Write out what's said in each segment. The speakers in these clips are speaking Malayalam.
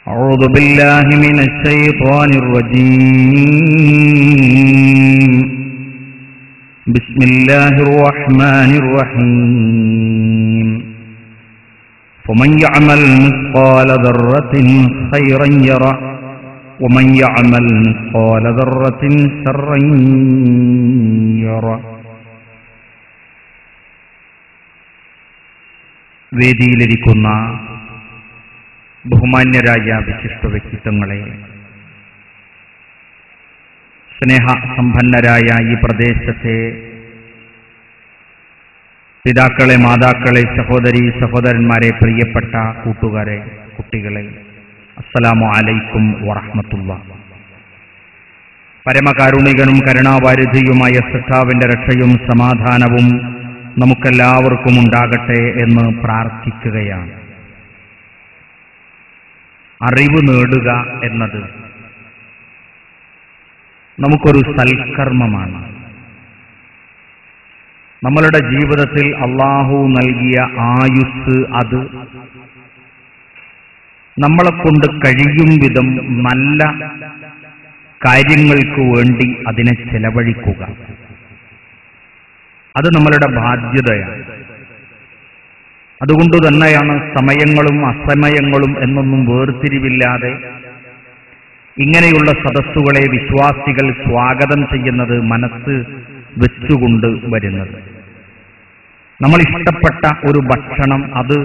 أعوذ بالله من الشيطان الرجيم بسم الله الرحمن الرحيم فمن يعمل مثقال ذرة خيرا يره ومن يعمل مثقال ذرة شرا يره വേദിയിലിരിക്കുന്ന ബഹുമാന്യരായ വിശിഷ്ട വ്യക്തിത്വങ്ങളെ സ്നേഹസമ്പന്നരായ ഈ പ്രദേശത്തെ പിതാക്കളെ മാതാക്കളെ സഹോദരി സഹോദരന്മാരെ പ്രിയപ്പെട്ട കൂട്ടുകാരെ കുട്ടികളെ അസ്സലാമു അലൈക്കും വറഹ്മത്തുള്ള പരമകാരുണികനും കരുണാവാരിധിയുമായ സൃഷ്ടാവിന്റെ രക്ഷയും സമാധാനവും നമുക്കെല്ലാവർക്കും ഉണ്ടാകട്ടെ എന്ന് പ്രാർത്ഥിക്കുകയാണ് അറിവ് നേടുക എന്നത് നമുക്കൊരു സൽക്കർമ്മമാണ് നമ്മളുടെ ജീവിതത്തിൽ അള്ളാഹു നൽകിയ ആയുസ് അത് നമ്മളെ കൊണ്ട് കഴിയും വിധം നല്ല കാര്യങ്ങൾക്ക് വേണ്ടി അതിനെ ചെലവഴിക്കുക അത് നമ്മളുടെ ബാധ്യതയാണ് അതുകൊണ്ട് തന്നെയാണ് സമയങ്ങളും അസമയങ്ങളും എന്നൊന്നും വേർതിരിവില്ലാതെ ഇങ്ങനെയുള്ള സദസ്സുകളെ വിശ്വാസികൾ സ്വാഗതം ചെയ്യുന്നത് മനസ്സ് വെച്ചുകൊണ്ട് വരുന്നത് നമ്മൾ ഇഷ്ടപ്പെട്ട ഒരു ഭക്ഷണം അത്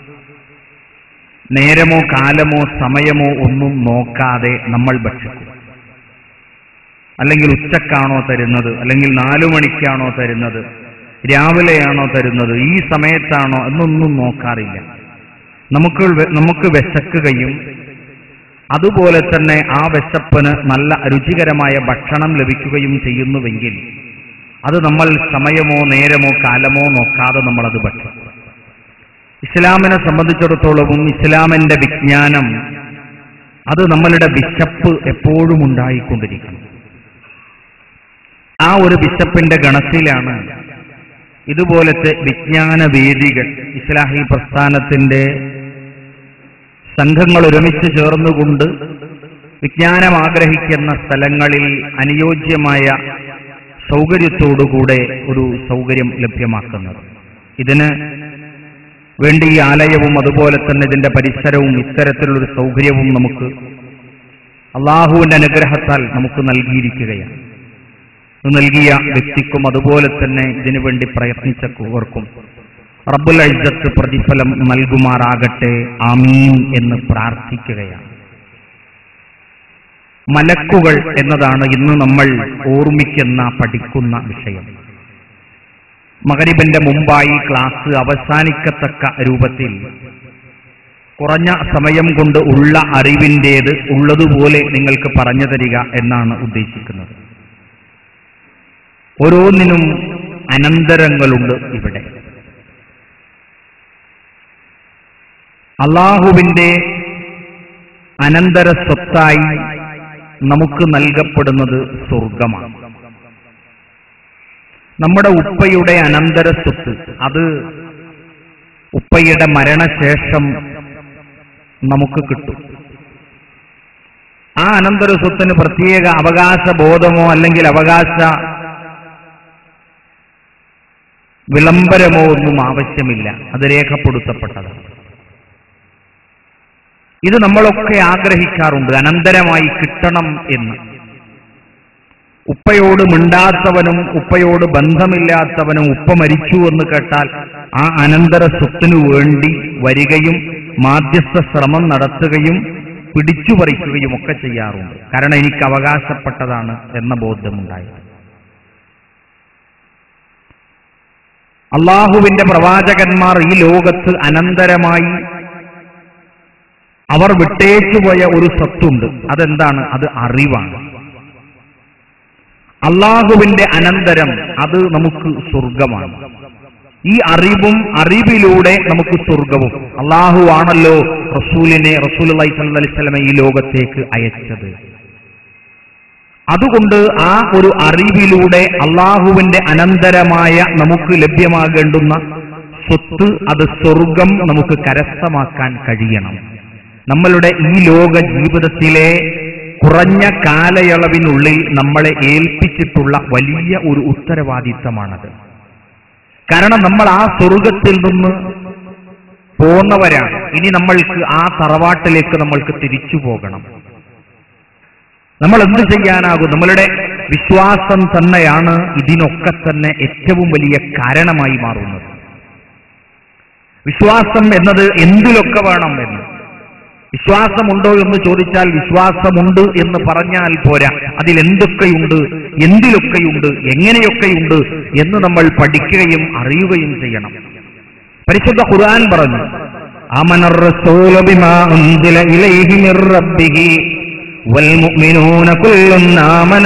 നേരമോ കാലമോ സമയമോ ഒന്നും നോക്കാതെ നമ്മൾ ഭക്ഷിക്കും അല്ലെങ്കിൽ ഉച്ചക്കാണോ തരുന്നത് അല്ലെങ്കിൽ നാലു മണിക്കാണോ തരുന്നത് രാവിലെയാണോ തരുന്നത് ഈ സമയത്താണോ എന്നൊന്നും നോക്കാറില്ല നമുക്ക് വെ- നമുക്ക് വിശക്കുകയും അതുപോലെ തന്നെ ആ വിശപ്പിന് നല്ല രുചികരമായ ഭക്ഷണം ലഭിക്കുകയും ചെയ്യുന്നുവെങ്കിൽ അത് നമ്മൾ സമയമോ നേരമോ കാലമോ നോക്കാതെ നമ്മളത് ഭക്ഷിക്കും ഇസ്ലാമിനെ സംബന്ധിച്ചിടത്തോളവും ഇസ്ലാമിന്റെ വിജ്ഞാനം അത് നമ്മളുടെ വിശപ്പ് എപ്പോഴും ഉണ്ടായിക്കൊണ്ടിരിക്കണം ആ ഒരു ബിഷപ്പിന്റെ ഗണത്തിലാണ് ഇതുപോലത്തെ വിജ്ഞാന വേദികൾ ഇസ്ലാഹി പ്രസ്ഥാനത്തിന്റെ സംഘങ്ങൾ ഒരുമിച്ച് ചേർന്നുകൊണ്ട് വിജ്ഞാനം ആഗ്രഹിക്കുന്ന സ്ഥലങ്ങളിൽ അനുയോജ്യമായ സൗകര്യത്തോടുകൂടെ ഒരു സൗകര്യം ലഭ്യമാക്കുന്നത് ഇതിന് വേണ്ടി ഈ ആലയവും അതുപോലെ തന്നെ ഇതിന്റെ പരിസരവും ഇത്തരത്തിലുള്ളൊരു സൗകര്യവും നമുക്ക് അള്ളാഹുവിന്റെ അനുഗ്രഹത്താൽ നമുക്ക് നൽകിയിരിക്കുകയാണ് ഇത് നൽകിയ വ്യക്തിക്കും അതുപോലെ തന്നെ ഇതിനു വേണ്ടി പ്രയത്നിച്ചവർക്കും റബ്ബുൽ അജ്ജത്ത് പ്രതിഫലം നൽകുമാറാകട്ടെ ആമീൻ എന്ന് പ്രാർത്ഥിക്കുകയാണ് മലക്കുകൾ എന്നതാണ് ഇന്ന് നമ്മൾ ഓർമ്മിക്കുന്ന പഠിക്കുന്ന വിഷയം മകരിബിന്റെ മുമ്പായി ക്ലാസ് അവസാനിക്കത്തക്ക രൂപത്തിൽ കുറഞ്ഞ സമയം കൊണ്ട് ഉള്ള അറിവിൻ്റേത് ഉള്ളതുപോലെ നിങ്ങൾക്ക് പറഞ്ഞു തരിക എന്നാണ് ഉദ്ദേശിക്കുന്നത് ഓരോന്നിനും അനന്തരങ്ങളുണ്ട് ഇവിടെ അള്ളാഹുവിന്റെ അനന്തര സ്വത്തായി നമുക്ക് നൽകപ്പെടുന്നത് സ്വർഗമാണ് നമ്മുടെ ഉപ്പയുടെ അനന്തര സ്വത്ത് അത് ഉപ്പയുടെ മരണശേഷം നമുക്ക് കിട്ടും ആ അനന്തര സ്വത്തിന് പ്രത്യേക അവകാശ ബോധമോ അല്ലെങ്കിൽ അവകാശ വിളംബരമോ ഒന്നും ആവശ്യമില്ല അത് രേഖപ്പെടുത്തപ്പെട്ടതാണ് ഇത് നമ്മളൊക്കെ ആഗ്രഹിക്കാറുണ്ട് അനന്തരമായി കിട്ടണം എന്ന് ഉപ്പയോട് മിണ്ടാത്തവനും ഉപ്പയോട് ബന്ധമില്ലാത്തവനും ഉപ്പ മരിച്ചു എന്ന് കേട്ടാൽ ആ അനന്തര സ്വത്തിനു വേണ്ടി വരികയും മാധ്യസ്ഥ ശ്രമം നടത്തുകയും പിടിച്ചു പറിക്കുകയും ഒക്കെ ചെയ്യാറുണ്ട് കാരണം എനിക്ക് അവകാശപ്പെട്ടതാണ് എന്ന ബോധ്യമുണ്ടായി അള്ളാഹുവിന്റെ പ്രവാചകന്മാർ ഈ ലോകത്ത് അനന്തരമായി അവർ വിട്ടേച്ചുപോയ ഒരു സ്വത്തുണ്ട് അതെന്താണ് അത് അറിവാണ് അള്ളാഹുവിന്റെ അനന്തരം അത് നമുക്ക് സ്വർഗമാണ് ഈ അറിവും അറിവിലൂടെ നമുക്ക് സ്വർഗവും അള്ളാഹു ആണല്ലോ റസൂലിനെ റസൂൽ അലൈഹി സ്വലമെ ഈ ലോകത്തേക്ക് അയച്ചത് അതുകൊണ്ട് ആ ഒരു അറിവിലൂടെ അള്ളാഹുവിന്റെ അനന്തരമായ നമുക്ക് ലഭ്യമാകേണ്ടുന്ന സ്വത്ത് അത് സ്വർഗം നമുക്ക് കരസ്ഥമാക്കാൻ കഴിയണം നമ്മളുടെ ഈ ലോക ജീവിതത്തിലെ കുറഞ്ഞ കാലയളവിനുള്ളിൽ നമ്മളെ ഏൽപ്പിച്ചിട്ടുള്ള വലിയ ഒരു ഉത്തരവാദിത്തമാണത് കാരണം നമ്മൾ ആ സ്വർഗത്തിൽ നിന്ന് പോന്നവരാണ് ഇനി നമ്മൾക്ക് ആ തറവാട്ടിലേക്ക് നമ്മൾക്ക് തിരിച്ചു പോകണം നമ്മൾ എന്ത് ചെയ്യാനാകും നമ്മളുടെ വിശ്വാസം തന്നെയാണ് ഇതിനൊക്കെ തന്നെ ഏറ്റവും വലിയ കാരണമായി മാറുന്നത് വിശ്വാസം എന്നത് എന്തിലൊക്കെ വേണം എന്ന് വിശ്വാസമുണ്ടോ എന്ന് ചോദിച്ചാൽ വിശ്വാസമുണ്ട് എന്ന് പറഞ്ഞാൽ പോരാ അതിൽ എന്തൊക്കെയുണ്ട് എന്തിലൊക്കെയുണ്ട് എങ്ങനെയൊക്കെയുണ്ട് എന്ന് നമ്മൾ പഠിക്കുകയും അറിയുകയും ചെയ്യണം പരിശുദ്ധ ഖുർആൻ പറഞ്ഞു آمن الرسول بما أنزل إليه من ربه والمؤمنون كل آمن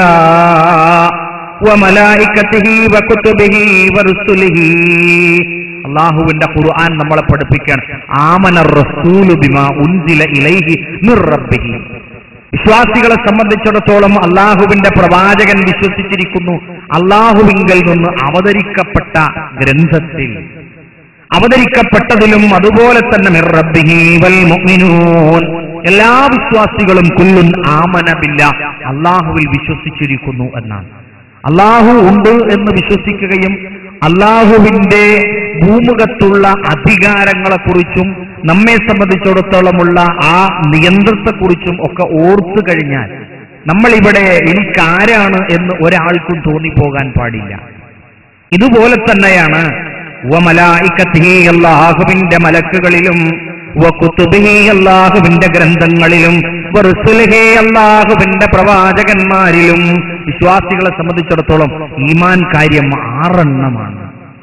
بالله وملائكته وكتبه ورسله അള്ളാഹുവിന്റെ ഖുർആൻ നമ്മളെ പഠിപ്പിക്കുകയാണ് ആമന റസൂലു ബിമാ ഉൻസില ഇലൈഹി മിർ റബ്ബിഹി വിശ്വാസികളെ സംബന്ധിച്ചിടത്തോളം അള്ളാഹുവിന്റെ പ്രവാചകൻ വിശ്വസിച്ചിരിക്കുന്നു അള്ളാഹുവിങ്കൽ നിന്ന് അവതരിക്കപ്പെട്ട ഗ്രന്ഥത്തിൽ അവതരിക്കപ്പെട്ടതിലും അതുപോലെ തന്നെ മിർ റബ്ബിഹി വൽ മുഅ്മിനൂൻ എല്ലാ വിശ്വാസികളും കുല്ലുൻ ആമനബില്ല അള്ളാഹുവിൽ വിശ്വസിച്ചിരിക്കുന്നു എന്നാണ് അള്ളാഹു ഉണ്ട് എന്ന് വിശ്വസിക്കുകയും അള്ളാഹുവിന്റെ ഭൂമുഖത്തുള്ള അധികാരങ്ങളെക്കുറിച്ചും നമ്മെ സംബന്ധിച്ചിടത്തോളമുള്ള ആ നിയന്ത്രണത്തെക്കുറിച്ചും ഒക്കെ ഓർത്തു കഴിഞ്ഞാൽ നമ്മളിവിടെ എനിക്കാരാണ് എന്ന് ഒരാൾക്കും തോന്നിപ്പോകാൻ പാടില്ല ഇതുപോലെ തന്നെയാണ് വമലായിക്കത്തിഹി അല്ലാഹുവിന്റെ മലക്കുകളിലും വകുതുബിഹി അല്ലാഹുവിന്റെ ഗ്രന്ഥങ്ങളിലും വറുസുലിഹി അല്ലാഹുവിന്റെ പ്രവാചകന്മാരിലും വിശ്വാസികളെ സംബന്ധിച്ചിടത്തോളം ഈമാൻ കാര്യം ആറെണ്ണമാണ്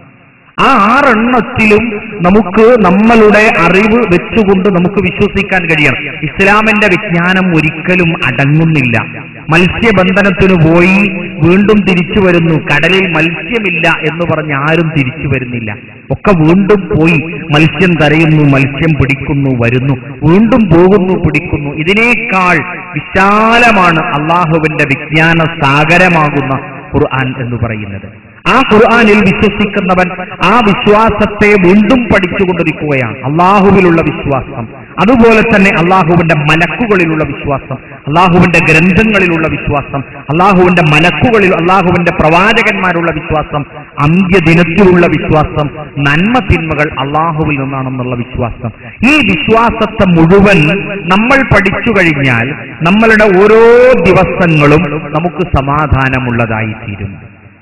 ആ ആറെണ്ണത്തിലും നമുക്ക് നമ്മളുടെ അറിവ് വെച്ചുകൊണ്ട് നമുക്ക് വിശ്വസിക്കാൻ കഴിയണം ഇസ്ലാമിന്റെ വിജ്ഞാനം ഒരിക്കലും അടങ്ങുന്നില്ല മത്സ്യബന്ധനത്തിന് പോയി വീണ്ടും തിരിച്ചു വരുന്നു കടലിൽ മത്സ്യമില്ല എന്ന് പറഞ്ഞ് ആരും തിരിച്ചു വരുന്നില്ല ഒക്കെ വീണ്ടും പോയി മത്സ്യം കരയുന്നു മത്സ്യം പിടിക്കുന്നു വരുന്നു വീണ്ടും പോകുന്നു പിടിക്കുന്നു ഇതിനേക്കാൾ വിശാലമാണ് അള്ളാഹുവിന്റെ വിജ്ഞാന സാഗരമാകുന്ന ഖുർആൻ എന്ന് പറയുന്നത് ആ ഖുർആനിൽ വിശ്വസിക്കുന്നവൻ ആ വിശ്വാസത്തെ വീണ്ടും പഠിച്ചുകൊണ്ടിരിക്കുകയാണ് അള്ളാഹുവിലുള്ള വിശ്വാസം അതുപോലെ തന്നെ അള്ളാഹുവിന്റെ മലക്കുകളിലുള്ള വിശ്വാസം അള്ളാഹുവിന്റെ ഗ്രന്ഥങ്ങളിലുള്ള വിശ്വാസം അള്ളാഹുവിന്റെ മലക്കുകളിൽ അള്ളാഹുവിന്റെ പ്രവാചകന്മാരുള്ള വിശ്വാസം അന്ത്യദിനത്തിലുള്ള വിശ്വാസം നന്മ തിന്മകൾ അള്ളാഹുവിൽ നിന്നാണെന്നുള്ള വിശ്വാസം ഈ വിശ്വാസത്തെ മുഴുവൻ നമ്മൾ പഠിച്ചു കഴിഞ്ഞാൽ നമ്മളുടെ ഓരോ ദിവസങ്ങളും നമുക്ക് സമാധാനമുള്ളതായി തീരും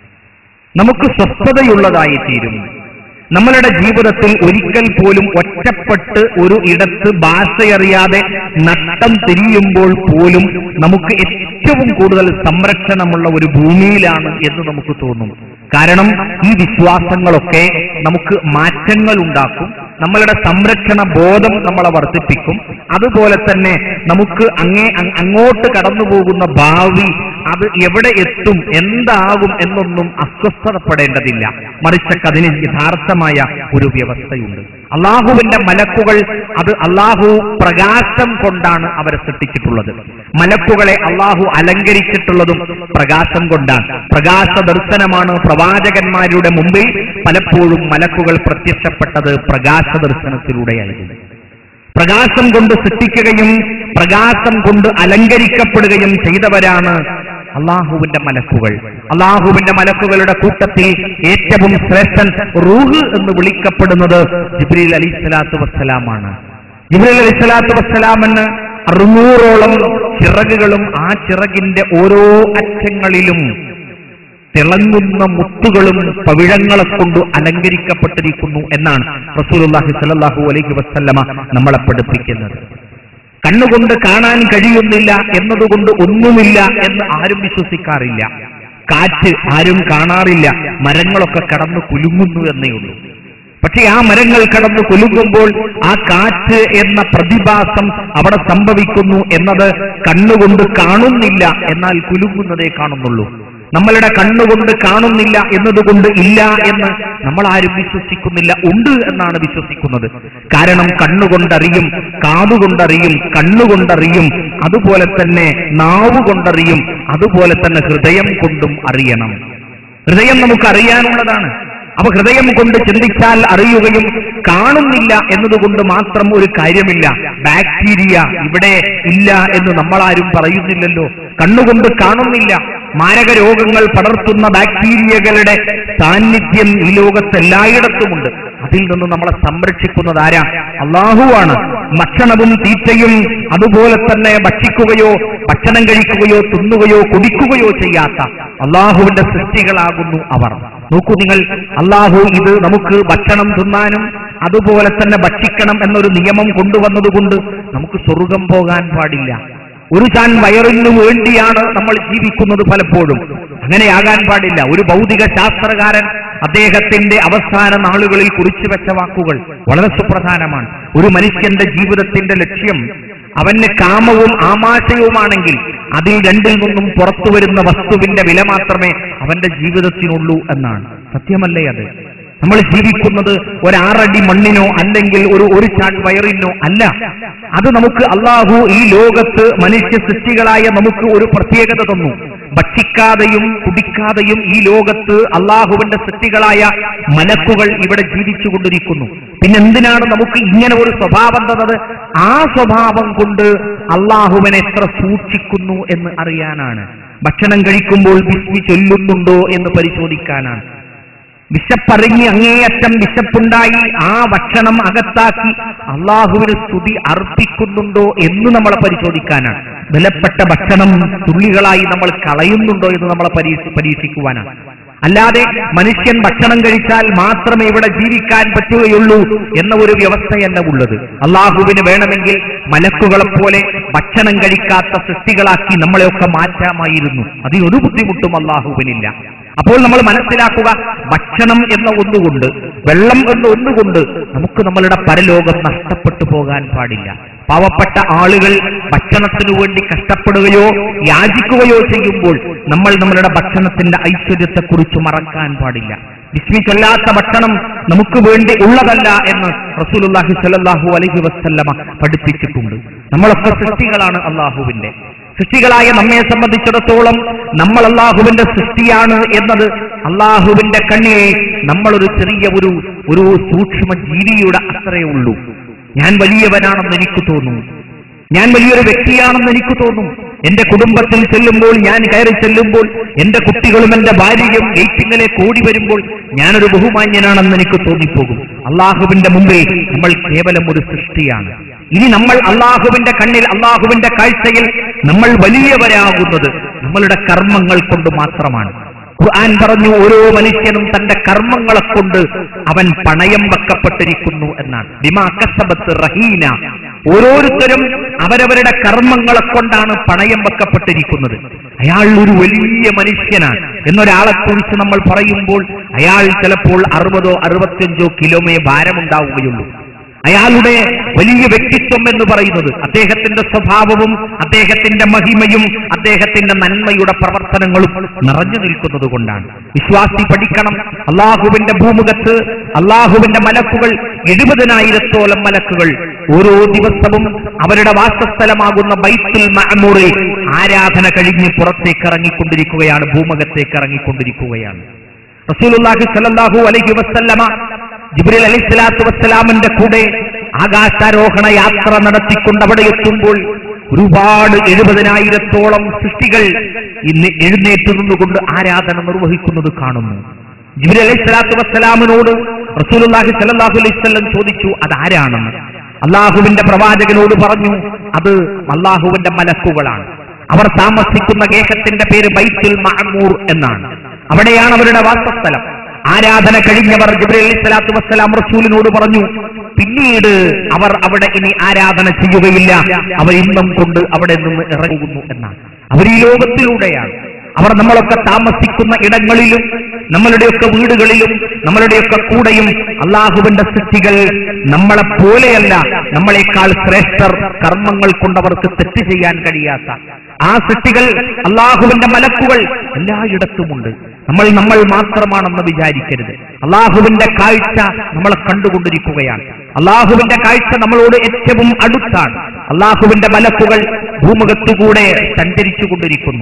നമുക്ക് സ്വസ്ഥതയുള്ളതായി തീരും നമ്മളുടെ ജീവിതത്തിൽ ഒരിക്കൽ പോലും ഒറ്റപ്പെട്ട് ഒരു ഇടത്ത് ഭാഷയറിയാതെ നട്ടം തിരിയുമ്പോൾ പോലും നമുക്ക് ഏറ്റവും കൂടുതൽ സംരക്ഷണമുള്ള ഒരു ഭൂമിയിലാണ് എന്ന് നമുക്ക് തോന്നും കാരണം ഈ വിശ്വാസങ്ങളൊക്കെ നമുക്ക് മാറ്റങ്ങൾ ഉണ്ടാക്കും നമ്മളുടെ സംരക്ഷണ ബോധം നമ്മളെ വർദ്ധിപ്പിക്കും അതുപോലെ തന്നെ നമുക്ക് അങ്ങേ അങ് അങ്ങോട്ട് കടന്നു പോകുന്ന ഭാവി അത് എവിടെ എത്തും എന്താകും എന്നൊന്നും അസ്വസ്ഥതപ്പെടേണ്ടതില്ല മറിച്ചൊക്കെ അതിന് യഥാർത്ഥമായ ഒരു വ്യവസ്ഥയുണ്ട് അള്ളാഹുവിന്റെ മലക്കുകൾ അത് അള്ളാഹു പ്രകാശം കൊണ്ടാണ് അവരെ സൃഷ്ടിച്ചിട്ടുള്ളത് മലക്കുകളെ അള്ളാഹു അലങ്കരിച്ചിട്ടുള്ളതും പ്രകാശം കൊണ്ടാണ് പ്രകാശ ദർശനമാണ് പ്രവാചകന്മാരുടെ മുമ്പിൽ പലപ്പോഴും മലക്കുകൾ പ്രത്യക്ഷപ്പെട്ടത് പ്രകാശ ദർശനത്തിലൂടെയായിരുന്നു പ്രകാശം കൊണ്ട് സൃഷ്ടിക്കുകയും പ്രകാശം കൊണ്ട് അലങ്കരിക്കപ്പെടുകയും ചെയ്തവരാണ് അള്ളാഹുവിന്റെ മലക്കുകൾ അള്ളാഹുവിന്റെ മലക്കുകളുടെ കൂട്ടത്തിൽ ഏറ്റവും ശ്രേഷ്ഠൻ റൂഹ് എന്ന് വിളിക്കപ്പെടുന്നത് ജിബ്രീൽ അലി സ്വലാത്തു വസ്സലാമാണ് ജിബ്രീൽ അലി സ്വലാത്തു വസ്സലാമെന്ന് അറുന്നൂറോളം ചിറകുകളും ആ ചിറകിന്റെ ഓരോ അറ്റങ്ങളിലും തിളങ്ങുന്ന മുത്തുകളും പവിഴങ്ങളെ കൊണ്ട് അലങ്കരിക്കപ്പെട്ടിരിക്കുന്നു എന്നാണ് റസൂലുള്ളാഹി സ്വല്ലല്ലാഹു അലൈഹി വസല്ലമ നമ്മളെ പഠിപ്പിക്കുന്നത് കണ്ണുകൊണ്ട് കാണാൻ കഴിയുന്നില്ല എന്നതുകൊണ്ട് ഒന്നുമില്ല എന്ന് ആരും വിശ്വസിക്കാറില്ല കാറ്റ് ആരും കാണാറില്ല മരങ്ങളൊക്കെ കടന്നു കുലുങ്ങുന്നു എന്നേ ഉള്ളൂ പക്ഷെ ആ മരങ്ങൾ കടന്നു കുലുങ്ങുമ്പോൾ ആ കാറ്റ് എന്ന പ്രതിഭാസം അവിടെ സംഭവിക്കുന്നു എന്നത് കണ്ണുകൊണ്ട് കാണുന്നില്ല എന്നാൽ കുലുങ്ങുന്നതേ കാണുന്നുള്ളൂ നമ്മളുടെ കണ്ണുകൊണ്ട് കാണുന്നില്ല എന്നതുകൊണ്ട് ഇല്ല എന്ന് നമ്മൾ ആരും വിശ്വസിക്കുന്നില്ല ഉണ്ട് എന്നാണ് വിശ്വസിക്കുന്നത് കാരണം കണ്ണുകൊണ്ടറിയും കാതുകൊണ്ടറിയും കണ്ണുകൊണ്ടറിയും അതുപോലെ തന്നെ നാവ് കൊണ്ടറിയും അതുപോലെ തന്നെ ഹൃദയം കൊണ്ടും അറിയണം ഹൃദയം നമുക്ക് അറിയാനുള്ളതാണ് അപ്പൊ ഹൃദയം കൊണ്ട് ചിന്തിച്ചാൽ അറിയുകയും കാണുന്നില്ല എന്നതുകൊണ്ട് മാത്രം ഒരു കാര്യമില്ല ബാക്ടീരിയ ഇവിടെ ഇല്ല എന്ന് നമ്മളാരും പറയുന്നില്ലല്ലോ കണ്ണുകൊണ്ട് കാണുന്നില്ല മാരക രോഗങ്ങൾ പടർത്തുന്ന ബാക്ടീരിയകളുടെ സാന്നിധ്യം ഈ ലോകത്ത് എല്ലായിടത്തുമുണ്ട് അതിൽ നിന്ന് നമ്മളെ സംരക്ഷിക്കുന്നത് ആരാ അള്ളാഹുവാണ് ഭക്ഷണവും തീറ്റയും അതുപോലെ തന്നെ ഭക്ഷിക്കുകയോ ഭക്ഷണം കഴിക്കുകയോ തിന്നുകയോ കുടിക്കുകയോ ചെയ്യാത്ത അള്ളാഹുവിന്റെ സൃഷ്ടികളാകുന്നു അവർ നോക്കൂ നിങ്ങൾ അള്ളാഹു ഇത് നമുക്ക് ഭക്ഷണം തിന്നാനും അതുപോലെ തന്നെ ഭക്ഷിക്കണം എന്നൊരു നിയമം കൊണ്ടുവന്നതുകൊണ്ട് നമുക്ക് സ്വർഗം പോകാൻ പാടില്ല ഒരു ചാൻ വയറിനു വേണ്ടിയാണ് നമ്മൾ ജീവിക്കുന്നത് പലപ്പോഴും അങ്ങനെയാകാൻ പാടില്ല ഒരു ഭൗതിക ശാസ്ത്രകാരൻ അദ്ദേഹത്തിന്റെ അവസാന നാളുകളിൽ കുറിച്ചു വെച്ച വാക്കുകൾ വളരെ സുപ്രധാനമാണ് ഒരു മനുഷ്യന്റെ ജീവിതത്തിന്റെ ലക്ഷ്യം അവന് കാമവും ആമാശയവുമാണെങ്കിൽ അതിൽ രണ്ടിൽ നിന്നും പുറത്തു വരുന്ന വസ്തുവിന്റെ വില മാത്രമേ അവന്റെ ജീവിതത്തിനുള്ളൂ എന്നാണ് സത്യമല്ലേ അത് നമ്മൾ ജീവിക്കുന്നത് ഒരാറടി മണ്ണിനോ അല്ലെങ്കിൽ ഒരു ഒരു ചാൺ വയറിനോ അല്ല അത് നമുക്ക് അള്ളാഹു ഈ ലോകത്ത് മനുഷ്യ സൃഷ്ടികളായ നമുക്ക് ഒരു പ്രത്യേകത തന്നു ഭക്ഷിക്കാതെയും കുടിക്കാതെയും ഈ ലോകത്ത് അള്ളാഹുവിന്റെ സൃഷ്ടികളായ മലക്കുകൾ ഇവിടെ ജീവിച്ചുകൊണ്ടിരിക്കുന്നു പിന്നെ എന്തിനാണ് നമുക്ക് ഇങ്ങനെ ഒരു സ്വഭാവം തന്നത് ആ സ്വഭാവം കൊണ്ട് അള്ളാഹുവിനെ എത്ര സൂക്ഷിക്കുന്നു എന്ന് അറിയാനാണ് ഭക്ഷണം കഴിക്കുമ്പോൾ ബിസ്മി ചൊല്ലുന്നുണ്ടോ എന്ന് പരിശോധിക്കാനാണ് വിശപ്പറിഞ്ഞ് അങ്ങേയറ്റം വിശപ്പുണ്ടായി ആ ഭക്ഷണം അകത്താക്കി അള്ളാഹുവിന് സ്തുതി അർപ്പിക്കുന്നുണ്ടോ എന്ന് നമ്മളെ പരിശോധിക്കാനാണ് വിലപ്പെട്ട ഭക്ഷണം തുള്ളികളായി നമ്മൾ കളയുന്നുണ്ടോ എന്ന് നമ്മളെ പരീക്ഷ പരീക്ഷിക്കുവാനാണ് അല്ലാതെ മനുഷ്യൻ ഭക്ഷണം കഴിച്ചാൽ മാത്രമേ ഇവിടെ ജീവിക്കാൻ പറ്റുകയുള്ളൂ എന്ന ഒരു വ്യവസ്ഥയല്ല ഉള്ളത് അള്ളാഹുവിന് വേണമെങ്കിൽ മലക്കുകളെ പോലെ ഭക്ഷണം കഴിക്കാത്ത സൃഷ്ടികളാക്കി നമ്മളെയൊക്കെ മാറ്റാമായിരുന്നു അതിനൊരു ബുദ്ധിമുട്ടും അള്ളാഹുവിനില്ല അപ്പോൾ നമ്മൾ മനസ്സിലാക്കുക ഭക്ഷണം എന്ന ഒന്നുകൊണ്ട് വെള്ളം എന്ന ഒന്നുകൊണ്ട് നമുക്ക് നമ്മളുടെ പരലോകം നഷ്ടപ്പെട്ടു പോകാൻ പാടില്ല പാവപ്പെട്ട ആളുകൾ ഭക്ഷണത്തിനു വേണ്ടി കഷ്ടപ്പെടുകയോ യാചിക്കുകയോ ചെയ്യുമ്പോൾ നമ്മൾ നമ്മളുടെ ഭക്ഷണത്തിന്റെ ഐശ്വര്യത്തെക്കുറിച്ച് മറക്കാൻ പാടില്ല വിസ്മിച്ചല്ലാത്ത ഭക്ഷണം നമുക്ക് വേണ്ടി ഉള്ളതല്ല എന്ന് റസൂലുള്ളാഹി സ്വല്ലല്ലാഹു അലൈഹി വസല്ലമ പഠിപ്പിച്ചിട്ടുണ്ട് നമ്മളൊക്കെ സൃഷ്ടികളാണ് അള്ളാഹുവിന്റെ സൃഷ്ടികളായ നമ്മെ സംബന്ധിച്ചിടത്തോളം നമ്മൾ അള്ളാഹുവിന്റെ സൃഷ്ടിയാണ് എന്നത് അള്ളാഹുവിന്റെ കണ്ണിൽ നമ്മളൊരു ചെറിയ ഒരു ഒരു സൂക്ഷ്മ ജീവിയുടെ അത്രയേ ഉള്ളൂ ഞാൻ വലിയവനാണെന്ന് എനിക്ക് തോന്നുന്നു ഞാൻ വലിയൊരു വ്യക്തിയാണെന്ന് എനിക്ക് തോന്നും എന്റെ കുടുംബത്തിൽ ചെല്ലുമ്പോൾ ഞാൻ കയറി ചെല്ലുമ്പോൾ എന്റെ കുട്ടികളും എന്റെ ഭാര്യയും ഗേറ്റിങ്ങിലേക്ക് ഓടി വരുമ്പോൾ ഞാനൊരു ബഹുമാന്യനാണെന്ന് എനിക്ക് തോന്നിപ്പോകും അള്ളാഹുവിന്റെ മുമ്പിൽ നമ്മൾ കേവലം ഒരു സൃഷ്ടിയാണ് ഇനി നമ്മൾ അള്ളാഹുവിന്റെ കണ്ണിൽ അള്ളാഹുവിന്റെ കാഴ്ചയിൽ നമ്മൾ വലിയവരാകുന്നത് നമ്മളുടെ കർമ്മങ്ങൾ കൊണ്ട് മാത്രമാണ് ഖുർആൻ പറഞ്ഞു ഓരോ മനുഷ്യനും തന്റെ കർമ്മങ്ങളെ കൊണ്ട് അവൻ പണയം വെക്കപ്പെട്ടിരിക്കുന്നു എന്നാണ് ബിമാ കസബത്ത് റഹീന ഓരോരുത്തരും അവരവരുടെ കർമ്മങ്ങളെ കൊണ്ടാണ് പണയം വെക്കപ്പെട്ടിരിക്കുന്നത് അയാൾ ഒരു വലിയ മനുഷ്യനാണ് എന്നൊരാളെ കുറിച്ച് നമ്മൾ പറയുമ്പോൾ അയാൾ ചിലപ്പോൾ അറുപതോ അറുപത്തിയഞ്ചോ കിലോമേ ഭാരമുണ്ടാവുകയുള്ളൂ അയാളുടെ വലിയ വ്യക്തിത്വം എന്ന് പറയുന്നത് അദ്ദേഹത്തിന്റെ സ്വഭാവവും അദ്ദേഹത്തിന്റെ മഹിമയും അദ്ദേഹത്തിന്റെ നന്മയുടെ പ്രവർത്തനങ്ങളും നിറഞ്ഞു നിൽക്കുന്നത് കൊണ്ടാണ് വിശ്വാസി പഠിക്കണം അള്ളാഹുവിന്റെ ഭൂമുഖത്ത് അള്ളാഹുവിന്റെ മലക്കുകൾ എഴുപതിനായിരത്തോളം മലക്കുകൾ ഓരോ ദിവസവും അവരുടെ വാസസ്ഥലമാകുന്ന ബൈത്തുൽ മഅമൂറിൽ ആരാധന കഴിഞ്ഞ് പുറത്തേക്ക് ഇറങ്ങിക്കൊണ്ടിരിക്കുകയാണ് ഭൂമുഖത്തേക്ക് ഇറങ്ങിക്കൊണ്ടിരിക്കുകയാണ് റസൂലുള്ളാഹി സ്വല്ലല്ലാഹു അലൈഹി വസല്ലമ ജിബ്രീൽ അലൈഹി സ്വലാത്തു വസ്സലാമിന്റെ കൂടെ ആകാശാരോഹണ യാത്ര നടത്തിക്കൊണ്ട് അവിടെ എത്തുമ്പോൾ ഒരുപാട് എഴുപതിനായിരത്തോളം സൃഷ്ടികൾ ഇന്ന് എഴുന്നേറ്റ് നിന്നുകൊണ്ട് ആരാധന നിർവഹിക്കുന്നത് കാണുന്നു ജിബ്രീൽ അലൈഹി സ്വലാത്തു വസ്സലാമിനോട് റസൂലുള്ളാഹി സ്വല്ലല്ലാഹു അലൈഹി വസല്ലം ചോദിച്ചു അതാരാണെന്ന് അള്ളാഹുവിന്റെ പ്രവാചകനോട് പറഞ്ഞു അത് അള്ളാഹുവിന്റെ മലക്കുകളാണ് അവർ താമസിക്കുന്ന ഗേഹത്തിന്റെ പേര് ബൈത്തുൽ മഅമൂർ എന്നാണ് അവിടെയാണ് അവരുടെ വാസസ്ഥലം ആരാധന കഴിഞ്ഞവർ ജിബ്രീൽ അലൈഹി സ്വലാത്തു വസ്സലാം റസൂലിനോട് പറഞ്ഞു പിന്നീട് അവർ അവിടെ ഇനി ആരാധന ചെയ്യുകയില്ല അവർ ഇന്നും കൊണ്ട് അവിടെ നിന്ന് ഇറങ്ങുന്നു എന്നാണ് അവർ ഈ ലോകത്തിലൂടെയാണ് അവർ നമ്മളൊക്കെ താമസിക്കുന്ന ഇടങ്ങളിലും നമ്മളുടെയൊക്കെ വീടുകളിലും നമ്മളുടെയൊക്കെ കൂടെയും അള്ളാഹുവിന്റെ സൃഷ്ടികൾ നമ്മളെ പോലെയല്ല നമ്മളെക്കാൾ ശ്രേഷ്ഠർ കർമ്മങ്ങൾ കൊണ്ട് അവർക്ക് തെറ്റ് ചെയ്യാൻ കഴിയാത്ത ആ സൃഷ്ടികൾ അള്ളാഹുവിന്റെ മലക്കുകൾ എല്ലായിടത്തുമുണ്ട് നമ്മൾ നമ്മൾ മാത്രമാണെന്ന് വിചാരിക്കരുത് അള്ളാഹുവിന്റെ കാഴ്ച നമ്മളെ കണ്ടുകൊണ്ടിരിക്കുകയാണ് അള്ളാഹുവിന്റെ കാഴ്ച നമ്മളോട് ഏറ്റവും അടുത്താണ് അള്ളാഹുവിന്റെ മലക്കുകൾ ഭൂമുഖത്തുകൂടെ സഞ്ചരിച്ചു കൊണ്ടിരിക്കുന്നു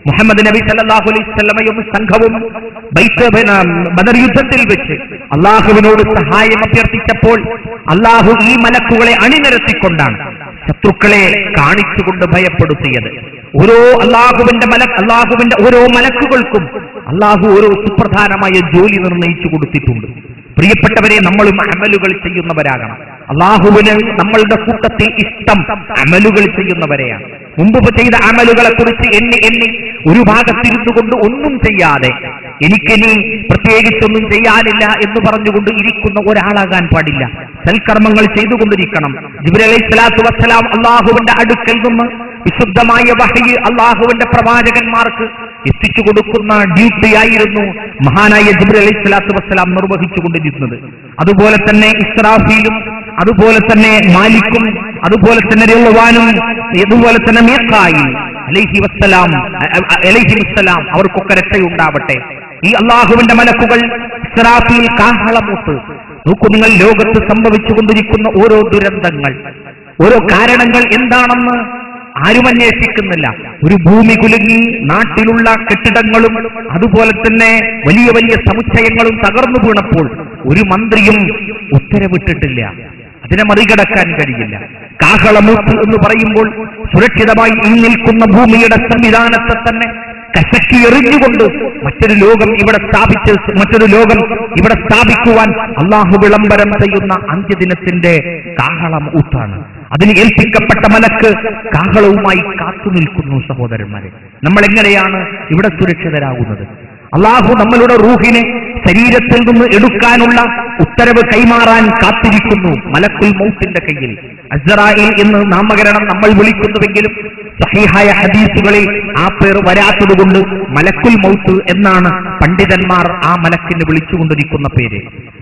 മുഹമ്മദ് നബി സല്ലല്ലാഹു അലൈഹി വസല്ലമയും സംഘവും ബൈത്ത് പിന്നെ ബദർ യുദ്ധത്തിൽ വെച്ച് അള്ളാഹുവിനോട് സഹായം അഭ്യർത്ഥിച്ചപ്പോൾ അള്ളാഹു ഈ മലക്കുകളെ അണിനിരത്തിക്കൊണ്ടാണ് ശത്രുക്കളെ കാണിച്ചുകൊണ്ട് ഭയപ്പെടുത്തിയത് ഓരോ അള്ളാഹുവിന്റെ മല അള്ളാഹുവിന്റെ ഓരോ മലക്കുകൾക്കും അള്ളാഹു ഓരോ സുപ്രധാനമായ ജോലി നിർണയിച്ചു കൊടുത്തിട്ടുണ്ട് പ്രിയപ്പെട്ടവരെ നമ്മളും അമലുകൾ ചെയ്യുന്നവരാകണം അള്ളാഹുവിന് നമ്മളുടെ കൂട്ടത്തിൽ ഇഷ്ടം അമലുകൾ ചെയ്യുന്നവരെയാണ് മുമ്പ് ചെയ്ത അമലുകളെ കുറിച്ച് എണ്ണി എണ്ണി ഒരു ഭാഗത്തിരുന്നു കൊണ്ട് ഒന്നും ചെയ്യാതെ എനിക്കിനി പ്രത്യേകിച്ചൊന്നും ചെയ്യാനില്ല എന്ന് പറഞ്ഞുകൊണ്ട് ഇരിക്കുന്ന ഒരാളാകാൻ പാടില്ല സൽക്കർമ്മങ്ങൾ ചെയ്തുകൊണ്ടിരിക്കണം ജിബ്രീൽ അലൈഹി സ്വലാത്തു വസ്സലാം അള്ളാഹുവിന്റെ അടുക്കൽ നിന്ന് വിശുദ്ധമായ വഹയ് അള്ളാഹുവിന്റെ പ്രവാചകന്മാർക്ക് എത്തിച്ചു കൊടുക്കുന്ന ഡ്യൂട്ടിയായിരുന്നു മഹാനായ ജിബ്രീൽ അലൈഹി സ്വലാത്തു വസ്സലാം നിർവഹിച്ചുകൊണ്ടിരുന്നത് അതുപോലെ തന്നെ ഇസ്രാഫീലും അതുപോലെ തന്നെ മാലിക്കും അതുപോലെ തന്നെ രഹ്വാനും അതുപോലെ തന്നെ മീഖായി അലൈഹി വസ്സലാം അ- അ- അലൈഹി വസ്സലാം അവർക്കൊക്കെ രക്ഷയുണ്ടാവട്ടെ ഈ അള്ളാഹുവിന്റെ മലക്കുകൾ ഇസ്രാഫീൽ കാഹളമൂത്ത് നോക്കൂ നിങ്ങൾ ലോകത്ത് സംഭവിച്ചുകൊണ്ടിരിക്കുന്ന ഓരോ ദുരന്തങ്ങൾ ഓരോ കാരണങ്ങൾ എന്താണെന്ന് ആരും അന്വേഷിക്കുന്നില്ല ഒരു ഭൂമി കുലുങ്ങി നാട്ടിലുള്ള കെട്ടിടങ്ങളും അതുപോലെ തന്നെ വലിയ വലിയ സമുച്ചയങ്ങളും തകർന്നു വീണപ്പോൾ ഒരു മന്ത്രിയും ഉത്തരവിട്ടിട്ടില്ല അതിനെ മറികടക്കാൻ കഴിയില്ല കാഹളമൂത്ത് എന്ന് പറയുമ്പോൾ സുരക്ഷിതമായി ഈ നിൽക്കുന്ന ഭൂമിയുടെ സംവിധാനത്തെ തന്നെ കശക്കി എറിഞ്ഞുകൊണ്ട് മറ്റൊരു ലോകം ഇവിടെ സ്ഥാപിച്ച് മറ്റൊരു ലോകം ഇവിടെ സ്ഥാപിക്കുവാൻ അള്ളാഹു വിളംബരം ചെയ്യുന്ന അന്ത്യദിനത്തിന്റെ കാഹളം ഊത്താണ് അതിന് ഏൽപ്പിക്കപ്പെട്ട മലക്ക് കാഹളവുമായി കാത്തു നിൽക്കുന്നു സഹോദരന്മാരെ നമ്മൾ എങ്ങനെയാണ് ഇവിടെ സുരക്ഷിതരാകുന്നത് അള്ളാഹു നമ്മളുടെ റൂഹിനെ ശരീരത്തിൽ നിന്ന് എടുക്കാനുള്ള ഉത്തരവ് കൈമാറാൻ കാത്തിരിക്കുന്നു മലക്കുൽ മൗത്തിന്റെ കയ്യിൽ അസറായിൽ എന്ന് നാമകരണം നമ്മൾ വിളിക്കുന്നുവെങ്കിലും സഹീഹായ ഹദീസുകളിൽ ആ പേർ വരാത്തതുകൊണ്ട് മലക്കുൽ മൗത്ത് എന്നാണ് പണ്ഡിതന്മാർ ആ മലക്കിന് വിളിച്ചുകൊണ്ടിരിക്കുന്ന പേര്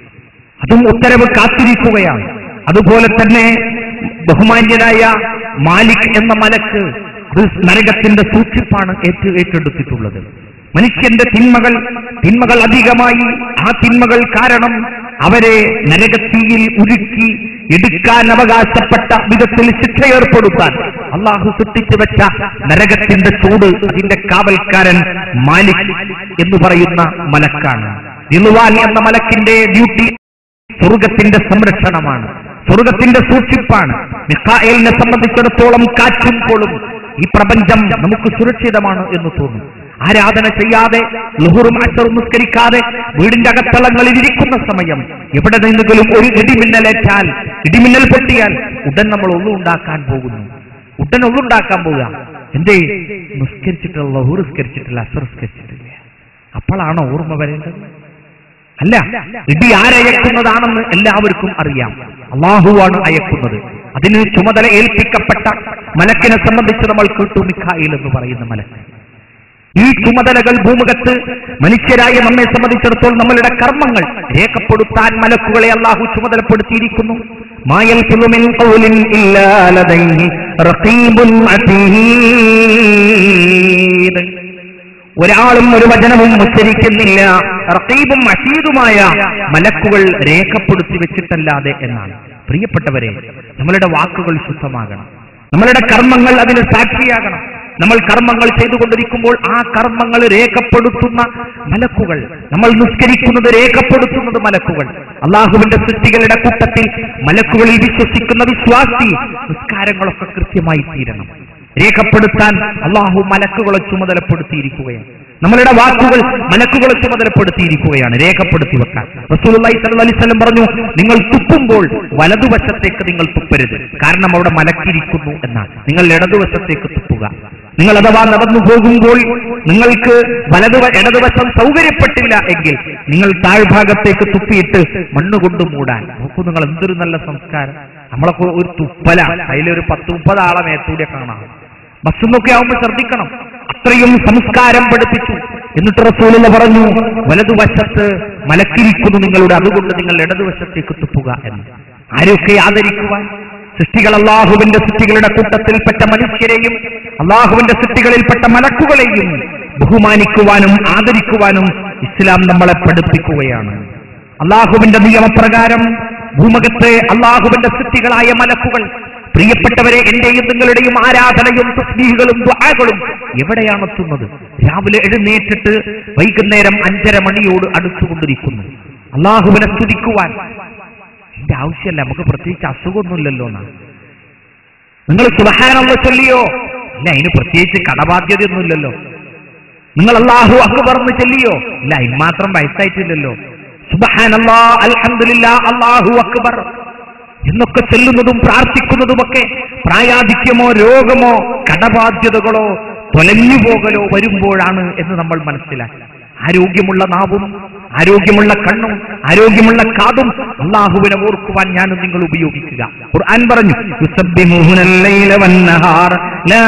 അതും ഉത്തരവ് കാത്തിരിക്കുകയാണ് അതുപോലെ തന്നെ ബഹുമാന്യനായ മാലിക് എന്ന മലക്ക് അത് നരകത്തിന്റെ സൂക്ഷിപ്പാണ് ഏറ്റു ഏറ്റെടുത്തിട്ടുള്ളത് മനുഷ്യന്റെ തിന്മകൾ തിന്മകൾ അധികമായി ആ തിന്മകൾ കാരണം അവരെ നരകത്തീയിൽ ഉരുക്കി എടുക്കാൻ അവകാശപ്പെട്ട വിധത്തിൽ ശിക്ഷ ഏർപ്പെടുത്താൻ അള്ളാഹു സൃഷ്ടിച്ചു വെച്ച നരകത്തിന്റെ ചൂട് അതിന്റെ കാവൽക്കാരൻ മാലിക് എന്ന് പറയുന്ന മലക്കാണ് ദിലുവാൻ എന്ന മലക്കിന്റെ ഡ്യൂട്ടി സ്വർഗത്തിന്റെ സംരക്ഷണമാണ് സ്വർഗത്തിന്റെ സൂക്ഷിപ്പാണ് മിഖായേലിനെ സംബന്ധിച്ചിടത്തോളം കാറ്റും കോളും ഈ പ്രപഞ്ചം നമുക്ക് സുരക്ഷിതമാണ് എന്ന് തോന്നും ആരാധന ചെയ്യാതെ ലുഹുറും അച്ചറും നിസ്കരിക്കാതെ വീടിന്റെ അകത്തളങ്ങളിൽ ഇരിക്കുന്ന സമയം എവിടെ നിന്നെങ്കിലും ഒരു ഇടിമിന്നലേറ്റാൽ ഇടിമിന്നൽ പൊട്ടിയാൽ ഉടൻ നമ്മൾ ഒന്നുണ്ടാക്കാൻ പോകുന്നു ഉടൻ ഒന്നുണ്ടാക്കാൻ പോവുക എന്തേ നിസ്കരിച്ചിട്ടുള്ള ലഹുർ നിസ്കരിച്ചിട്ടില്ല അസർ നിസ്കരിച്ചിട്ടില്ല അപ്പോഴാണോ ഓർമ്മ വരേണ്ടത് അല്ല ഇടി ആരയക്കുന്നതാണെന്ന് എല്ലാവർക്കും അറിയാം അള്ളാഹുവാണ് അയക്കുന്നത് അതിന് ചുമതല ഏൽപ്പിക്കപ്പെട്ട മലക്കിനെ സംബന്ധിച്ച് നമ്മൾ കേട്ടു മിഖായിൽ എന്ന് പറയുന്ന മലക്ക് ഈ ചുമതലകൾ ഭൂമുഖത്ത് മനുഷ്യരായ നമ്മെ സംബന്ധിച്ചിടത്തോളം നമ്മളുടെ കർമ്മങ്ങൾ രേഖപ്പെടുത്താൻ മലക്കുകളെ അള്ളാഹു ചുമതലപ്പെടുത്തിയിരിക്കുന്നു മായൽ പുലുമിൻ ഖൗലിൻ ഇല്ലാ ലദൈഹി റഖീബുൻ അതീദ് ഒരാളും ഒരു വചനവും ഉച്ചരിക്കുന്നില്ല റഖീബും അഷീദുമായ മലക്കുകൾ രേഖപ്പെടുത്തി വെച്ചിട്ടല്ലാതെ എന്നാണ് പ്രിയപ്പെട്ടവരെ നമ്മളുടെ വാക്കുകൾ ശുദ്ധമാകണം നമ്മളുടെ കർമ്മങ്ങൾ അതിന് സാക്ഷിയാകണം നമ്മൾ കർമ്മങ്ങൾ ചെയ്തുകൊണ്ടിരിക്കുമ്പോൾ ആ കർമ്മങ്ങൾ രേഖപ്പെടുത്തുന്ന മലക്കുകൾ നമ്മൾ നിസ്കരിക്കുന്നത് രേഖപ്പെടുത്തുന്നത് മലക്കുകൾ അള്ളാഹുവിന്റെ സൃഷ്ടികളുടെ കൂട്ടത്തിൽ മലക്കുകളിൽ വിശ്വസിക്കുന്ന വിശ്വാസി നിസ്കാരങ്ങളൊക്കെ കൃത്യമായി തീരണം രേഖപ്പെടുത്താൻ അള്ളാഹു മലക്കുകളെ ചുമതലപ്പെടുത്തിയിരിക്കുകയാണ് നമ്മളുടെ വാക്കുകൾ മലക്കുകളെ ചുമതലപ്പെടുത്തിയിരിക്കുകയാണ് രേഖപ്പെടുത്തി വെക്കാൻ റസൂലുള്ളാഹി സ്വല്ലല്ലാഹി അലൈഹി വസല്ലം പറഞ്ഞു നിങ്ങൾ തുപ്പുമ്പോൾ വലതുവശത്തേക്ക് നിങ്ങൾ തുപ്പരുത് കാരണം അവിടെ മലക്കിരിക്കുന്നു എന്നാണ് നിങ്ങൾ ഇടതുവശത്തേക്ക് തുപ്പുക നിങ്ങൾ അഥവാ നടന്നു പോകുമ്പോൾ നിങ്ങൾക്ക് വലതു ഇടതുവശം സൗകര്യപ്പെട്ടില്ല എങ്കിൽ നിങ്ങൾ താഴ്ഭാഗത്തേക്ക് തുപ്പിയിട്ട് മണ്ണുകൊണ്ട് മൂടാൻ നോക്കൂ നിങ്ങൾ എന്തൊരു നല്ല സംസ്കാരം നമ്മളൊക്കെ ഒരു തുപ്പല അതിലൊരു പത്ത് മുപ്പത് ആളെ മേത്തൂടെ കാണാം ബസ്സൊന്നൊക്കെ ആവുമ്പോൾ ശ്രദ്ധിക്കണം അത്രയും സംസ്കാരം പഠിപ്പിച്ചു എന്നിട്ട് റസൂലുള്ള പറഞ്ഞു വലതുവശത്ത് മലക്കിരിക്കുന്നു നിങ്ങളുടെ അതുകൊണ്ട് നിങ്ങൾ ഇടതുവശത്തേക്ക് തുപ്പുക എന്ന് ആരെയൊക്കെ ആദരിക്കുവാൻ സൃഷ്ടികൾ അള്ളാഹുവിന്റെ സൃഷ്ടികളുടെ കൂട്ടത്തിൽപ്പെട്ട മനുഷ്യരെയും അള്ളാഹുവിന്റെ സൃഷ്ടികളിൽപ്പെട്ട മലക്കുകളെയും ബഹുമാനിക്കുവാനും ആദരിക്കുവാനും ഇസ്ലാം നമ്മളെ പഠിപ്പിക്കുകയാണ് അള്ളാഹുവിന്റെ നിയമപ്രകാരം ഭൂമുഖത്തെ അള്ളാഹുവിന്റെ സൃഷ്ടികളായ മലക്കുകൾ പ്രിയപ്പെട്ടവരെ എന്റെയും നിങ്ങളുടെയും ആരാധനയും തസ്ബീഹുകളും ദ്വാകളും എവിടെയാണ് എത്തുന്നത് രാവിലെ എഴുന്നേറ്റിട്ട് വൈകുന്നേരം അഞ്ചര മണിയോട് അടുത്തുകൊണ്ടിരിക്കുന്നു അള്ളാഹുവിനെ സ്തുതിക്കുവാൻ എന്റെ ആവശ്യമല്ല നമുക്ക് പ്രത്യേകിച്ച് അസുഖമൊന്നുമില്ലല്ലോ എന്നാ നിങ്ങൾ സുബഹാനുള്ള ചൊല്ലിയോ ഇല്ല അതിന് പ്രത്യേകിച്ച് കടബാധ്യതയൊന്നുമില്ലല്ലോ നിങ്ങൾ അള്ളാഹു അക്ബർന്ന് ചൊല്ലിയോ ഇല്ല അതിന് മാത്രം വയസ്സായിട്ടില്ലല്ലോ സുബഹാനല്ലാ അൽഹംദുലില്ലാ അള്ളാഹു അക്ബർ എന്നൊക്കെ ചൊല്ലുന്നതും പ്രാർത്ഥിക്കുന്നതുമൊക്കെ പ്രായാധിക്യമോ രോഗമോ കടബാധ്യതകളോ തൊലഞ്ഞു പോകലോ വരുമ്പോഴാണ് എന്ന് നമ്മൾ മനസ്സിലാക്കി ആരോഗ്യമുള്ള നാവും ആരോഗ്യമുള്ള കണ്ണും ആരോഗ്യമുള്ള കാതും അള്ളാഹുവിനെ ഓർക്കുവാൻ ഞാനും നിങ്ങൾ ഉപയോഗിക്കുക ഖുർആൻ പറഞ്ഞു "യുസബ്ബിഹൂനൽ ലൈല വന്നഹാർ ലാ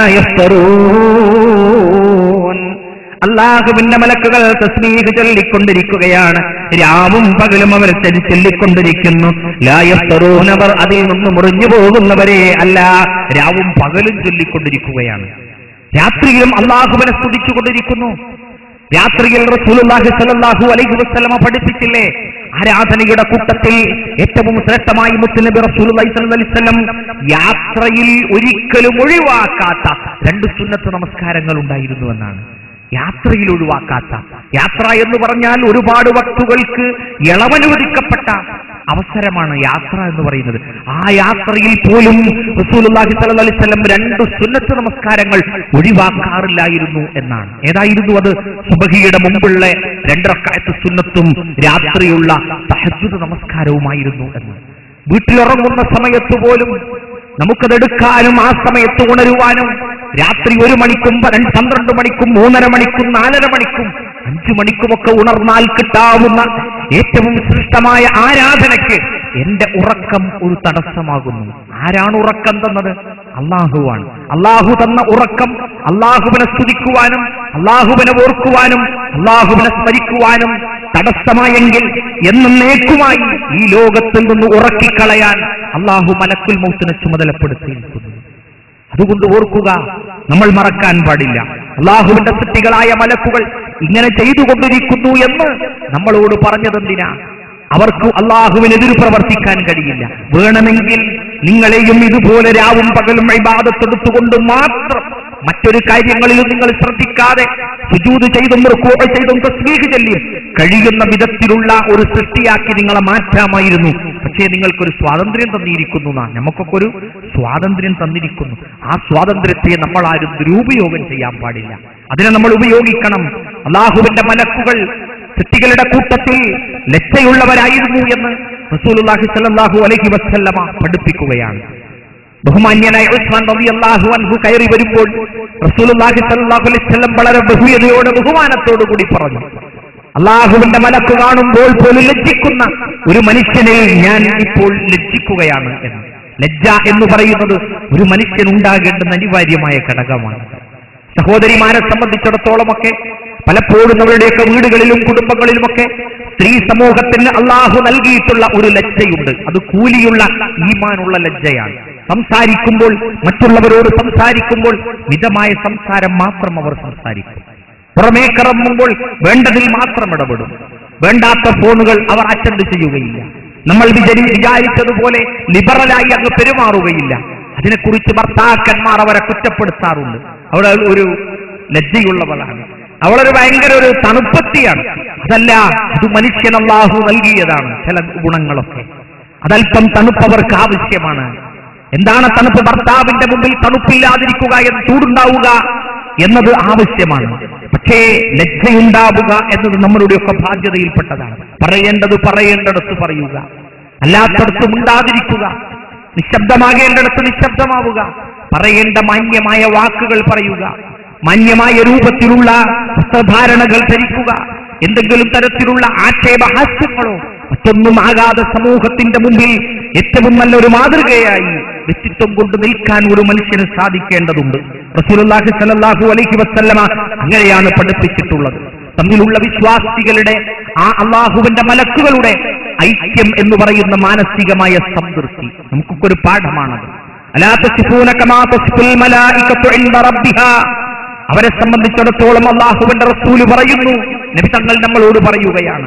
യഫ്തറൂൻ." അള്ളാഹുവിന്റെ മലക്കുകൾ തസ്മീഹ് ചൊല്ലിക്കൊണ്ടിരിക്കുകയാണ് രാവും പകലും അവർ ചൊല്ലി ചൊല്ലിക്കൊണ്ടിരിക്കുന്നു ലായസ്തറൂനവർ അതിൽ നിന്ന് മുറിഞ്ഞു പോകുന്നവരെ അല്ല രാവും പകലും ചൊല്ലിക്കൊണ്ടിരിക്കുകയാണ് രാത്രിയിലും അള്ളാഹുവിനെ സ്തുതിച്ചുകൊണ്ടിരിക്കുന്നു രാത്രിയിൽ റസൂലുള്ളാഹി സ്വല്ലല്ലാഹു അലൈഹി വസല്ലമ പഠിപ്പിച്ചില്ലേ ആരാധനയുടെ കൂട്ടത്തിൽ ഏറ്റവും ശ്രേഷ്ഠമായി മുത്തുനബി റസൂലുള്ളാഹി സ്വല്ലല്ലാഹു അലൈഹി വസല്ലം യാത്രയിൽ ഒരിക്കലും ഒഴിവാക്കാത്ത രണ്ട് സുന്നത്ത് നമസ്കാരങ്ങൾ ഉണ്ടായിരുന്നു എന്നാണ് യാത്രയിൽ ഒഴിവാക്കാത്ത യാത്ര എന്ന് പറഞ്ഞാൽ ഒരുപാട് വസ്തുക്കൾക്ക് ഇളവനുവദിക്കപ്പെട്ട അവസരമാണ് യാത്ര എന്ന് പറയുന്നത് ആ യാത്രയിൽ പോലും റസൂലുള്ളാഹി സ്വല്ലല്ലാഹു അലൈഹി വസല്ലം രണ്ട് സുന്നത്ത് നമസ്കാരങ്ങൾ ഒഴിവാക്കാറില്ലായിരുന്നു എന്നാണ് ഏതായിരുന്നു അത് സുബഹിയുടെ മുമ്പുള്ള രണ്ടരക്കാലത്ത് സുന്നത്തും രാത്രിയുള്ള തഹജ്ജുദ് നമസ്കാരവുമായിരുന്നു എന്ന് വീട്ടിലിറങ്ങുന്ന സമയത്ത് പോലും നമുക്കതെടുക്കാനും ആ സമയത്ത് ഉണരുവാനും രാത്രി ഒരു മണിക്കും പന്ത്രണ്ട് പന്ത്രണ്ട് മണിക്കും മൂന്നര മണിക്കും നാലര മണിക്കും അഞ്ചു മണിക്കുമൊക്കെ ഉണർന്നാൽ കിട്ടാവുന്ന ഏറ്റവും ശ്രേഷ്ഠമായ ആരാധനയ്ക്ക് എന്റെ ഉറക്കം ഒരു തടസ്സമാകുന്നു ആരാണ് ഉറക്കം തന്നത് അള്ളാഹുവാണ് അള്ളാഹു തന്ന ഉറക്കം അള്ളാഹുവിനെ സ്തുതിക്കുവാനും അള്ളാഹുവിനെ ഓർക്കുവാനും അള്ളാഹുവിനെ സ്മരിക്കുവാനും തടസ്സമായെങ്കിൽ എന്നേക്കുമായി ഈ ലോകത്തിൽ നിന്ന് ഉറക്കിക്കളയാൻ അള്ളാഹു മലക്കുൽ മൗത്തിനെ ചുമതലപ്പെടുത്തിയിരിക്കുന്നു അതുകൊണ്ട് ഓർക്കുക നമ്മൾ മറക്കാൻ പാടില്ല അള്ളാഹുവിന്റെ സൃഷ്ടികളായ മലക്കുകൾ ഇങ്ങനെ ചെയ്തുകൊണ്ടിരിക്കുന്നു എന്ന് നമ്മളോട് പറഞ്ഞതെന്തിനാ അവർക്ക് അള്ളാഹുവിനെതിര് പ്രവർത്തിക്കാൻ കഴിയില്ല വേണമെങ്കിൽ നിങ്ങളെയും ഇതുപോലെ രാവും പകലും ഇബാദത്തെടുത്തുകൊണ്ട് മാത്രം മറ്റൊരു കാര്യങ്ങളിലും നിങ്ങൾ ശ്രദ്ധിക്കാതെ സുജൂത് ചെയ്തും റുക്കോഴ ചെയ്തും തസ്ബീഹ് ചൊല്ലിയും കഴിയുന്ന വിധത്തിലുള്ള ഒരു സൃഷ്ടിയാക്കി നിങ്ങളെ മാറ്റാമായിരുന്നു പക്ഷേ നിങ്ങൾക്കൊരു സ്വാതന്ത്ര്യം തന്നിരിക്കുന്നു എന്നാ നമുക്കൊക്കെ ഒരു സ്വാതന്ത്ര്യം തന്നിരിക്കുന്നു ആ സ്വാതന്ത്ര്യത്തെ നമ്മൾ ആരും ദുരുപയോഗം ചെയ്യാൻ പാടില്ല അതിനെ നമ്മൾ ഉപയോഗിക്കണം അള്ളാഹുവിന്റെ മലക്കുകൾ സൃഷ്ടികളുടെ കൂട്ടത്തിൽ ലജ്ജയുള്ളവരായിരുന്നു എന്ന് റസൂലുള്ളാഹി സ്വല്ലല്ലാഹു അലൈഹി വസല്ലമ പഠിപ്പിക്കുകയാണ് ബഹുമാന്യനായ ഉസ്മാൻ റളിയല്ലാഹു അൻഹു കയറി വരുമ്പോൾ റസൂലുള്ളാഹി സ്വല്ലല്ലാഹു അലൈഹി വസല്ലം വളരെ ബഹുയതയോടെ ബഹുമാനത്തോടു കൂടി പറഞ്ഞു അള്ളാഹുവിന്റെ മലക്ക് കാണുമ്പോൾ പോലും ലജ്ജിക്കുന്ന ഒരു മനുഷ്യനെ ഞാൻ ഇപ്പോൾ ലജ്ജിക്കുകയാണ് എന്ന് ലജ്ജ എന്ന് പറയുന്നത് ഒരു മനുഷ്യൻ ഉണ്ടാകേണ്ടുന്ന അനിവാര്യമായ ഘടകമാണ് സഹോദരിമാരെ സംബന്ധിച്ചിടത്തോളമൊക്കെ പലപ്പോഴും അവരുടെയൊക്കെ വീടുകളിലും കുടുംബങ്ങളിലുമൊക്കെ സ്ത്രീ സമൂഹത്തിന് അള്ളാഹു നൽകിയിട്ടുള്ള ഒരു ലജ്ജയുണ്ട് അത് കൂലിയുള്ള ഈമാനുള്ള ലജ്ജയാണ് സംസാരിക്കുമ്പോൾ മറ്റുള്ളവരോട് സംസാരിക്കുമ്പോൾ മിതമായ സംസാരം മാത്രം അവർ സംസാരിക്കും പുറമേ കറങ്ങുമ്പോൾ വേണ്ടതിൽ മാത്രം ഇടപെടും വേണ്ടാത്ത ഫോണുകൾ അവർ അറ്റൻഡ് ചെയ്യുകയില്ല നമ്മൾ വിചാരി വിചാരിച്ചതുപോലെ ലിബറലായി അങ്ങ് പെരുമാറുകയില്ല അതിനെക്കുറിച്ച് ഭർത്താക്കന്മാർ അവരെ കുറ്റപ്പെടുത്താറുണ്ട് അവൾ ഒരു ലജ്ജയുള്ളവളാണ് അവളൊരു ഭയങ്കര ഒരു തണുപ്പത്തിയാണ് അതല്ല അത് മനുഷ്യൻ അള്ളാഹു നൽകിയതാണ് ചില ഗുണങ്ങളൊക്കെ അതല്പം തണുപ്പ് അവർക്ക് ആവശ്യമാണ് എന്താണ് തണുപ്പ് ഭർത്താവിന്റെ മുമ്പിൽ തണുപ്പില്ലാതിരിക്കുക എന്ന് ചൂടുണ്ടാവുക എന്നത് ആവശ്യമാണ് പക്ഷേ ലജ്ജയുണ്ടാവുക എന്നത് നമ്മളുടെയൊക്കെ ബാധ്യതയിൽപ്പെട്ടതാണ് പറയേണ്ടത് പറയേണ്ടടത്ത് പറയുക അല്ലാത്തടത്ത് ഉണ്ടാതിരിക്കുക നിശബ്ദമാകേണ്ടടത്ത് നിശബ്ദമാവുക പറയേണ്ട മാന്യമായ വാക്കുകൾ പറയുക മാന്യമായ രൂപത്തിലുള്ള വസ്ത്രധാരണകൾ ധരിക്കുക എന്തെങ്കിലും തരത്തിലുള്ള ആക്ഷേപഹാസ്യങ്ങളോ മറ്റൊന്നും ആകാതെ സമൂഹത്തിന്റെ മുമ്പിൽ ഏറ്റവും നല്ലൊരു മാതൃകയായി വ്യക്തിത്വം കൊണ്ട് നിൽക്കാൻ ഒരു മനുഷ്യന് സാധിക്കേണ്ടതുണ്ട് റസൂലുള്ളാഹി സ്വല്ലല്ലാഹു അലൈഹി വസല്ലമ അങ്ങനെയാണ് പഠിപ്പിച്ചിട്ടുള്ളത് തമ്മിലുള്ള വിശ്വാസികളുടെ ആ അള്ളാഹുവിന്റെ മലക്കുകളുടെ ഐക്യം എന്ന് പറയുന്ന മാനസികമായ സംതൃപ്തി നമുക്കൊക്കെ ഒരു പാഠമാണത് അലാ തസിഫൂന കമാ തസിഫുൽ മലായികത്തു ഇൻദ റബ്ബിഹാ അവരെ സംബന്ധിച്ചിടത്തോളം അള്ളാഹുവിന്റെ റസൂല് പറയുന്നു നബി തങ്ങൾ നമ്മളോട് പറയുകയാണ്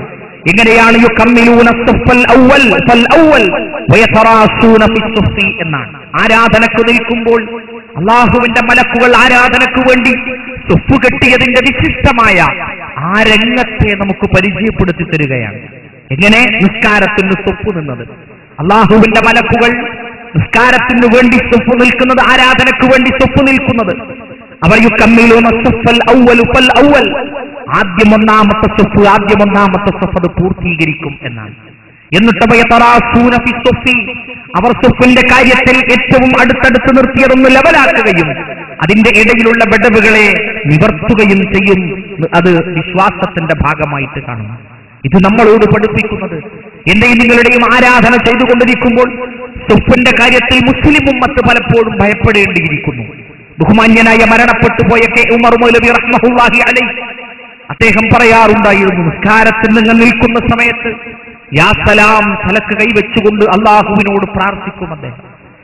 എങ്ങനെയാണ് യുക്കമ്മിലൂന സുഫൽ ഔവൽ ഫൽ ഔവൽ വയതറാസൂന ഫിസ്സുഫി എന്നാണ് ആരാധനക്ക് നിൽക്കുമ്പോൾ അള്ളാഹുവിന്റെ മലക്കുകൾ ആരാധനക്ക് വേണ്ടി സുഫ് കെട്ടിയതിന്റെ വിശിഷ്ടമായ ആ രംഗത്തെ നമുക്ക് പരിചയപ്പെടുത്തി തരികയാണ് എങ്ങനെ നിസ്കാരത്തിന് സുപ്പ് നിന്നത് അള്ളാഹുവിന്റെ മലക്കുകൾ നിസ്കാരത്തിന് വേണ്ടി സുപ്പ് നിൽക്കുന്നത് ആരാധനക്ക് വേണ്ടി സുപ്പ് നിൽക്കുന്നത് അവർ യുക്കമ്മിലൂന സുഫൽ ഔവൽ ഫൽ ഔവൽ ആദ്യം ഒന്നാമത്തെ സുഫ് ആദ്യം ഒന്നാമത്തെ സുഫ് അത് പൂർത്തീകരിക്കും എന്നാണ് എന്നിട്ട് വയതറാസൂന ഫി സുഫി അവർ സുഫിന്റെ കാര്യത്തിൽ ഏറ്റവും അടുത്തടുത്ത് നിർത്തിയതൊന്ന് ലെവലാക്കുകയും അതിന്റെ ഇടയിലുള്ള ബെഡവുകളെ നിവർത്തുകയും ചെയ്യും അത് വിശ്വാസത്തിന്റെ ഭാഗമായിട്ട് കാണുന്നു ഇത് നമ്മളോട് പഠിപ്പിക്കുന്നത് എന്റെയും നിങ്ങളുടെയും ആരാധന ചെയ്തുകൊണ്ടിരിക്കുമ്പോൾ സുഫിന്റെ കാര്യത്തിൽ മുസ്ലിം ഉമ്മത്ത് പലപ്പോഴും ഭയപ്പെടേണ്ടിയിരിക്കുന്നു ബഹുമാന്യനായ മരണപ്പെട്ടു പോയ കെ ഉമർ മൗലവി റഹ്മഹുല്ലാഹി അലൈ അദ്ദേഹം പറയാറുണ്ടായിരുന്നു നിസ്കാരത്തിൽ നിങ്ങൾ നിൽക്കുന്ന സമയത്ത് യാ സലാം തലക്ക് കൈവച്ചുകൊണ്ട് അള്ളാഹുവിനോട് പ്രാർത്ഥിക്കും അദ്ദേഹം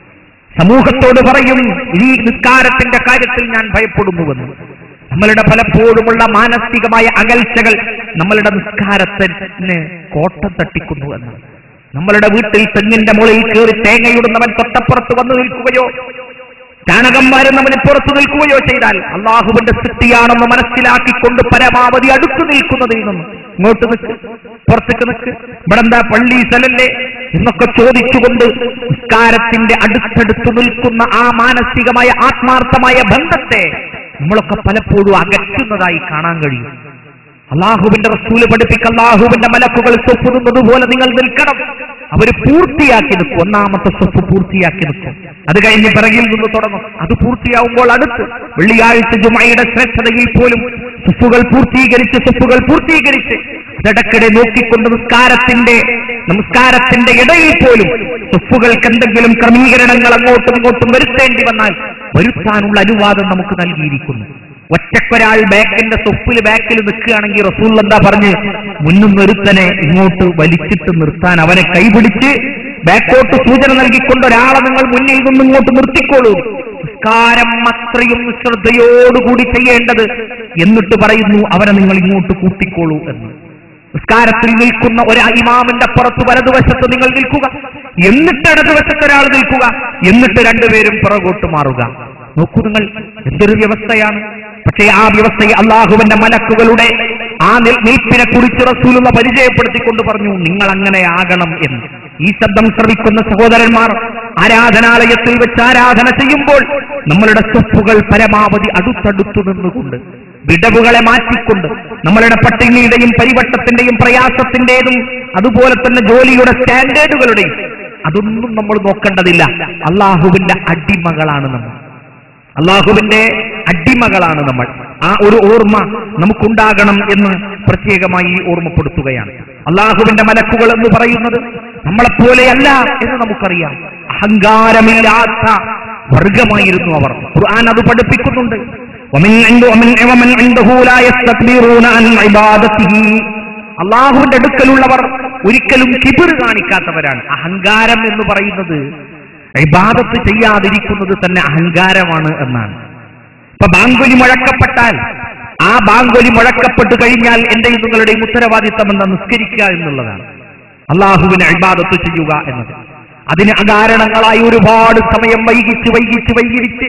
സമൂഹത്തോട് പറയും ഈ നിസ്കാരത്തിന്റെ കാര്യത്തിൽ ഞാൻ ഭയപ്പെടുന്നുവെന്ന് നമ്മളുടെ പലപ്പോഴുമുള്ള മാനസികമായ അകൽച്ചകൾ നമ്മളുടെ നിസ്കാരത്തിന് കോട്ടം തട്ടിക്കുന്നു എന്ന് നമ്മളുടെ വീട്ടിൽ തെങ്ങിന്റെ മുകളിൽ കയറി തേങ്ങയിടുന്നവൻ തൊട്ടപ്പുറത്ത് വന്നു നിൽക്കുകയോ ചാണകന്മാരെന്നവന് പുറത്തു നിൽക്കുകയോ ചെയ്താൽ അള്ളാഹുവിന്റെ സൃഷ്ടിയാണെന്ന് മനസ്സിലാക്കിക്കൊണ്ട് പരമാവധി അടുത്തു നിൽക്കുന്നതിൽ നിന്നും ഇങ്ങോട്ട് നിൽക്ക് പുറത്തേക്ക് നിൽക്ക് ഇവിടെ എന്താ പള്ളി സ്ഥലല്ലേ എന്നൊക്കെ ചോദിച്ചുകൊണ്ട് നിസ്കാരത്തിന്റെ അടുത്തടുത്ത് നിൽക്കുന്ന ആ മാനസികമായ ആത്മാർത്ഥമായ ബന്ധത്തെ നമ്മളൊക്കെ പലപ്പോഴും അകറ്റുന്നതായി കാണാൻ കഴിയും അള്ളാഹുവിന്റെ റസൂല് പഠിപ്പിക്ക അള്ളാഹുവിന്റെ മലക്കുകൾ സ്വപ്പുന്നത് പോലെ നിങ്ങൾ നിൽക്കണം അവര് പൂർത്തിയാക്കി നിൽക്കും ഒന്നാമത്തെ സ്വപ്പ് പൂർത്തിയാക്കി നിൽക്കും അത് കഴിഞ്ഞ് പിറകിൽ നിന്ന് തുടങ്ങും അത് പൂർത്തിയാവുമ്പോൾ അടുത്ത് വെള്ളിയാഴ്ച ജുമയുടെ ശ്രേഷ്ഠതയിൽ പോലും സുഫുകൾ പൂർത്തീകരിച്ച് സുഫുകൾ പൂർത്തീകരിച്ച് അതിടക്കിടെ നോക്കിക്കൊണ്ട് നിസ്കാരത്തിന്റെ നമസ്കാരത്തിന്റെ ഇടയിൽ പോലും സുഫുകൾക്ക് എന്തെങ്കിലും ക്രമീകരണങ്ങൾ അങ്ങോട്ടും ഇങ്ങോട്ടും വരുത്തേണ്ടി വന്നാൽ വരുത്താനുള്ള അനുവാദം നമുക്ക് നൽകിയിരിക്കുന്നു ഒറ്റക്കൊരാൾ ബാക്കിന്റെ തൊപ്പിൽ ബാക്കിൽ നിൽക്കുകയാണെങ്കിൽ റസൂൽ എന്താ പറഞ്ഞ് മുന്നും ഒരുത്തനെ ഇങ്ങോട്ട് വലിച്ചിട്ട് നിർത്താൻ അവനെ കൈപിടിച്ച് ബാക്കോട്ട് സൂചന നൽകിക്കൊണ്ട് ഒരാളെ നിങ്ങൾ മുന്നിൽ നിന്ന് ഇങ്ങോട്ട് നിർത്തിക്കോളൂ നിസ്കാരം അത്രയും ശ്രദ്ധയോടുകൂടി ചെയ്യേണ്ടത് എന്നിട്ട് പറയുന്നു അവനെ നിങ്ങൾ ഇങ്ങോട്ട് കൂട്ടിക്കോളൂ എന്ന് നിസ്കാരത്തിൽ നിൽക്കുന്ന ഒരു ഇമാമിന്റെ പുറത്ത് വലതുവശത്ത് നിങ്ങൾ നിൽക്കുക എന്നിട്ട് ഇടതുവശത്ത് ഒരാൾ നിൽക്കുക എന്നിട്ട് രണ്ടുപേരും പുറകോട്ട് മാറുക നോക്കൂ നിങ്ങൾ എന്തൊരു വ്യവസ്ഥയാണ് പക്ഷേ ആ വ്യവസ്ഥയെ അള്ളാഹുവിന്റെ മലക്കുകളുടെ ആ നിൽ- നിൽപ്പിനെ കുറിച്ച് റസൂലുള്ള പരിചയപ്പെടുത്തിക്കൊണ്ട് പറഞ്ഞു നിങ്ങൾ അങ്ങനെ ആകണം എന്ന് ഈ ശബ്ദം ശ്രവിക്കുന്ന സഹോദരന്മാർ ആരാധനാലയത്തിൽ വെച്ച് ആരാധന ചെയ്യുമ്പോൾ നമ്മളുടെ സ്വപ്പുകൾ പരമാവധി അടുത്തടുത്തു നിന്നുകൊണ്ട് വിടവുകളെ മാറ്റിക്കൊണ്ട് നമ്മളുടെ പട്ടിണിയുടെയും പരിവട്ടത്തിന്റെയും പ്രയാസത്തിന്റേതും അതുപോലെ തന്നെ ജോലിയുടെ സ്റ്റാൻഡേർഡുകളുടെയും അതൊന്നും നമ്മൾ നോക്കേണ്ടതില്ല അള്ളാഹുവിന്റെ അടിമകളാണ് നമ്മൾ അള്ളാഹുവിന്റെ അടിമകളാണ് നമ്മൾ ആ ഒരു ഓർമ്മ നമുക്കുണ്ടാകണം എന്ന് പ്രത്യേകമായി ഓർമ്മപ്പെടുത്തുകയാണ് അള്ളാഹുവിന്റെ മലക്കുകൾ എന്ന് പറയുന്നത് നമ്മളെപ്പോലെയല്ല എന്ന് നമുക്കറിയാം അഹങ്കാരമില്ലാത്ത വർഗമായിരുന്നു അവർ ഖുർആൻ അത് പഠിപ്പിക്കുന്നുണ്ട് ومن عنده ومن ومن عنده لا يستكبرون عن عبادته അള്ളാഹുവിന്റെ അടുക്കലുള്ളവർ ഒരിക്കലും കിബിർ കാണിക്കാത്തവരാണ് അഹങ്കാരം എന്ന് പറയുന്നത് ഇബാദത്ത് ചെയ്യാതിരിക്കുന്നത് തന്നെ അഹങ്കാരമാണ് എന്നാണ് ഇപ്പൊ ബാങ്കൊലി മുഴക്കപ്പെട്ടാൽ ആ ബാങ്കൊലി മുഴക്കപ്പെട്ടു കഴിഞ്ഞാൽ എന്റെയും നിങ്ങളുടെയും ഉത്തരവാദിത്തം എന്താ നിസ്കരിക്കുക എന്നുള്ളതാണ് അള്ളാഹുവിനെ ഇബാദത്ത് ചെയ്യുക എന്നത് അതിന് അകാരണങ്ങളായി ഒരുപാട് സമയം വൈകിച്ച് വൈകിച്ച് വൈകിച്ച്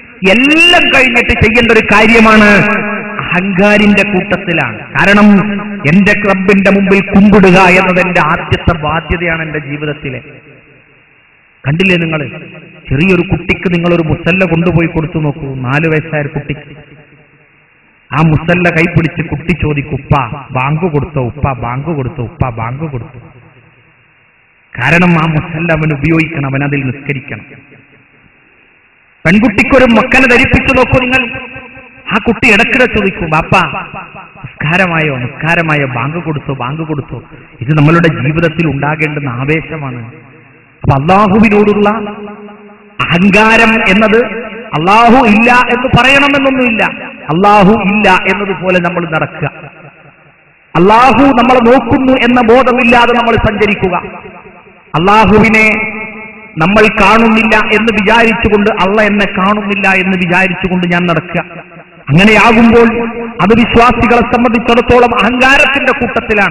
എല്ലാം കഴിഞ്ഞിട്ട് ചെയ്യേണ്ട ഒരു കാര്യമാണ് അഹങ്കാരിന്റെ കൂട്ടത്തിലാണ് കാരണം എന്റെ ക്ലബിന്റെ മുമ്പിൽ കുമ്പിടുക എന്നത് എന്റെ ആദ്യത്തെ ബാധ്യതയാണ് എന്റെ ജീവിതത്തിലെ കണ്ടില്ലേ നിങ്ങൾ ചെറിയൊരു കുട്ടിക്ക് നിങ്ങൾ ഒരു മുസല്ല കൊണ്ടുപോയി കൊടുത്തു നോക്കൂ നാല് വയസ്സായ ഒരു കുട്ടിക്ക് ആ മുസല്ല കൈപിടിച്ച് കുട്ടി ചോദിക്കും ഉപ്പ ബാങ്ക് കൊടുത്തോ ഉപ്പ ബാങ്ക് കൊടുത്തോ ഉപ്പ ബാങ്ക് കൊടുത്തു കാരണം ആ മുസല്ല അവൻ ഉപയോഗിക്കണം അവൻ അതിൽ നിസ്കരിക്കണം പെൺകുട്ടിക്കൊരു മക്കനെ ധരിപ്പിച്ചു നോക്കൂ നിങ്ങൾ ആ കുട്ടി ഇടയ്ക്കിടെ ചോദിക്കും ബാപ്പ നിസ്കാരമായോ നിസ്കാരമായോ ബാങ്ക് കൊടുത്തോ ബാങ്ക് കൊടുത്തോ ഇത് നമ്മളുടെ ജീവിതത്തിൽ ഉണ്ടാകേണ്ടുന്ന ആവേശമാണ് അപ്പൊ അള്ളാഹുവിനോടുള്ള അഹങ്കാരം എന്നത് അള്ളാഹു ഇല്ല എന്ന് പറയണമെന്നൊന്നുമില്ല അള്ളാഹു ഇല്ല എന്നതുപോലെ നമ്മൾ നടക്കുക അള്ളാഹു നമ്മളെ നോക്കുന്നു എന്ന ബോധമില്ലാതെ നമ്മൾ സഞ്ചരിക്കുക അള്ളാഹുവിനെ നമ്മൾ കാണുന്നില്ല എന്ന് വിചാരിച്ചുകൊണ്ട് അള്ള എന്നെ കാണുന്നില്ല എന്ന് വിചാരിച്ചുകൊണ്ട് ഞാൻ നടക്കുക അങ്ങനെയാകുമ്പോൾ അത് വിശ്വാസികളെ സംബന്ധിച്ചിടത്തോളം അഹങ്കാരത്തിന്റെ കൂട്ടത്തിലാണ്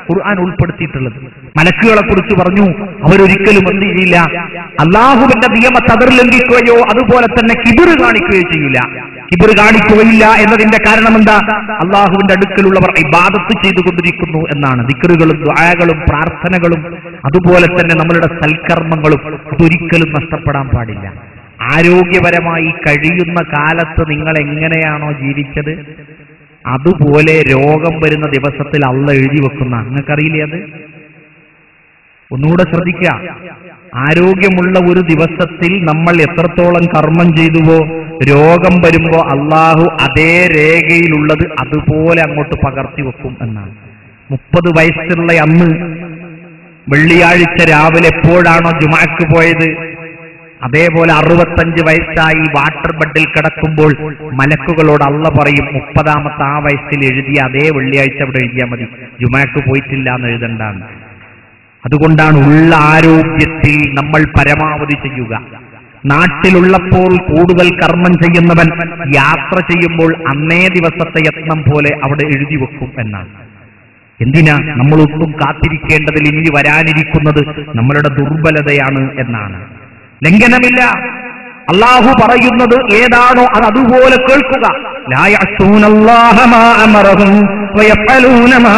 ഖുർആൻ ഉൾപ്പെടുത്തിയിട്ടുള്ളത് മലക്കുകളെ കുറിച്ച് പറഞ്ഞു അവരൊരിക്കലും എന്ത് ചെയ്യില്ല അള്ളാഹുവിന്റെ നിയമത്തെ അതിർ ലംഘിക്കുകയോ അതുപോലെ തന്നെ കിബിറ് കാണിക്കുകയോ ചെയ്യില്ല കിബിറ് കാണിക്കുകയില്ല എന്നതിന്റെ കാരണം എന്താ അള്ളാഹുവിന്റെ അടുക്കലുള്ളവർ ഇബാദത്ത് ചെയ്തുകൊണ്ടിരിക്കുന്നു എന്നാണ് ദിക്കറുകളും ദ്വായകളും പ്രാർത്ഥനകളും അതുപോലെ തന്നെ നമ്മളുടെ സൽക്കർമ്മങ്ങളും അതൊരിക്കലും നഷ്ടപ്പെടാൻ പാടില്ല ആരോഗ്യപരമായി കഴിയുന്ന കാലത്ത് നിങ്ങൾ എങ്ങനെയാണോ ജീവിച്ചത് അതുപോലെ രോഗം വരുന്ന ദിവസത്തിൽ അള്ള എഴുതി വെക്കുന്ന നിങ്ങൾക്കറിയില്ലേ അത് ഒന്നുകൂടെ ശ്രദ്ധിക്കുക ആരോഗ്യമുള്ള ഒരു ദിവസത്തിൽ നമ്മൾ എത്രത്തോളം കർമ്മം ചെയ്തുവോ രോഗം വരുമ്പോ അള്ളാഹു അതേ രേഖയിലുള്ളത് അതുപോലെ അങ്ങോട്ട് പകർത്തി വെക്കും എന്നാണ് മുപ്പത് വയസ്സുള്ള അന്ന് വെള്ളിയാഴ്ച രാവിലെ എപ്പോഴാണോ ജുമാക്ക് പോയത് അതേപോലെ അറുപത്തഞ്ച് വയസ്സായി വാട്ടർ ബെഡിൽ കിടക്കുമ്പോൾ മലക്കുകളോട് അള്ള പറയും മുപ്പതാമത്തെ ആ വയസ്സിൽ എഴുതിയ അതേ വെള്ളിയാഴ്ച അവിടെ എഴുതിയാൽ മതി ജുമാക്ക് പോയിട്ടില്ല എന്ന് എഴുതണ്ടാണ് അതുകൊണ്ടാണ് ഉള്ള ആരോഗ്യത്തിൽ നമ്മൾ പരമാവധി ചെയ്യുക നാട്ടിലുള്ളപ്പോൾ കൂടുതൽ കർമ്മം ചെയ്യുന്നവൻ യാത്ര ചെയ്യുമ്പോൾ അന്നേ ദിവസത്തെ യത്നം പോലെ അവിടെ എഴുതി വെക്കും എന്നാണ് എന്തിനാ നമ്മളൊന്നും കാത്തിരിക്കേണ്ടതിൽ ഇനി വരാനിരിക്കുന്നത് നമ്മളുടെ ദുർബലതയാണ് എന്നാണ് ലംഘനമില്ല അള്ളാഹു പറയുന്നത് ഏതാണോ അത് അതുപോലെ കേൾക്കുക ലാ യഅ്സൂനല്ലാഹ മാ അമറഹും വയഫ്അലൂന മാ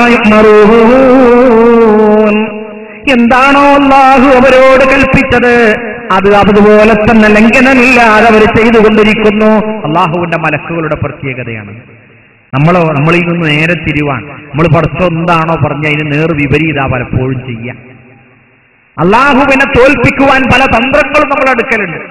യുഅ്മറൂൻ എന്താണോ അള്ളാഹു അവരോട് കൽപ്പിച്ചത് അത് അതുപോലെ തന്നെ ലംഘനമില്ലാതെ അവർ ചെയ്തുകൊണ്ടിരിക്കുന്നു അള്ളാഹുവിന്റെ മലക്കുകളുടെ പ്രത്യേകതയാണ് നമ്മളോ നമ്മളിൽ നിന്ന് നേരെ തിരുവാൻ നമ്മൾ പഠിച്ചോ എന്താണോ പറഞ്ഞ അതിന് നേർ വിപരീത പലപ്പോഴും ചെയ്യാം അള്ളാഹുവിനെ തോൽപ്പിക്കുവാൻ പല തന്ത്രങ്ങളും നമ്മുടെ അടുക്കലുണ്ട്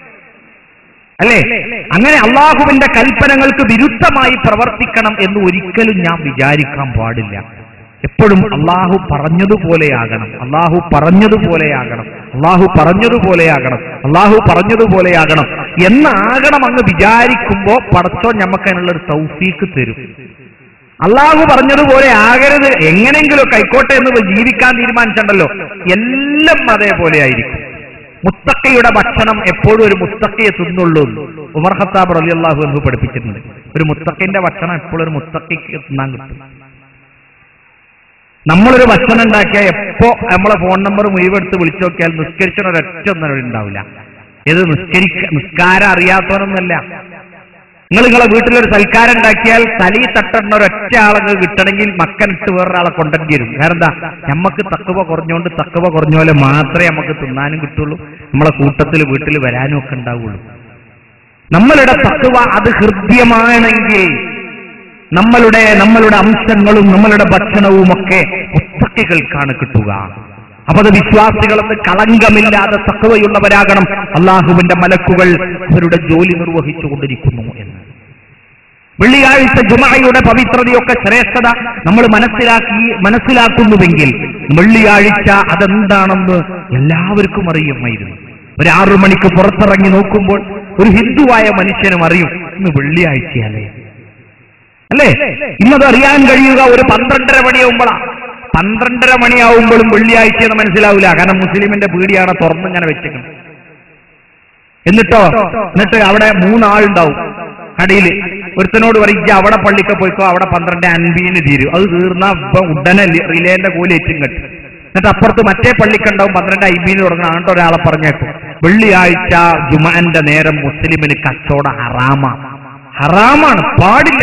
അല്ലേ അങ്ങനെ അള്ളാഹുവിന്റെ കൽപ്പനകൾക്ക് വിരുദ്ധമായി പ്രവർത്തിക്കണം എന്ന് ഒരിക്കലും ഞാൻ വിചാരിക്കാൻ പാടില്ല എപ്പോഴും അള്ളാഹു പറഞ്ഞതുപോലെയാകണം അള്ളാഹു പറഞ്ഞതുപോലെയാകണം അള്ളാഹു പറഞ്ഞതുപോലെയാകണം അള്ളാഹു പറഞ്ഞതുപോലെയാകണം എന്നാകണം അങ്ങ് വിചാരിക്കുമ്പോ പടച്ചോ ഞമ്മക്കതിനുള്ള ഒരു തൗഫീക്ക് തരും അള്ളാഹു പറഞ്ഞതുപോലെ ആകരുത് എങ്ങനെങ്കിലും കൈക്കോട്ടെ എന്ന് ജീവിക്കാൻ തീരുമാനിച്ചിട്ടുണ്ടല്ലോ എല്ലാം അതേപോലെ ആയിരിക്കും മുത്തക്കയുടെ ഭക്ഷണം എപ്പോഴും ഒരു മുത്തക്കയെ തിന്നുള്ളൂ എന്ന് ഉമർ ഹത്താബ് റലി അള്ളാഹു എന്ന് പഠിപ്പിച്ചിട്ടുണ്ട് ഒരു മുത്തക്കിന്റെ ഭക്ഷണം എപ്പോഴും ഒരു മുത്തക്കയ്ക്ക് തിന്നാൻ കിട്ടും നമ്മളൊരു ഭക്ഷണം ഉണ്ടാക്കിയാൽ എപ്പോ നമ്മളെ ഫോൺ നമ്പർ മുഴുവെടുത്ത് വിളിച്ചു നോക്കിയാൽ നിസ്കരിച്ച ഒരൊറ്റ ഒന്നും ഉണ്ടാവില്ല ഇത് നിസ്കരിക്ക നിസ്കാരം അറിയാത്തവനൊന്നുമല്ല നിങ്ങൾ നിങ്ങളെ വീട്ടിലൊരു സൽക്കാരം ഉണ്ടാക്കിയാൽ തലി തട്ടുന്ന ഒരൊറ്റ ആളെ കിട്ടണമെങ്കിൽ മക്കനിട്ട് വേറൊരാളെ കൊണ്ടേണ്ടി വരും കാരണം എന്താ നമുക്ക് തക്കവ കുറഞ്ഞുകൊണ്ട് തക്കവ കുറഞ്ഞ പോലെ മാത്രമേ നമുക്ക് തിന്നാനും കിട്ടുള്ളൂ നമ്മളെ കൂട്ടത്തിൽ വീട്ടിൽ വരാനും ഒക്കെ ഉണ്ടാവുള്ളൂ നമ്മളുടെ തക്കവ അത് ഹൃദ്യമാണെങ്കിൽ നമ്മളുടെ നമ്മളുടെ അംശങ്ങളും നമ്മളുടെ ഭക്ഷണവും ഒക്കെ മുത്തക്കികൾക്കാണ് കിട്ടുക അപ്പൊ അത് വിശ്വാസികളെന്ന് കളങ്കമില്ലാതെ തക്കവയുള്ളവരാകണം അള്ളാഹുവിന്റെ മലക്കുകൾ അവരുടെ ജോലി നിർവഹിച്ചു കൊണ്ടിരിക്കുന്നു എന്ന് വെള്ളിയാഴ്ച ജുമായുടെ പവിത്രതയൊക്കെ ശ്രേഷ്ഠത നമ്മൾ മനസ്സിലാക്കി മനസ്സിലാക്കുന്നുവെങ്കിൽ വെള്ളിയാഴ്ച അതെന്താണെന്ന് എല്ലാവർക്കും അറിയുമായിരുന്നു ഒരു ആറു മണിക്ക് പുറത്തിറങ്ങി നോക്കുമ്പോൾ ഒരു ഹിന്ദുവായ മനുഷ്യനും അറിയും ഇന്ന് വെള്ളിയാഴ്ചയല്ലേ അല്ലേ ഇന്നത് അറിയാൻ കഴിയുക ഒരു പന്ത്രണ്ടര മണിയാവുമ്പോഴാണ് പന്ത്രണ്ടര മണിയാവുമ്പോഴും വെള്ളിയാഴ്ച എന്ന് മനസ്സിലാവില്ല കാരണം മുസ്ലിമിന്റെ പീടിയാണ് തുറന്നിങ്ങനെ വെച്ചേക്കുന്നത് എന്നിട്ടോ എന്നിട്ട് അവിടെ മൂന്നാളുണ്ടാവും കടയില് ഒരുത്തനോട് പറയും "ഇജ്ജ് അവിടെ പള്ളിക്ക് പോയിക്കോ അവിടെ പന്ത്രണ്ട് അൻപീന് തീരും അത് തീർന്ന ഇപ്പൊ ഉടനെ ലി- റിലേന്റെ കൂലി ഏറ്റും കെട്ടും എന്നിട്ട് അപ്പുറത്ത് മറ്റേ പള്ളിക്കുണ്ടാവും പന്ത്രണ്ട് അയ്മീന് തുടങ്ങുന്ന അങ്ങോട്ട് ഒരാളെ പറഞ്ഞേക്കും വെള്ളിയാഴ്ച ജുമാന്റെ നേരം മുസ്ലിമിന് കച്ചവട ഹറാമ ഹറാമാണ് പാടില്ല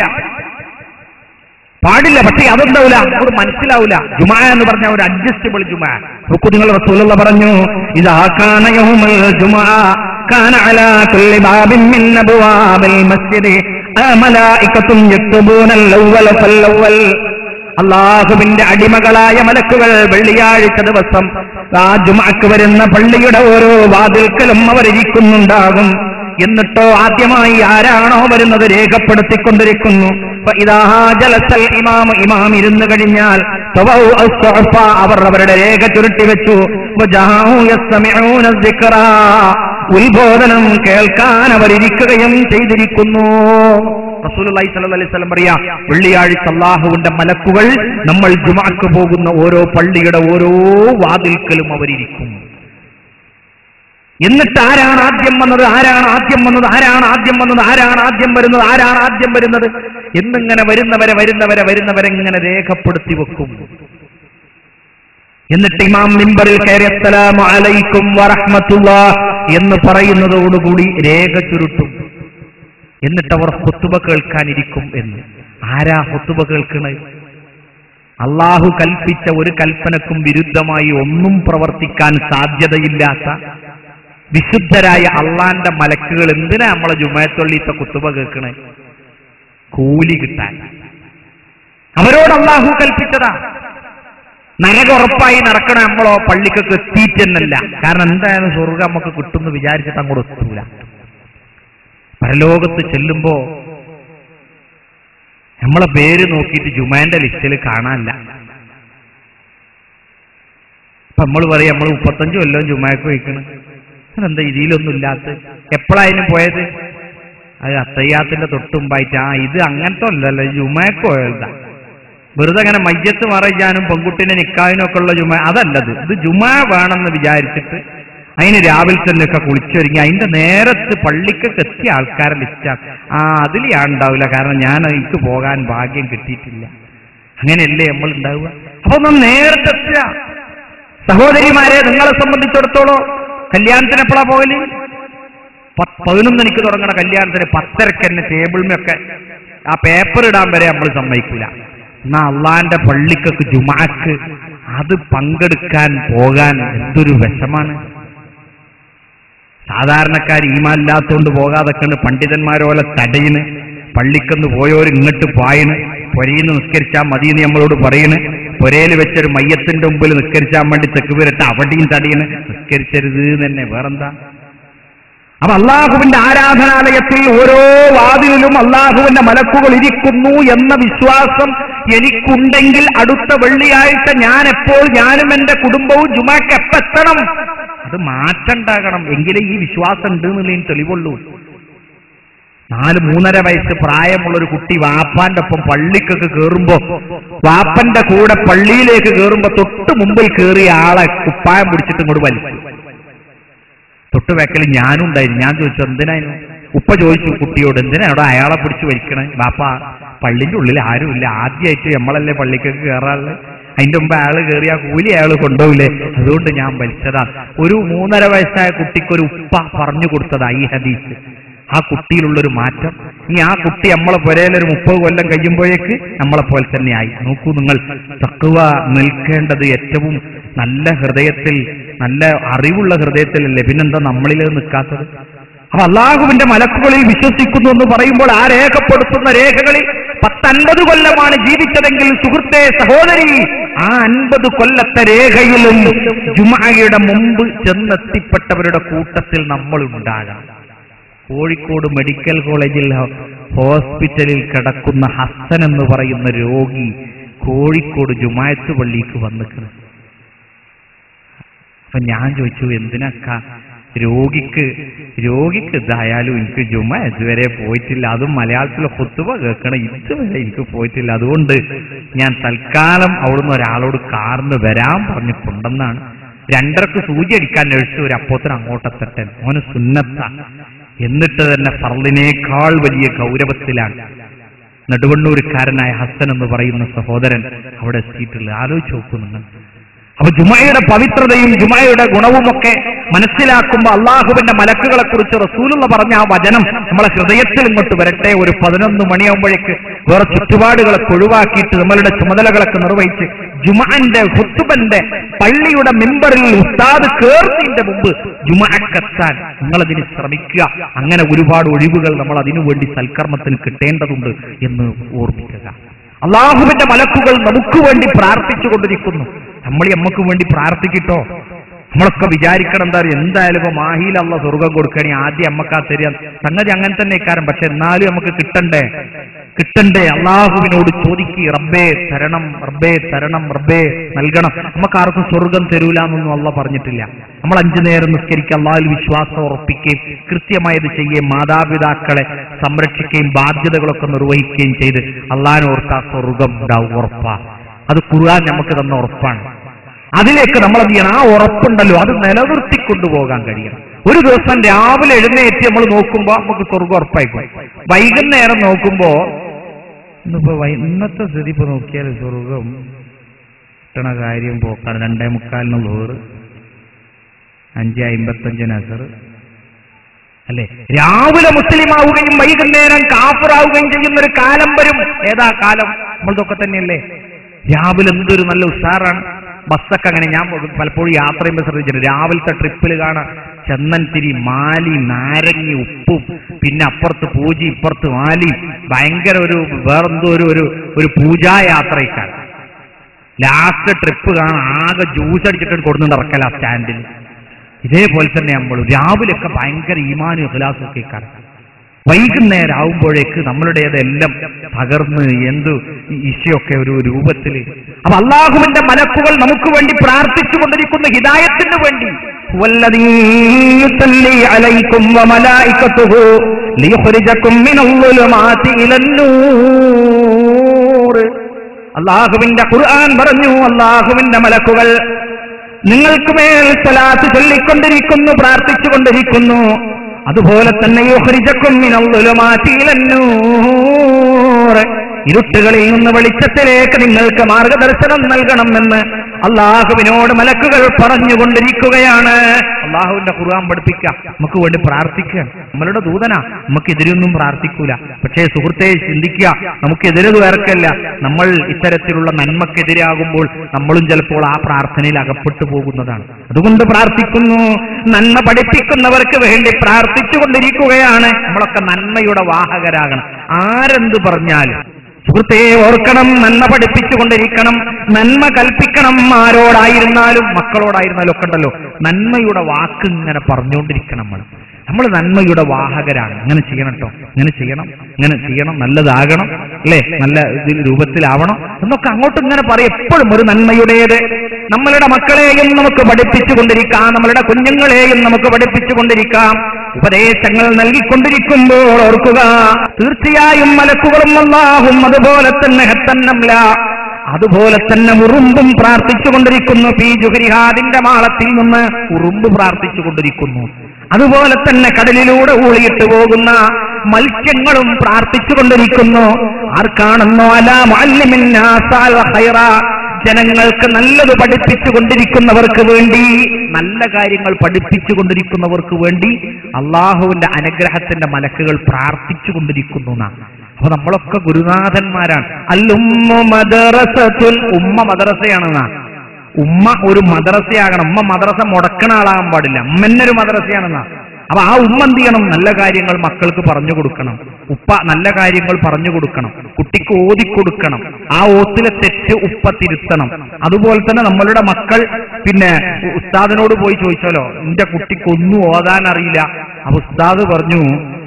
പാടില്ല പക്ഷേ അതെന്താവില്ല അങ്ങോട്ട് മനസ്സിലാവില്ല ജുമാ എന്ന് പറഞ്ഞ ഒരു അഡ്ജസ്റ്റബിൾ ജുമാ നോക്കൂ നിങ്ങൾ റസൂലുള്ള പറഞ്ഞു ഇതാ കാന യൗമൽ ജുമാ കാന അലാ കുല്ലി ബാബിൻ മിൻ അബ്വാബിൽ മസ്ജിദി മലായികത്തും യക്തുബൂനൽ അവ്വല ഫല്ലവ്വൽ അള്ളാഹുവിന്റെ അടിമകളായ മലക്കുകൾ വെള്ളിയാഴ്ച ദിവസം ആ ജുമാക്ക് വരുന്ന പള്ളിയുടെ ഓരോ വാതിൽക്കലും അവരിയ്ക്കുന്നുണ്ടാകും എന്നിട്ടോ ആദ്യമായി ആരാണോ വരുന്നത് രേഖപ്പെടുത്തിക്കൊണ്ടിരിക്കുന്നു ഫഇദാ ജലസൽ ഇമാം ഇമാം ഇരുന്നു കഴിഞ്ഞാൽ തവൗ അസ്സഅഫ അവർ അവരുടെ രേഖ ചുരുട്ടി വെച്ചു വജാഉ യസ്തമിഊന الذിക്റ ഉത്ബോധനം കേൾക്കാൻ അവരിയ്ക്കുകയും ചെയ്തിരിക്കുന്നു റസൂലുള്ളാഹി സ്വല്ലല്ലാഹി അലൈഹി വസല്ലം പറയാ വെള്ളിയാഴ്ച അല്ലാഹുവിന്റെ മലക്കുകൾ നമ്മൾ ജുമാക്ക് പോകുന്ന ഓരോ പള്ളിയുടെ ഓരോ വാതിൽക്കലും അവരിയ്ക്കും എന്നിട്ട് ആരാണ് ആദ്യം വന്നത് ആരാണ് ആദ്യം വന്നത് ആരാണ് ആദ്യം വന്നത് ആരാണ് ആദ്യം വരുന്നത് ആരാണ് ആദ്യം വരുന്നത് എന്നിങ്ങനെ വരുന്നവരെ വരുന്നവരെ വരുന്നവരെ ഇങ്ങനെ രേഖപ്പെടുത്തി വെക്കും എന്നിട്ട് ഇമാം മിമ്പറിൽ കയറി അസ്സലാമു അലൈക്കും വറഹ്മത്തുള്ളാ എന്ന് പറയുന്നതോടുകൂടി രേഖ ചുരുട്ടും എന്നിട്ട് അവർ ഹുത്തുബ കേൾക്കാനിരിക്കും എന്ന് ആരാ ഹുത്തുബ കേൾക്കണത് അള്ളാഹു കൽപ്പിച്ച ഒരു കൽപ്പനക്കും വിരുദ്ധമായി ഒന്നും പ്രവർത്തിക്കാൻ സാധ്യതയില്ലാത്ത വിശുദ്ധരായ അള്ളാന്റെ മലക്കുകൾ എന്തിനാ നമ്മളെ ജുമയത്തൊള്ളിത്തെ കുത്തുബ കേൾക്കണേ കൂലി കിട്ടാൻ അവരോട് അള്ളാഹു കൽപ്പിച്ചതാ നരകുറപ്പായി നടക്കണ നമ്മളോ പള്ളിക്കൊക്കെ എത്തിയിട്ടെന്നല്ല കാരണം എന്തായാലും സ്വർഗം നമുക്ക് കിട്ടുമെന്ന് വിചാരിച്ചിട്ട് അങ്ങോട്ട് എത്തൂല പരലോകത്ത് ചെല്ലുമ്പോ നമ്മളെ പേര് നോക്കിയിട്ട് ജുമാന്റെ ലിസ്റ്റിൽ കാണാനില്ല അപ്പൊ നമ്മൾ പറയും നമ്മൾ മുപ്പത്തഞ്ച് കൊല്ലം ജുമാക്ക് വയ്ക്കണം എന്താ ഇതിലൊന്നും ഇല്ലാത്ത എപ്പോഴായാലും പോയത് അത് അത്തയ്യാത്തിന്റെ തൊട്ടുമ്പായിട്ട് ആ ഇത് അങ്ങനത്തെ അല്ലല്ലോ ജുമാക്ക് പോയതാ വെറുതെ അങ്ങനെ മയ്യത്ത് മറയ്ക്കാനും പെൺകുട്ടിനെ നിക്കാനും ഒക്കെ ഉള്ള ജുമ അതല്ലത് ഇത് ജുമാ വേണമെന്ന് വിചാരിച്ചിട്ട് അതിന് രാവിലെ തന്നെ ഒക്കെ കുളിച്ചൊരുങ്ങി അതിന്റെ നേരത്ത് പള്ളിക്കൊക്കെ എത്തിയ ആൾക്കാരെ ലിസ്റ്റാണ് ആ അതിൽ ഞാൻ ഉണ്ടാവില്ല കാരണം ഞാൻ എനിക്ക് പോകാൻ ഭാഗ്യം കിട്ടിയിട്ടില്ല അങ്ങനെയല്ലേ നമ്മൾ ഉണ്ടാവുക അപ്പൊ ഒന്ന് നേരത്തെ എത്തുക സഹോദരിമാരെ നിങ്ങളെ സംബന്ധിച്ചിടത്തോളം കല്യാണത്തിന് എപ്പോഴാ പോകല് പത്ത് പതിനൊന്നണിക്ക് തുടങ്ങണ കല്യാണത്തിന് പത്തരക്ക് തന്നെ ടേബിളിമൊക്കെ ആ പേപ്പർ ഇടാൻ വരെ നമ്മൾ സമ്മതിക്കൂല എന്നാ അള്ളാന്റെ പള്ളിക്കൊക്കെ ജുമാക്ക് അത് പങ്കെടുക്കാൻ പോകാൻ എന്തൊരു വിഷമാണ് സാധാരണക്കാർ ഈമാനില്ലാത്തോണ്ട് പോകാതൊക്കെ പണ്ഡിതന്മാരോലെ തടയിന് പള്ളിക്കൊന്ന് പോയോര് ഇങ്ങോട്ട് പായണ് പൊരയിന്ന് നിസ്കരിച്ചാൽ മതി എന്ന് നമ്മളോട് പറയണ് പൊരയിൽ വെച്ചൊരു മയ്യത്തിന്റെ മുമ്പിൽ നിസ്കരിച്ചാൻ വേണ്ടി തെക്ക് വരട്ടെ അവിടെയും തടയിന് നിസ്കരിച്ചരുത് എന്ന് തന്നെ വേറെന്താ അപ്പൊ അള്ളാഹുവിന്റെ ആരാധനാലയത്തിൽ ഓരോ വാതിലിലും അള്ളാഹുവിന്റെ മലക്കുകൾ ഇരിക്കുന്നു എന്ന വിശ്വാസം എനിക്കുണ്ടെങ്കിൽ അടുത്ത വെള്ളിയാഴ്ച ഞാൻ എപ്പോൾ ഞാനും എന്റെ കുടുംബവും ജുമാക്ക് എപ്പെത്തണം അത് മാറ്റണ്ടാകണം എങ്കിലേ ഈ വിശ്വാസം ഉണ്ട് എന്നുള്ളതിന് തെളിവുള്ളൂ നാല് മൂന്നര വയസ്സ് പ്രായമുള്ള ഒരു കുട്ടി വാപ്പാന്റെ ഒപ്പം പള്ളിക്കൊക്കെ കയറുമ്പോ വാപ്പന്റെ കൂടെ പള്ളിയിലേക്ക് കയറുമ്പോ തൊട്ട് മുമ്പിൽ കയറിയ ആളെ കുപ്പായം പിടിച്ചിട്ട് ഇങ്ങോട്ട് വലിച്ചു തൊട്ട് വെക്കൽ ഞാനും ഉണ്ടായിരുന്നു ഞാൻ ചോദിച്ചു എന്തിനായിരുന്നു ഉപ്പ ചോദിച്ചു കുട്ടിയോട് എന്തിനാ അവിടെ അയാളെ പിടിച്ച് വലിക്കണേ ബാപ്പ പള്ളിന്റെ ഉള്ളിൽ ആരുമില്ല ആദ്യമായിട്ട് നമ്മളല്ലേ പള്ളിക്കൊക്കെ കയറാറുള്ളത് അതിന്റെ മുമ്പ് അയാൾ കയറി ആ കൂലി അയാൾ കൊണ്ടുപോകില്ലേ അതുകൊണ്ട് ഞാൻ വലിച്ചതാ ഒരു മൂന്നര വയസ്സായ കുട്ടിക്കൊരു ഉപ്പ പറഞ്ഞു കൊടുത്തതാ ഈ ഹദീസ് ആ കുട്ടിയിലുള്ളൊരു മാറ്റം ഇനി ആ കുട്ടി നമ്മളെ പുരയിലൊരു മുപ്പത് കൊല്ലം കഴിയുമ്പോഴേക്ക് നമ്മളെ പോലെ തന്നെയായി നോക്കൂ നിങ്ങൾ തക്കുവ നിൽക്കേണ്ടത് ഏറ്റവും നല്ല ഹൃദയത്തിൽ നല്ല അറിവുള്ള ഹൃദയത്തിലല്ലേ പിന്നെന്താ നമ്മളിൽ നിൽക്കാത്തത് അപ്പൊ അള്ളാഹുവിന്റെ മലക്കുകളിൽ വിശ്വസിക്കുന്നു എന്ന് പറയുമ്പോൾ ആ രേഖപ്പെടുത്തുന്ന രേഖകളിൽ പത്തൻപത് കൊല്ലമാണ് ജീവിച്ചതെങ്കിൽ സുഹൃത്തെ സഹോദരി ആ അൻപത് കൊല്ലത്തെ രേഖയിലും ജുമായുടെ മുമ്പ് ചെന്നെത്തിപ്പെട്ടവരുടെ കൂട്ടത്തിൽ നമ്മൾ ഉണ്ടാകാം കോഴിക്കോട് മെഡിക്കൽ കോളേജിൽ ഹോസ്പിറ്റലിൽ കിടക്കുന്ന ഹസൻ എന്ന് പറയുന്ന രോഗി കോഴിക്കോട് ജുമായത്ത് പള്ളിക്ക് വന്നിക്കണം അപ്പൊ ഞാൻ ചോദിച്ചു എന്തിനക്ക രോഗിക്ക് രോഗിക്ക് ഇതായാലും എനിക്ക് ജുമ ഇതുവരെ പോയിട്ടില്ല അതും മലയാളത്തിലെ കുത്തുവ കേൾക്കണം ഇതുവരെ എനിക്ക് പോയിട്ടില്ല അതുകൊണ്ട് ഞാൻ തൽക്കാലം അവിടുന്ന് ഒരാളോട് കാറിന് വരാൻ പറഞ്ഞിട്ടുണ്ടെന്നാണ് രണ്ടരക്ക് സൂചി അടിക്കാൻ നഴ്സ് ഒരു അപ്പോത്തിന് അങ്ങോട്ടെത്തട്ടെ മോന് സുന്നത്ത എന്നിട്ട് തന്നെ ഫർളിനേക്കാൾ വലിയ ഗൗരവത്തിലാണ് നെടുവണ്ണൂരുകാരനായ ഹസൻ എന്ന് പറയുന്ന സഹോദരൻ അവിടെ എത്തിയിട്ടുള്ളത് ആലോചിച്ച് നോക്കൂ നിങ്ങൾ അപ്പൊ ജുമയുടെ പവിത്രതയും ജുമയുടെ ഗുണവുമൊക്കെ മനസ്സിലാക്കുമ്പോൾ അള്ളാഹുവിന്റെ മലക്കുകളെ കുറിച്ച് റസൂലുള്ള പറഞ്ഞ ആ വചനം നമ്മളെ ഹൃദയത്തിൽ ഇങ്ങോട്ട് വരട്ടെ ഒരു പതിനൊന്ന് മണിയാകുമ്പോഴേക്ക് വേറെ ചുറ്റുപാടുകളൊക്കെ ഒഴിവാക്കിയിട്ട് നമ്മളുടെ ചുമതലകളൊക്കെ നിർവഹിച്ച് ജുമാന്റെ ഹുത്തുബന്റെ പള്ളിയുടെ മെമ്പറിൽ ഉസ്താദ് കേർത്തിന്റെ മുമ്പ് ജുമാക്കെത്താൻ നിങ്ങളതിന് ശ്രമിക്കുക അങ്ങനെ ഒരുപാട് ഒഴിവുകൾ നമ്മൾ അതിനു വേണ്ടി സൽക്കർമ്മത്തിന് കിട്ടേണ്ടതുണ്ട് എന്ന് ഓർമ്മിക്കുക അള്ളാഹുവിന്റെ മലക്കുകൾ നമുക്ക് വേണ്ടി പ്രാർത്ഥിച്ചു കൊണ്ടിരിക്കുന്നു നമ്മൾ നമുക്ക് വേണ്ടി പ്രാർത്ഥിക്കിട്ടോ നമ്മളൊക്കെ വിചാരിക്കണം എന്താ പറയുക എന്തായാലും ഇപ്പൊ മാഹിയിൽ അള്ള സ്വർഗം കൊടുക്കണേ ആദ്യം അമ്മക്കാ തരിക സംഗതി അങ്ങനെ തന്നെ ഇക്കാരം പക്ഷെ എന്നാലും നമുക്ക് കിട്ടണ്ടേ കിട്ടണ്ടേ അള്ളാഹുവിനോട് ചോദിക്ക് റബ്ബേ തരണം റബ്ബേ തരണം റബ്ബേ നൽകണം നമുക്ക് ആർക്കും സ്വർഗം തരൂല എന്നൊന്നും അള്ള പറഞ്ഞിട്ടില്ല നമ്മൾ അഞ്ചു നേരം നിസ്കരിക്കുക അള്ളാഹിൽ വിശ്വാസം ഉറപ്പിക്കുകയും കൃത്യമായത് ചെയ്യുകയും മാതാപിതാക്കളെ സംരക്ഷിക്കുകയും ബാധ്യതകളൊക്കെ നിർവഹിക്കുകയും ചെയ്ത് അള്ളാഹിനോർത്താ സ്വർഗം ഉണ്ടാവും ഉറപ്പാ അത് ഖുർആൻ നമുക്ക് തന്ന ഉറപ്പാണ് അതിലേക്ക് നമ്മൾ എന്ത് ചെയ്യണം ആ ഉറപ്പുണ്ടല്ലോ അത് നിലനിർത്തിക്കൊണ്ടു പോകാൻ കഴിയണം ഒരു ദിവസം രാവിലെ എഴുന്നേറ്റ് നമ്മൾ നോക്കുമ്പോ നമുക്ക് സ്വർഗം ഉറപ്പായിപ്പോയി വൈകുന്നേരം നോക്കുമ്പോ ഇന്നിപ്പോ വൈ- ഇന്നത്തെ സ്ഥിതി ഇപ്പൊ നോക്കിയാൽ സ്വർഗം കിട്ടണ കാര്യം പോക്കാണ് രണ്ടേ മുക്കാലിന് ലോറ് അഞ്ച് അമ്പത്തഞ്ചിന് അസർ അല്ലെ രാവിലെ മുസ്ലിം ആവുകയും വൈകുന്നേരം കാഫറാവുകയും ചെയ്യുന്ന ഒരു കാലം വരും ഏതാ കാലം നമ്മളതൊക്കെ തന്നെയല്ലേ രാവിലെ എന്തൊരു നല്ല ഉഷാറാണ് ബസ്സൊക്കെ അങ്ങനെ ഞാൻ പലപ്പോഴും യാത്ര ചെയ്യുമ്പോൾ ശ്രദ്ധിച്ചിട്ടുണ്ട് രാവിലത്തെ ട്രിപ്പിൽ കാണാം ചന്ദൻതിരി മാലി നാരങ്ങി ഉപ്പും പിന്നെ അപ്പുറത്ത് പൂജി ഇപ്പുറത്ത് മാലി ഭയങ്കര ഒരു വേറെന്തോ ഒരു ഒരു ഒരു പൂജായാത്രയ്ക്കാണ് ലാസ്റ്റ് ട്രിപ്പ് കാണാൻ ആകെ ജ്യൂസ് അടിച്ചിട്ട് കൊടുന്ന് നടക്കല സ്റ്റാൻഡിൽ ഇതേപോലെ തന്നെ നമ്മൾ രാവിലെയൊക്കെ ഭയങ്കര ഈമാനും ഇഖ്ലാസും ഒക്കെ കാണാം വൈകുന്നേരം ആവുമ്പോഴേക്ക് നമ്മളുടേതെല്ലാം തകർന്ന് എന്ത് ഇഷയൊക്കെ ഒരു രൂപത്തിൽ അപ്പൊ അള്ളാഹുവിന്റെ മലക്കുകൾ നമുക്ക് വേണ്ടി പ്രാർത്ഥിച്ചു കൊണ്ടിരിക്കുന്ന ഹിദായത്തിന് വേണ്ടി والذي يصلي عليكم وملائكته ليخرجكم من الظلمات إلى النور അള്ളാഹുവിന്റെ ഖുർആൻ പറഞ്ഞു അള്ളാഹുവിന്റെ മലക്കുകൾ നിങ്ങൾക്ക് മേൽ സലാത്ത് ചൊല്ലിക്കൊണ്ടിരിക്കുന്നു പ്രാർത്ഥിച്ചുകൊണ്ടിരിക്കുന്നു അതുപോലെ തന്നെ യുഹ്രിജക്കും മിനൽ ളുലുമാതി ഇലൻ നൂർ. ഇരുട്ടുകളിൽ നിന്ന് വെളിച്ചത്തിലേക്ക് നിങ്ങൾക്ക് മാർഗദർശനം നൽകണമെന്ന് അള്ളാഹുവിനോട് മലക്കുകൾ പറഞ്ഞുകൊണ്ടിരിക്കുകയാണ് അള്ളാഹുവിന്റെ ഖുർആൻ പഠിപ്പിക്കുക നമുക്ക് വേണ്ടി പ്രാർത്ഥിക്കുക നമ്മളുടെ ദൂതനാ നമുക്ക് എതിരൊന്നും പ്രാർത്ഥിക്കൂല പക്ഷേ സുഹൃത്തെ ചിന്തിക്കുക നമുക്കെതിരത് വേർക്കല്ല നമ്മൾ ഇത്തരത്തിലുള്ള നന്മക്കെതിരാകുമ്പോൾ നമ്മളും ചിലപ്പോൾ ആ പ്രാർത്ഥനയിൽ അകപ്പെട്ടു പോകുന്നതാണ് അതുകൊണ്ട് പ്രാർത്ഥിക്കുന്നു നന്മ പഠിപ്പിക്കുന്നവർക്ക് വേണ്ടി പ്രാർത്ഥിച്ചുകൊണ്ടിരിക്കുകയാണ് നമ്മളൊക്കെ നന്മയുടെ വാഹകരാകണം ആരെന്ത് പറഞ്ഞാലും സുഹൃത്തെ ഓർക്കണം നന്മ പഠിപ്പിച്ചുകൊണ്ടിരിക്കണം നന്മ കൽപ്പിക്കണം ആരോടായിരുന്നാലും മക്കളോടായിരുന്നാലും ഒക്കെ ഉണ്ടല്ലോ നന്മയുടെ വാക്ക് ഇങ്ങനെ പറഞ്ഞുകൊണ്ടിരിക്കണം നമ്മൾ നമ്മൾ നന്മയുടെ വാഹകരാണ് ഇങ്ങനെ ചെയ്യണം കേട്ടോ ഇങ്ങനെ ചെയ്യണം ഇങ്ങനെ ചെയ്യണം നല്ലതാകണം അല്ലേ നല്ല ഇതിൽ രൂപത്തിലാവണം എന്നൊക്കെ അങ്ങോട്ട് ഇങ്ങനെ പറയും എപ്പോഴും ഒരു നന്മയുടേത് നമ്മളുടെ മക്കളെയും നമുക്ക് പഠിപ്പിച്ചുകൊണ്ടിരിക്കാം നമ്മളുടെ കുഞ്ഞുങ്ങളെയും നമുക്ക് പഠിപ്പിച്ചുകൊണ്ടിരിക്കാം ഉപദേശങ്ങൾ നൽകിക്കൊണ്ടിരിക്കുമ്പോൾ ഓർക്കുക തീർച്ചയായും മലക്കുകളും അല്ലാഹും അതുപോലെ തന്നെ ഹത്തന്നംല അതുപോലെ തന്നെ ഉറുമ്പും പ്രാർത്ഥിച്ചുകൊണ്ടിരിക്കുന്നു പി ജുഹരിഹാദിന്റെ മാളത്തിൽ നിന്ന് ഉറുമ്പ് പ്രാർത്ഥിച്ചു കൊണ്ടിരിക്കുന്നു അതുപോലെ തന്നെ കടലിലൂടെ ഊളിയിട്ട് പോകുന്ന മത്സ്യങ്ങളും പ്രാർത്ഥിച്ചുകൊണ്ടിരിക്കുന്നു ആർക്കാണെന്നോ അല മുഅല്ലിമിന്നാസാൽ ഖൈറ ജനങ്ങൾക്ക് നല്ലത് പഠിപ്പിച്ചു കൊണ്ടിരിക്കുന്നവർക്ക് വേണ്ടി നല്ല കാര്യങ്ങൾ പഠിപ്പിച്ചു കൊണ്ടിരിക്കുന്നവർക്ക് വേണ്ടി അള്ളാഹുവിന്റെ അനുഗ്രഹത്തിന്റെ മലക്കുകൾ പ്രാർത്ഥിച്ചു കൊണ്ടിരിക്കുന്നു എന്നാണ് അപ്പൊ നമ്മളൊക്കെ ഗുരുനാഥന്മാരാണ് അല്ലുമ്മു മദ്റസത്തുൽ ഉമ്മ മദ്രസയാണെന്നാ ഉമ്മ ഒരു മദ്രസയാകണം ഉമ്മ മദ്രസ മുടക്കണ ആളാകാൻ പാടില്ല ഉമ്മന്നൊരു മദ്രസയാണെന്നാ അപ്പൊ ആ ഉമ്മ എന്ത് ചെയ്യണം നല്ല കാര്യങ്ങൾ മക്കൾക്ക് പറഞ്ഞു കൊടുക്കണം ഉപ്പ നല്ല കാര്യങ്ങൾ പറഞ്ഞു കൊടുക്കണം കുട്ടിക്ക് ഓതിക്കൊടുക്കണം ആ ഓത്തിലെ തെറ്റ് ഉപ്പ തിരുത്തണം അതുപോലെ തന്നെ നമ്മളുടെ മക്കൾ പിന്നെ ഉസ്താദിനോട് പോയി ചോദിച്ചാലോ എന്റെ കുട്ടിക്ക് ഒന്നും ഓതാൻ അറിയില്ല അപ്പൊ ഉസ്താദ് പറഞ്ഞു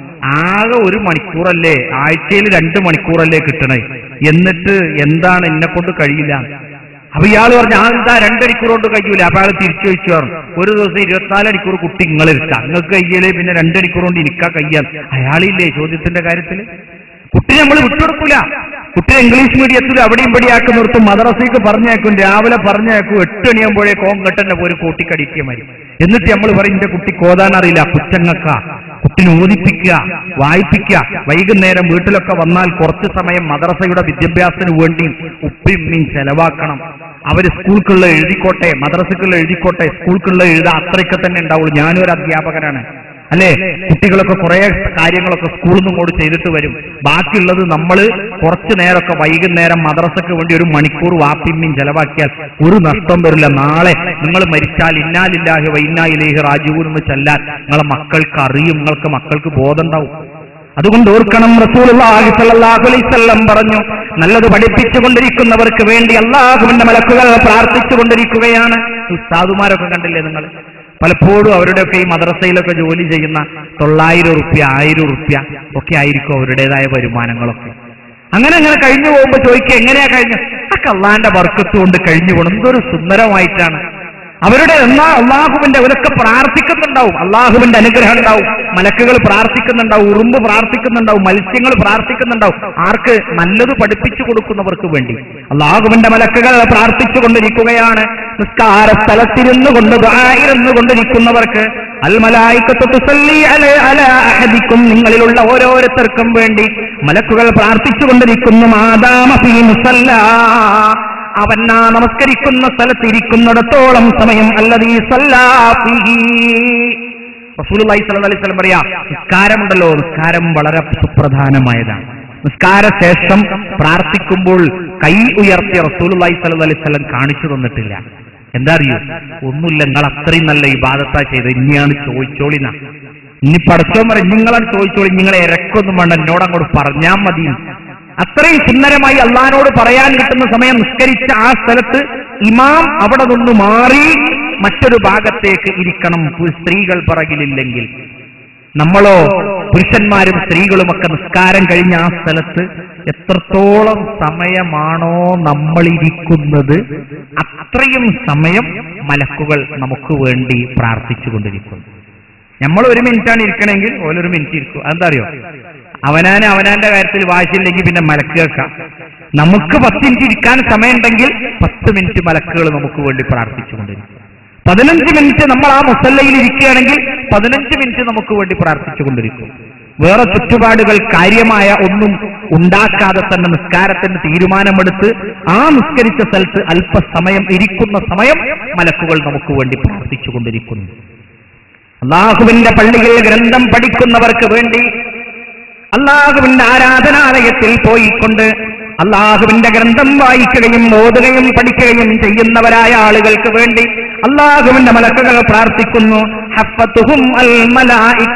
ആകെ ഒരു മണിക്കൂറല്ലേ ആഴ്ചയിൽ രണ്ട് മണിക്കൂറല്ലേ കിട്ടണേ എന്നിട്ട് എന്താണ് എന്നെ കൊണ്ട് കഴിയില്ല അപ്പൊ ഇയാൾ പറഞ്ഞു ആ എന്താ രണ്ടണിക്കൂർ കൊണ്ട് കഴിയൂല അപ്പൊ അയാൾ തിരിച്ചു വെച്ചു പറഞ്ഞു ഒരു ദിവസം ഇരുപത്തിനാല് മണിക്കൂർ കുട്ടി നിങ്ങളിരുത്താം നിങ്ങൾക്ക് കയ്യല് പിന്നെ രണ്ടണിക്കൂർ കൊണ്ട് ഇരിക്കാ കയ്യാൻ അയാളില്ലേ ചോദ്യത്തിന്റെ കാര്യത്തിൽ കുട്ടി നമ്മൾ വിട്ടുകൊടുക്കൂല കുട്ടി ഇംഗ്ലീഷ് മീഡിയത്തിൽ അവിടെയും ഇവിടെയാക്കി നിർത്തും മദ്രസയ്ക്ക് പറഞ്ഞേക്കും രാവിലെ പറഞ്ഞേക്കും എട്ട് മണിയാകുമ്പോഴേക്കും ഓങ്കട്ടന്റെ പോയി കൂട്ടിക്കടിക്കുക മതി എന്നിട്ട് നമ്മൾ പറയും എന്റെ കുട്ടി കോതാൻ അറിയില്ല കുറ്റങ്ങക്ക കുട്ടിനെ ഓദിപ്പിക്കുക വായിപ്പിക്കുക വൈകുന്നേരം വീട്ടിലൊക്കെ വന്നാൽ കുറച്ച് സമയം മദ്രസയുടെ വിദ്യാഭ്യാസത്തിന് വേണ്ടി ഉപ്പിമ്മയും ചെലവാക്കണം അവര് സ്കൂൾക്കുള്ള എഴുതിക്കോട്ടെ മദ്രസക്കുള്ള എഴുതിക്കോട്ടെ സ്കൂൾക്കുള്ള എഴുതാ അത്രയൊക്കെ തന്നെ ഉണ്ടാവുള്ളൂ ഞാനും ഒരു അധ്യാപകനാണ് അല്ലേ കുട്ടികളൊക്കെ കുറെ കാര്യങ്ങളൊക്കെ സ്കൂളിൽ നിന്നും കൂടി ചെയ്തിട്ട് വരും ബാക്കിയുള്ളത് നമ്മൾ കുറച്ചു നേരമൊക്കെ വൈകുന്നേരം മദ്രസക്ക് വേണ്ടി ഒരു മണിക്കൂർ വാപ്പിമ്മിയും ചെലവാക്കിയാൽ ഒരു നഷ്ടം വരില്ല നാളെ നിങ്ങൾ മരിച്ചാൽ ഇന്നാലില്ലാഹി വൈന്നായിലേഹി റാജുവൂൻ എന്ന് ചെല്ലാൻ നിങ്ങളെ മക്കൾക്ക് അറിയും നിങ്ങൾക്ക് മക്കൾക്ക് ബോധം ഉണ്ടാവും അതുകൊണ്ട് ഓർക്കണം റസൂലുള്ളാഹി സ്വല്ലല്ലാഹു അലൈഹി വസല്ലം പറഞ്ഞു നല്ലത് പഠിപ്പിച്ചുകൊണ്ടിരിക്കുന്നവർക്ക് വേണ്ടി അള്ളാഹുവിന്റെ മലക്കുകൾ പ്രാർത്ഥിച്ചുകൊണ്ടിരിക്കുകയാണ് ഉസ്താദുമാരൊക്കെ കണ്ടില്ലേ നിങ്ങൾ പലപ്പോഴും അവരുടെയൊക്കെ ഈ മദ്രസയിലൊക്കെ ജോലി ചെയ്യുന്ന തൊള്ളായിരം റുപ്യ ആയിരം റുപ്യ ഒക്കെ ആയിരിക്കും അവരുടേതായ വരുമാനങ്ങളൊക്കെ അങ്ങനെ അങ്ങനെ കഴിഞ്ഞു പോകുമ്പോൾ ചോദിക്കുക എങ്ങനെയാ കഴിഞ്ഞു ആ കള്ളാന്റെ വർക്കത്ത് കൊണ്ട് കഴിഞ്ഞു പോകണം എന്തൊരു സുന്ദരമായിട്ടാണ് അവരുടെ എന്നാ അള്ളാഹുവിന്റെ അവരൊക്കെ പ്രാർത്ഥിക്കുന്നുണ്ടാവും അള്ളാഹുവിന്റെ അനുഗ്രഹം ഉണ്ടാവും മലക്കുകൾ പ്രാർത്ഥിക്കുന്നുണ്ടാവും ഉറുമ്പ് പ്രാർത്ഥിക്കുന്നുണ്ടാവും മത്സ്യങ്ങൾ പ്രാർത്ഥിക്കുന്നുണ്ടാവും ആർക്ക് നല്ലത് പഠിപ്പിച്ചു കൊടുക്കുന്നവർക്ക് വേണ്ടി അള്ളാഹുവിന്റെ മലക്കുകൾ പ്രാർത്ഥിച്ചുകൊണ്ടിരിക്കുകയാണ് നിസ്കാര സ്ഥലത്തിരുന്നു കൊണ്ട് ഇരുന്നു കൊണ്ടിരിക്കുന്നവർക്ക് അൽമലായിക്കത്തു തുസല്ലി അല അല അഹദിക്കും നിങ്ങളിലുള്ള ഓരോരുത്തർക്കും വേണ്ടി മലക്കുകൾ പ്രാർത്ഥിച്ചുകൊണ്ടിരിക്കുന്നു മാതാമ ഫീ മുസല്ല അവൻ ആ നമസ്കരിക്കുന്ന സ്ഥലത്ത് ഇരിക്കുന്നിടത്തോളം സമയം അല്ലതീ സല്ലാഫിഹി റസൂലുള്ളാഹി സ്വല്ലല്ലാഹി അലൈഹി വസല്ലം പറയാ നിസ്കാരമുണ്ടല്ലോ നിസ്കാരം വളരെ സുപ്രധാനമായതാണ് നിസ്കാര ശേഷം പ്രാർത്ഥിക്കുമ്പോൾ കൈ ഉയർത്തി റസൂലുള്ളാഹി സ്വല്ലല്ലാഹി അലൈഹി വസല്ലം കാണിച്ചു തന്നിട്ടില്ല എന്താ അറിയോ ഒന്നുമില്ല നിങ്ങൾ അത്രയും നല്ല ഇബാദത്താ ചെയ്ത് ഇനിയാണ് ചോദിച്ചോളിന ഇനി പടച്ചോൻ പറയും നിങ്ങളാണ് ചോദിച്ചോളി നിങ്ങളെ ഇറക്കൊന്നും വേണ്ട എന്നോട് അങ്ങോട്ട് പറഞ്ഞാൽ മതി അത്രയും സുന്ദരമായി അള്ളഹാനോട് പറയാൻ കിട്ടുന്ന സമയം നിസ്കരിച്ച ആ സ്ഥലത്ത് ഇമാം അവിടെ നിന്ന് മാറി മറ്റൊരു ഭാഗത്തേക്ക് ഇരിക്കണം സ്ത്രീകൾ പറകിലില്ലെങ്കിൽ നമ്മളോ പുരുഷന്മാരും സ്ത്രീകളുമൊക്കെ നിസ്കാരം കഴിഞ്ഞ ആ സ്ഥലത്ത് എത്രത്തോളം സമയമാണോ നമ്മളിരിക്കുന്നത് അത്രയും സമയം മലക്കുകൾ നമുക്ക് വേണ്ടി പ്രാർത്ഥിച്ചുകൊണ്ടിരിക്കുന്നു നമ്മൾ ഒരു മിനിറ്റാണ് ഇരിക്കണമെങ്കിൽ ഓലൊരു മിനിറ്റ് ഇരിക്കും അതെന്താ അറിയോ അവനാന് അവനാന്റെ കാര്യത്തിൽ വാശിയില്ലെങ്കിൽ പിന്നെ മലക്ക് കേൾക്കാം നമുക്ക് പത്ത് മിനിറ്റ് ഇരിക്കാൻ സമയമുണ്ടെങ്കിൽ പത്ത് മിനിറ്റ് മലക്കുകൾ നമുക്ക് വേണ്ടി പ്രാർത്ഥിച്ചുകൊണ്ടിരിക്കും പതിനഞ്ച് മിനിറ്റ് നമ്മൾ ആ മുസല്ലയിൽ ഇരിക്കുകയാണെങ്കിൽ പതിനഞ്ച് മിനിറ്റ് നമുക്ക് വേണ്ടി പ്രാർത്ഥിച്ചുകൊണ്ടിരിക്കും വേറെ ചുറ്റുപാടുകൾ കാര്യമായ ഒന്നും ഉണ്ടാക്കാതെ തന്നെ നിസ്കാരത്തിന് തീരുമാനമെടുത്ത് ആ നിസ്കരിച്ച സ്ഥലത്ത് അല്പസമയം ഇരിക്കുന്ന സമയം മലക്കുകൾ നമുക്ക് വേണ്ടി പ്രാർത്ഥിച്ചുകൊണ്ടിരിക്കുന്നു അള്ളാഹുവിന്റെ പള്ളിയിൽ ഗ്രന്ഥം പഠിക്കുന്നവർക്ക് വേണ്ടി അള്ളാഹുവിന്റെ ആരാധനാലയത്തിൽ പോയിക്കൊണ്ട് അള്ളാഹുവിന്റെ ഗ്രന്ഥം വായിക്കുകയും ഓതുകയും പഠിക്കുകയും ചെയ്യുന്നവരായ ആളുകൾക്ക് വേണ്ടി അള്ളാഹുവിന്റെ മലക്കുകൾ പ്രാർത്ഥിക്കുന്നു ഹഫത്തുഹും അൽ മലായിക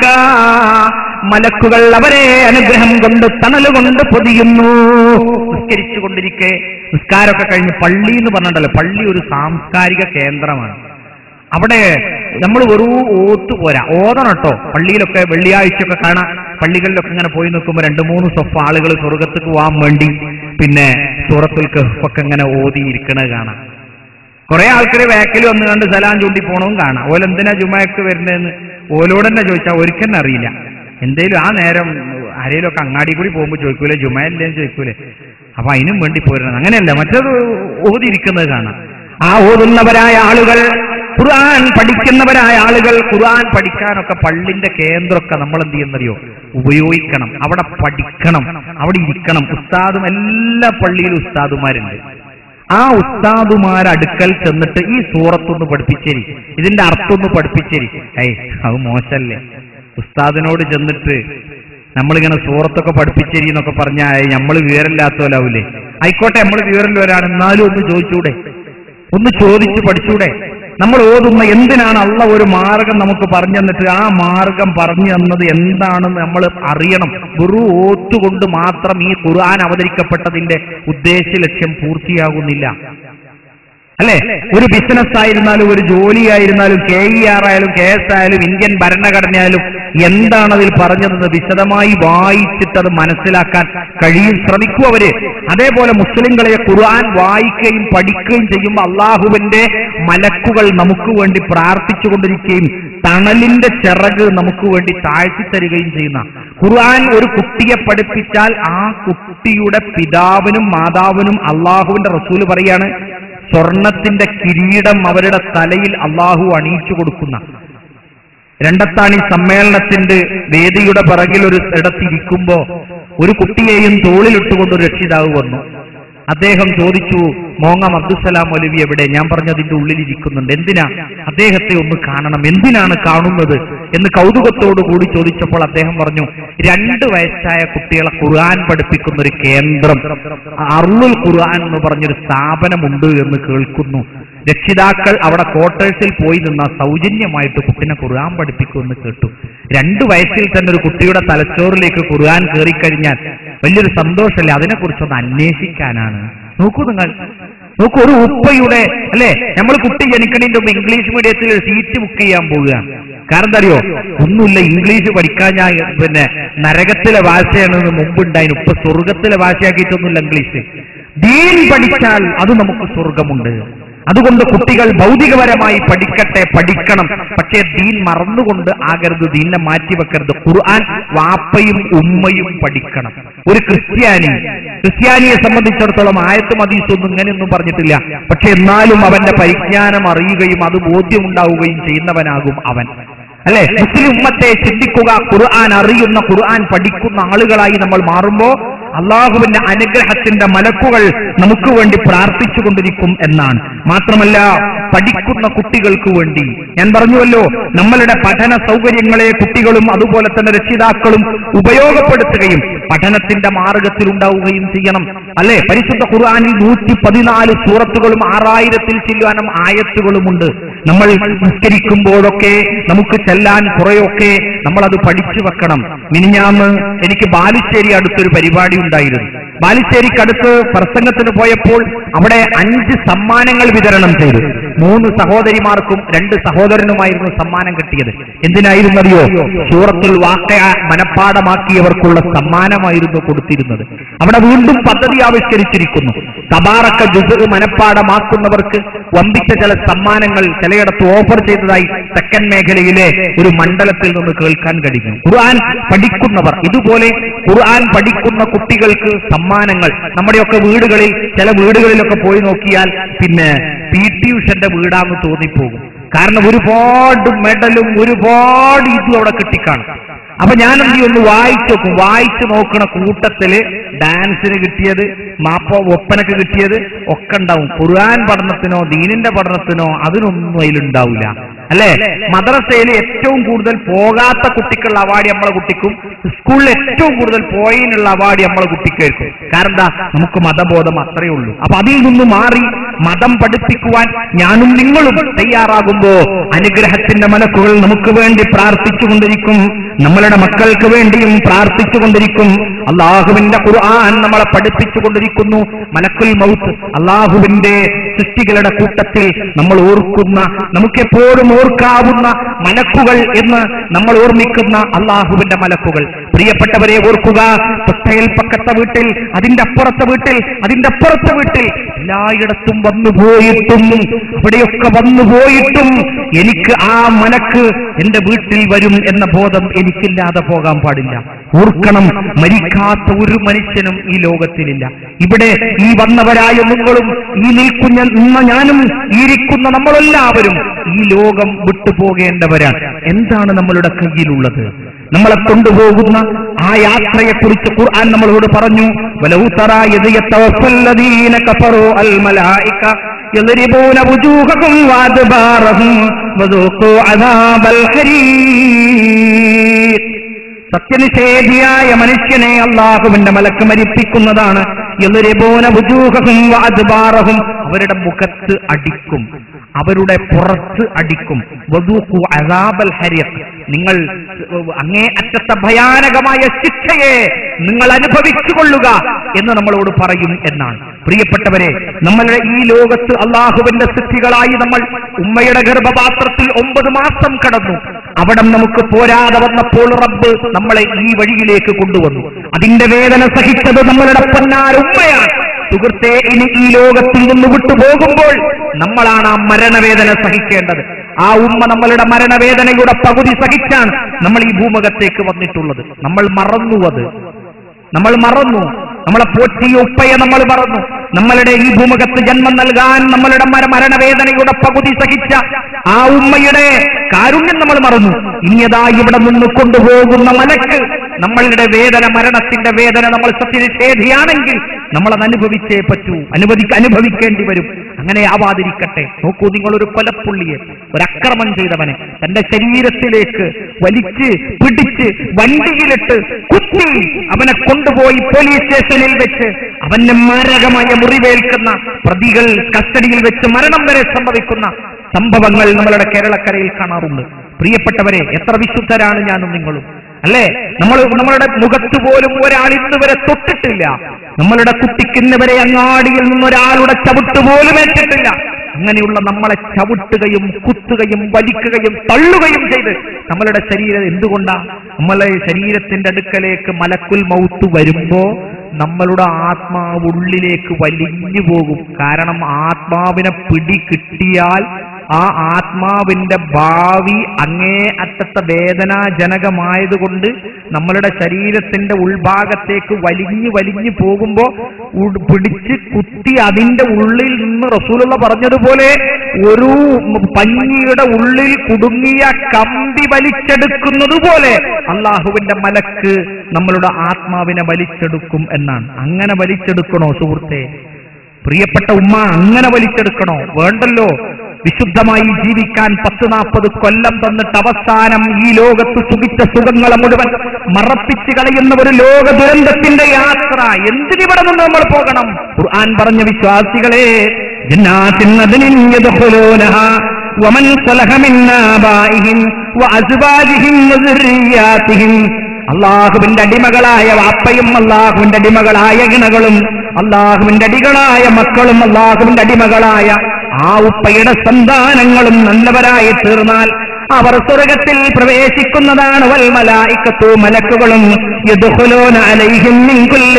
മലക്കുകൾ അവരെ അനുഗ്രഹം കൊണ്ട് തണല് കൊണ്ട് പൊതിയുന്നു നിസ്കരിച്ചു കൊണ്ടിരിക്കെ നിസ്കാരമൊക്കെ കഴിഞ്ഞ് പള്ളി എന്ന് പറഞ്ഞിട്ടല്ലോ പള്ളി ഒരു സാംസ്കാരിക കേന്ദ്രമാണ് അവിടെ നമ്മൾ വെറു ഓത്ത് പോരാ ഓതണം കേട്ടോ പള്ളിയിലൊക്കെ വെള്ളിയാഴ്ചയൊക്കെ കാണാം പള്ളികളിലൊക്കെ ഇങ്ങനെ പോയി നിൽക്കുമ്പോൾ രണ്ട് മൂന്ന് സ്വപ്പ ആളുകൾ സ്വർഗത്തേക്ക് പോകാൻ വേണ്ടി പിന്നെ സൂറത്തുൽ കഹ്ഫൊക്കെ ഇങ്ങനെ ഓതി ഇരിക്കണത് കാണാം കുറെ ആൾക്കാർ വേക്കൽ വന്ന് കണ്ട് സലാം ചൂണ്ടി പോണവും കാണാം ഓലെന്തിനാ ജുമാക്ക് വരുന്നതെന്ന് ഓലോട് തന്നെ ചോദിച്ചാൽ ഒരിക്കലും അറിയില്ല എന്തേലും ആ നേരം ആരെയിലൊക്കെ അങ്ങാടി കൂടി പോകുമ്പോൾ ചോദിക്കൂലേ ജുമയല്ലേന്ന് ചോദിക്കൂലേ അപ്പൊ അതിനും വേണ്ടി പോരണം അങ്ങനെയല്ല മറ്റത് ഓതിയിരിക്കുന്നത് കാണാം ആ ഓതുന്നവരായ ആളുകൾ ഖുർആൻ പഠിക്കുന്നവരായ ആളുകൾ ഖുർആൻ പഠിക്കാനൊക്കെ പള്ളിന്റെ കേന്ദ്രമൊക്കെ നമ്മൾ എന്ത് ചെയ്യുന്നറിയോ ഉപയോഗിക്കണം അവിടെ പഠിക്കണം അവിടെ ഇരിക്കണം ഉസ്താദും എല്ലാ പള്ളിയിലും ഉസ്താദുമാരുണ്ട് ആ ഉസ്താദുമാർ അടുക്കൽ ചെന്നിട്ട് ഈ സൂറത്തൊന്ന് പഠിപ്പിച്ചേരി ഇതിന്റെ അർത്ഥമൊന്ന് പഠിപ്പിച്ചേരി ഏയ് അത് മോശല്ലേ ഉസ്താദിനോട് ചെന്നിട്ട് നമ്മളിങ്ങനെ സൂറത്തൊക്കെ പഠിപ്പിച്ചേരി എന്നൊക്കെ പറഞ്ഞാൽ നമ്മൾ വിവരമില്ലാത്തവരാവൂലേ ആയിക്കോട്ടെ നമ്മൾ വിവരമുള്ളവരാണ് എന്നാലും ഒന്ന് ചോദിച്ചൂടെ ഒന്ന് ചോദിച്ചു പഠിച്ചൂടെ നമ്മൾ ഓതുന്ന എന്തിനാണ് അള്ള ഒരു മാർഗം നമുക്ക് പറഞ്ഞു തന്നിട്ട് ആ മാർഗം പറഞ്ഞു തന്നത് എന്താണെന്ന് നമ്മൾ അറിയണം വെറു ഓത്തുകൊണ്ട് മാത്രം ഈ ഖുർആൻ അവതരിക്കപ്പെട്ടതിന്റെ ഉദ്ദേശ ലക്ഷ്യം പൂർത്തിയാകുന്നില്ല അല്ലെ ഒരു ബിസിനസ് ആയിരുന്നാലും ഒരു ജോലിയായിരുന്നാലും കെ ഇ ആർ ആയാലും കെ എസ് ആയാലും ഇന്ത്യൻ ഭരണഘടനയായാലും എന്താണ് അതിൽ പറഞ്ഞതെന്ന് വിശദമായി വായിച്ചിട്ട് അത് മനസ്സിലാക്കാൻ കഴിയും ശ്രമിക്കും അവര് അതേപോലെ മുസ്ലിങ്ങളെ ഖുർആൻ വായിക്കുകയും പഠിക്കുകയും ചെയ്യുമ്പോൾ അള്ളാഹുവിന്റെ മലക്കുകൾ നമുക്ക് വേണ്ടി പ്രാർത്ഥിച്ചു കൊണ്ടിരിക്കുകയും തണലിന്റെ ചിറക് നമുക്ക് വേണ്ടി താഴ്ത്തി തരികയും ചെയ്യുന്ന ഖുർആൻ ഒരു കുട്ടിയെ പഠിപ്പിച്ചാൽ ആ കുട്ടിയുടെ പിതാവിനും മാതാവിനും അള്ളാഹുവിന്റെ റസൂല് പറയാണ് സ്വർണത്തിന്റെ കിരീടം അവരുടെ തലയിൽ അള്ളാഹു അണിയിച്ചു കൊടുക്കുന്ന രണ്ടത്താണി സമ്മേളനത്തിന്റെ വേദിയുടെ പിറകിൽ ഒരു ഇടത്തിരിക്കുമ്പോ ഒരു കുട്ടിയെയും തോളിലിട്ടുകൊണ്ട് ഒരു രക്ഷിതാവ് വന്നു അദ്ദേഹം ചോദിച്ചു മോങ്ങം അബ്ദുസലാം മൗലവി എവിടെ ഞാൻ പറഞ്ഞു അതിന്റെ ഉള്ളിലിരിക്കുന്നുണ്ട് എന്തിനാ അദ്ദേഹത്തെ ഒന്ന് കാണണം എന്തിനാണ് കാണുന്നത് എന്ന് കൗതുകത്തോടു കൂടി ചോദിച്ചപ്പോൾ അദ്ദേഹം പറഞ്ഞു രണ്ട് വയസ്സായ കുട്ടികളെ ഖുർആൻ പഠിപ്പിക്കുന്ന ഒരു കേന്ദ്രം അറുൽ ഖുർആൻ എന്ന് പറഞ്ഞൊരു സ്ഥാപനമുണ്ട് എന്ന് കേൾക്കുന്നു രക്ഷിതാക്കൾ അവിടെ ക്വാർട്ടേഴ്സിൽ പോയി നിന്ന സൗജന്യമായിട്ട് കുട്ടിനെ ഖുർആൻ പഠിപ്പിക്കുമെന്ന് കേട്ടു രണ്ടു വയസ്സിൽ തന്നെ ഒരു കുട്ടിയുടെ തലച്ചോറിലേക്ക് ഖുർആൻ കയറിക്കഴിഞ്ഞാൽ വലിയൊരു സന്തോഷമല്ലേ അതിനെക്കുറിച്ചൊന്ന് അന്വേഷിക്കാനാണ് നോക്കൂ നിങ്ങൾ നോക്കൂ ഒരു ഉപ്പയുടെ അല്ലെ നമ്മൾ കുട്ടി ജനിക്കണതിന്റെ മുമ്പ് ഇംഗ്ലീഷ് മീഡിയത്തിൽ ഒരു സീറ്റ് ബുക്ക് ചെയ്യാൻ പോവുകയാണ് കാരണം എന്താ അറിയോ ഒന്നുമില്ല ഇംഗ്ലീഷ് പഠിക്കാൻ ഞാൻ പിന്നെ നരകത്തിലെ ഭാഷയാണെന്ന് മുമ്പുണ്ടായിരുന്നു ഇപ്പൊ സ്വർഗത്തിലെ ഭാഷയാക്കിയിട്ടൊന്നുമില്ല ഇംഗ്ലീഷ് ദീൻ പഠിച്ചാൽ അത് നമുക്ക് സ്വർഗമുണ്ട് അതുകൊണ്ട് കുട്ടികൾ ഭൗതികപരമായി പഠിക്കട്ടെ പഠിക്കണം പക്ഷേ ദീൻ മറന്നുകൊണ്ട് ആകരുത് ദീനെ മാറ്റിവെക്കരുത് ഖുർആൻ വാപ്പയും ഉമ്മയും പഠിക്കണം ഒരു ക്രിസ്ത്യാനി ക്രിസ്ത്യാനിയെ സംബന്ധിച്ചിടത്തോളം ആയത്തും ഹദീസൊന്നും ഇങ്ങനെയൊന്നും പറഞ്ഞിട്ടില്ല പക്ഷെ എന്നാലും അവന്റെ പരിജ്ഞാനം അറിയുകയും അത് ബോധ്യമുണ്ടാവുകയും ചെയ്യുന്നവനാകും അവൻ അല്ലെ മുസ്ലിം ഉമ്മത്തെ ചിന്തിക്കുക ഖുർആൻ അറിയുന്ന ഖുർആൻ പഠിക്കുന്ന ആളുകളായി നമ്മൾ മാറുമ്പോ അള്ളാഹുവിന്റെ അനുഗ്രഹത്തിന്റെ മലക്കുകൾ നമുക്ക് വേണ്ടി പ്രാർത്ഥിച്ചുകൊണ്ടിരിക്കും എന്നാണ് മാത്രമല്ല പഠിക്കുന്ന കുട്ടികൾക്ക് വേണ്ടി ഞാൻ പറഞ്ഞുവല്ലോ നമ്മളുടെ പഠന സൗകര്യങ്ങളെ കുട്ടികളും അതുപോലെ തന്നെ രക്ഷിതാക്കളും ഉപയോഗപ്പെടുത്തുകയും പഠനത്തിന്റെ മാർഗത്തിൽ ഉണ്ടാവുകയും ചെയ്യണം അല്ലെ പരിശുദ്ധ ഖുർആാനിൽ നൂറ്റി പതിനാല് സൂറത്തുകളും ആറായിരത്തിൽ ചെല്ലുവാനും ആയത്തുകളുമുണ്ട് നമ്മൾ നിസ്കരിക്കുമ്പോഴൊക്കെ നമുക്ക് ചെല്ലാൻ കുറെയൊക്കെ നമ്മൾ അത് പഠിച്ചു വെക്കണം മിനിഞ്ഞാന്ന് എനിക്ക് ബാലുശ്ശേരി അടുത്തൊരു പരിപാടി ഉണ്ടായിരുന്നു ബാലുശ്ശേരിക്കടുത്ത് പ്രസംഗത്തിന് പോയപ്പോൾ അവിടെ അഞ്ച് സമ്മാനങ്ങൾ വിതരണം ചെയ്തു മൂന്ന് സഹോദരിമാർക്കും രണ്ട് സഹോദരനുമായിരുന്നു സമ്മാനം കിട്ടിയത് എന്തിനായിരുന്നു അറിയോ സൂറത്തുൽ വാക്കയ മനഃപ്പാടമാക്കിയവർക്കുള്ള സമ്മാനമായിരുന്നു കൊടുത്തിരുന്നത് അവിടെ വീണ്ടും പദ്ധതി ആവിഷ്കരിച്ചിരിക്കുന്നു തബാറക്ക ജുസ് മനഃപ്പാടമാക്കുന്നവർക്ക് വമ്പിച്ച ചില സമ്മാനങ്ങൾ ചിലയിടത്ത് ഓഫർ ചെയ്തതായി തെക്കൻ മേഖലയിലെ ഒരു മണ്ഡലത്തിൽ നിന്ന് കേൾക്കാൻ കഴിയും ഖുർആൻ പഠിക്കുന്നവർ ഇതുപോലെ ഖുർആൻ പഠിക്കുന്ന കുട്ടികൾക്ക് സമ്മാനങ്ങൾ നമ്മുടെയൊക്കെ വീടുകളിൽ ചില വീടുകളിലൊക്കെ പോയി നോക്കിയാൽ പിന്നെ പി ടി ഉഷന്റെ വീടാന്ന് തോന്നിപ്പോകും കാരണം ഒരുപാട് മെഡലും ഒരുപാട് ഇതും അവിടെ കിട്ടിക്കാണും അപ്പൊ ഞാൻ എന്ത് ചെയ്യും ഒന്ന് വായിച്ചു നോക്കും വായിച്ചു നോക്കണ കൂട്ടത്തില് ഡാൻസിന് കിട്ടിയത് മാപ്പ ഒപ്പനക്ക് കിട്ടിയത് ഒക്കെ ഉണ്ടാവും ഖുർആൻ പഠനത്തിനോ ദീനിന്റെ പഠനത്തിനോ അതിനൊന്നും അതിലുണ്ടാവില്ല അല്ലെ മദ്രസയിൽ ഏറ്റവും കൂടുതൽ പോകാത്ത കുട്ടിക്കുള്ള അവാർഡ് നമ്മളെ കുട്ടിക്കും സ്കൂളിൽ ഏറ്റവും കൂടുതൽ പോയതിനുള്ള അവാർഡ് നമ്മളെ കുട്ടിക്കായിരിക്കും കാരണം എന്താ നമുക്ക് മതബോധം അത്രയേ ഉള്ളൂ അപ്പൊ അതിൽ നിന്ന് മാറി മതം പഠിപ്പിക്കുവാൻ ഞാനും നിങ്ങളും തയ്യാറാകുമ്പോ അനുഗ്രഹത്തിന്റെ മലക്കുകൾ നമുക്ക് വേണ്ടി പ്രാർത്ഥിച്ചുകൊണ്ടിരിക്കും നമ്മളുടെ മക്കൾക്ക് വേണ്ടിയും പ്രാർത്ഥിച്ചുകൊണ്ടിരിക്കും അള്ളാഹുവിന്റെ ഖുർആൻ നമ്മളെ പഠിപ്പിച്ചുകൊണ്ടിരിക്കുന്നു മലക്കുൽ മൗത്ത് അള്ളാഹുവിന്റെ സൃഷ്ടികളുടെ കൂട്ടത്തിൽ നമ്മൾ ഓർക്കുന്ന നമുക്കെപ്പോഴും ഓർക്കാവുന്ന മലക്കുകൾ എന്ന് നമ്മൾ ഓർമ്മിക്കുന്ന അള്ളാഹുവിന്റെ മലക്കുകൾ പ്രിയപ്പെട്ടവരെ ഓർക്കുക തൊട്ടയിൽ പക്കത്തെ വീട്ടിൽ അതിന്റെ അപ്പുറത്തെ വീട്ടിൽ അതിന്റെ അപ്പുറത്തെ വീട്ടിൽ എല്ലായിടത്തും വന്നു പോയിട്ടും ഇവിടെയൊക്കെ വന്നു പോയിട്ടും എനിക്ക് ആ മലക്ക് എന്റെ വീട്ടിൽ വരും എന്ന ബോധം എനിക്കില്ലാതെ പോകാൻ പാടില്ല ഓർക്കണം മരിക്കാത്ത ഒരു മനുഷ്യനും ഈ ലോകത്തിലില്ല ഇവിടെ ഈ വന്നവരായ നിങ്ങളും ഈ നിൽക്കുന്ന നിന്ന ഞാനും ഈ ഇരിക്കുന്ന നമ്മളെല്ലാവരും ഈ ലോകം വിട്ടുപോകേണ്ടവരാണ് എന്താണ് നമ്മളുടെ കയ്യിലുള്ളത് നമ്മളെ കൊണ്ടുപോകുന്ന ആ യാത്രയെക്കുറിച്ച് ഖുർആൻ നമ്മളോട് പറഞ്ഞു വലൗ തറാ യദ് യതവഫല്ലദീന കഫറൂ അൽ മലായിക يضربون وجوههم وأدبارهم وذوقوا عذاب الحريق സത്യനിഷേധിയായ മനുഷ്യനെ അള്ളാഹുവിന്റെ മലക്ക് മരിപ്പിക്കുന്നതാണ് എതിരെപോന ബുജൂഹവും വാദ്ബാറഹും അവരുടെ മുഖത്ത് അടിക്കും അവരുടെ പുറത്ത് അടിക്കും വധൂക്കു അസാബൽ ഹരിയത്ത് നിങ്ങൾ അങ്ങേ അറ്റത്തെ ഭയാനകമായ ശിക്ഷയെ നിങ്ങൾ അനുഭവിച്ചു കൊള്ളുക എന്ന് നമ്മളോട് പറയും എന്നാണ് പ്രിയപ്പെട്ടവരെ നമ്മളുടെ ഈ ലോകത്ത് അള്ളാഹുവിന്റെ സൃഷ്ടികളായി നമ്മൾ ഉമ്മയുടെ ഗർഭപാത്രത്തിൽ ഒമ്പത് മാസം കടന്നു അവിടെ നമുക്ക് പോരാതെ വന്നപ്പോൾ റബ്ബ് നമ്മളെ ഈ വഴിയിലേക്ക് കൊണ്ടുവന്നു അതിന്റെ വേദന സഹിച്ചത് നമ്മളുടെ പൊന്നാര ഉമ്മയാണ് സുഹൃത്തെ ഇനി ഈ ലോകത്തിൽ നിന്ന് വിട്ടുപോകുമ്പോൾ നമ്മളാണ് ആ മരണവേദന സഹിക്കേണ്ടത് ആ ഉമ്മ നമ്മളുടെ മരണവേദനയുടെ പകുതി സഹിച്ചാണ് നമ്മൾ ഈ ഭൂമുഖത്തേക്ക് വന്നിട്ടുള്ളത് നമ്മൾ മറന്നു അത് നമ്മൾ മറന്നു നമ്മളെ പോറ്റിയ ഉപ്പയെ നമ്മൾ മറന്നു നമ്മളുടെ ഈ ഭൂമുഖത്ത് ജന്മം നൽകാൻ നമ്മളുടെ മര മരണവേദനയുടെ പകുതി സഹിച്ച ആ ഉമ്മയുടെ കാരുണ്യം നമ്മൾ മറന്നു ഇനിയതാ ഇവിടെ നിന്ന് കൊണ്ടുപോകുന്ന മലക്ക് നമ്മളുടെ വേദന മരണത്തിന്റെ വേദന നമ്മൾ സത്യനിഷേധിയാണെങ്കിൽ നമ്മൾ അത് അനുഭവിച്ചേ പറ്റൂ അനുവദിക്ക അനുഭവിക്കേണ്ടി വരും അങ്ങനെ ആവാതിരിക്കട്ടെ നോക്കൂ നിങ്ങൾ ഒരു കൊലപ്പുള്ളിയെ ഒരു അക്രമം ചെയ്തവനെ തന്റെ ശരീരത്തിലേക്ക് വലിച്ച് പിടിച്ച് വണ്ടിയിലിട്ട് കുത്തി അവനെ കൊണ്ടുപോയി പോലീസ് സ്റ്റേഷനിൽ വെച്ച് അവന് മാരകമായ മുറിവേൽക്കുന്ന പ്രതികൾ കസ്റ്റഡിയിൽ വെച്ച് മരണം വരെ സംഭവിക്കുന്ന സംഭവങ്ങൾ നമ്മളുടെ കേരളക്കരയിൽ കാണാറുണ്ട് പ്രിയപ്പെട്ടവരെ എത്ര വിശുദ്ധരാണ് ഞാനും നിങ്ങളും അല്ലേ നമ്മൾ നമ്മളുടെ മുഖത്ത് പോലും ഒരാൾ ഇന്ന് വരെ തൊട്ടിട്ടില്ല നമ്മളുടെ കുട്ടിക്ക് ഇന്ന് വരെ അങ്ങാടിയിൽ നിന്ന് ഒരാളുടെ ചവിട്ട് പോലും ഏറ്റിട്ടില്ല അങ്ങനെയുള്ള നമ്മളെ ചവിട്ടുകയും കുത്തുകയും വലിക്കുകയും തള്ളുകയും ചെയ്ത് നമ്മളുടെ ശരീരം എന്തുകൊണ്ടാ നമ്മളെ ശരീരത്തിന്റെ അടുക്കലേക്ക് മലക്കുൽ മൗത്ത് വരുമ്പോ നമ്മളുടെ ആത്മാവ് ഉള്ളിലേക്ക് വലിഞ്ഞു പോകും കാരണം ആത്മാവിനെ പിടി കിട്ടിയാൽ ആ ആത്മാവിന്റെ ഭാവി അങ്ങേ അറ്റത്തെ വേദനാജനകമായതുകൊണ്ട് നമ്മളുടെ ശരീരത്തിന്റെ ഉൾഭാഗത്തേക്ക് വലിഞ്ഞു വലിഞ്ഞു പോകുമ്പോ ഉ- പിടിച്ച് കുത്തി അതിന്റെ ഉള്ളിൽ നിന്ന് റസൂലുള്ള പറഞ്ഞതുപോലെ ഒരു പഞ്ഞിയുടെ ഉള്ളിൽ കുടുങ്ങിയ കമ്പി വലിച്ചെടുക്കുന്നത് പോലെ അള്ളാഹുവിന്റെ മലക്ക് നമ്മളുടെ ആത്മാവിനെ വലിച്ചെടുക്കും എന്നാണ് അങ്ങനെ വലിച്ചെടുക്കണോ സുഹൃത്തെ പ്രിയപ്പെട്ട ഉമ്മ അങ്ങനെ വലിച്ചെടുക്കണോ വേണ്ടല്ലോ വിശുദ്ധമായി ജീവിക്കാൻ പത്ത് നാൽപ്പത് കൊല്ലം തന്നിട്ട് അവസാനം ഈ ലോകത്ത് സുഖിച്ച സുഖങ്ങളെ മുഴുവൻ മറപ്പിച്ച് കളയുന്ന ഒരു ലോക ദുരന്തത്തിന്റെ യാത്ര എന്തിനിവിടെ നിന്ന് നമ്മൾ പോകണം ഖുർആൻ പറഞ്ഞ വിശ്വാസികളെ ജന്നാത്തിൻ അദ്നിൻ യദ്ഖുലൂനഹാ വമൻ സലഹ മിൻ ആബാഇഹിം വഅസ്വാജിഹിം വദുർരിയാതിഹിം അള്ളാഹുവിന്റെ അടിമകളായ വാപ്പയും അള്ളാഹുവിന്റെ അടിമകളായ ഇണകളും അള്ളാഹുവിന്റെ അടികളായ മക്കളും അള്ളാഹുവിന്റെ അടിമകളായ ആ ഉപ്പയുടെ സന്താനങ്ങളും നല്ലവരായി തീർന്നാൽ അവർ സ്വർഗത്തിൽ പ്രവേശിക്കുന്നതാണ് വൽ മലായിക്കത്തു മലക്കുകളും യദ്ഖുലൂന അലൈഹിം മിൻ കുല്ലി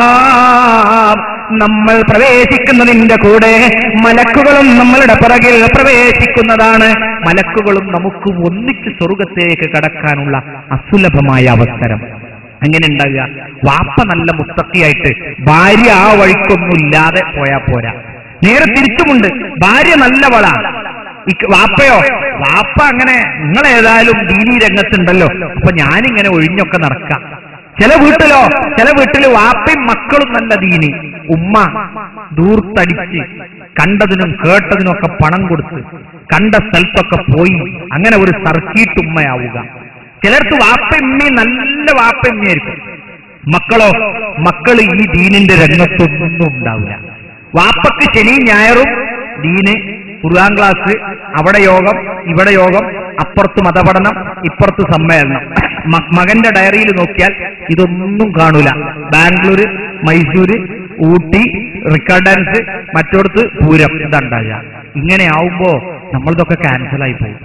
ബാബ് നമ്മൾ പ്രവേശിക്കുന്നതിന്റെ കൂടെ മലക്കുകളും നമ്മളുടെ പിറകിൽ പ്രവേശിക്കുന്നതാണ് മലക്കുകളും നമുക്ക് ഒന്നിച്ച് സ്വർഗത്തേക്ക് കടക്കാനുള്ള അസുലഭമായ അവസരം അങ്ങനെ ഉണ്ടാകുക വാപ്പ നല്ല മുത്തക്കിയായിട്ട് ഭാര്യ ആ വഴിക്കൊന്നുമില്ലാതെ പോയാ പോരാ നേരെ തിരിച്ചുമുണ്ട് ഭാര്യ നല്ലവള ഇക്ക് വാപ്പയോ വാപ്പ അങ്ങനെ നിങ്ങൾ ഏതായാലും ദീനീ രംഗത്തുണ്ടല്ലോ അപ്പൊ ഞാനിങ്ങനെ ഒഴിഞ്ഞൊക്കെ നടക്കാം ചില വീട്ടിലോ ചില വീട്ടില് വാപ്പയും മക്കളും നല്ല ദീനി ഉമ്മ ദൂർത്തടിച്ച് കണ്ടതിനും കേട്ടതിനും ഒക്കെ പണം കൊടുത്ത് കണ്ട സ്ഥലത്തൊക്കെ പോയി അങ്ങനെ ഒരു സർക്കീട്ട് ഉമ്മയാവുക ചിലർക്ക് വാപ്പയമ്മയും നല്ല വാപ്പയമ്മയായിരിക്കും മക്കളോ മക്കൾ ഈ ദീനിന്റെ രംഗത്തൊന്നും ഉണ്ടാവില്ല വാപ്പക്ക് ശനി ഞായറും ദീന് ഖുർആൻ ക്ലാസ് അവിടെ യോഗം ഇവിടെ യോഗം അപ്പുറത്ത് മതപഠനം ഇപ്പുറത്ത് സമ്മേളനം മ- മകന്റെ ഡയറിയിൽ നോക്കിയാൽ ഇതൊന്നും കാണൂല ബാംഗ്ലൂര് മൈസൂര് ഊട്ടി റിക്കാർഡ് ഡാൻസ് മറ്റോടത്ത് പൂരം ഇതുണ്ടാകുക ഇങ്ങനെ ആവുമ്പോ നമ്മളിതൊക്കെ ക്യാൻസലായി പോകും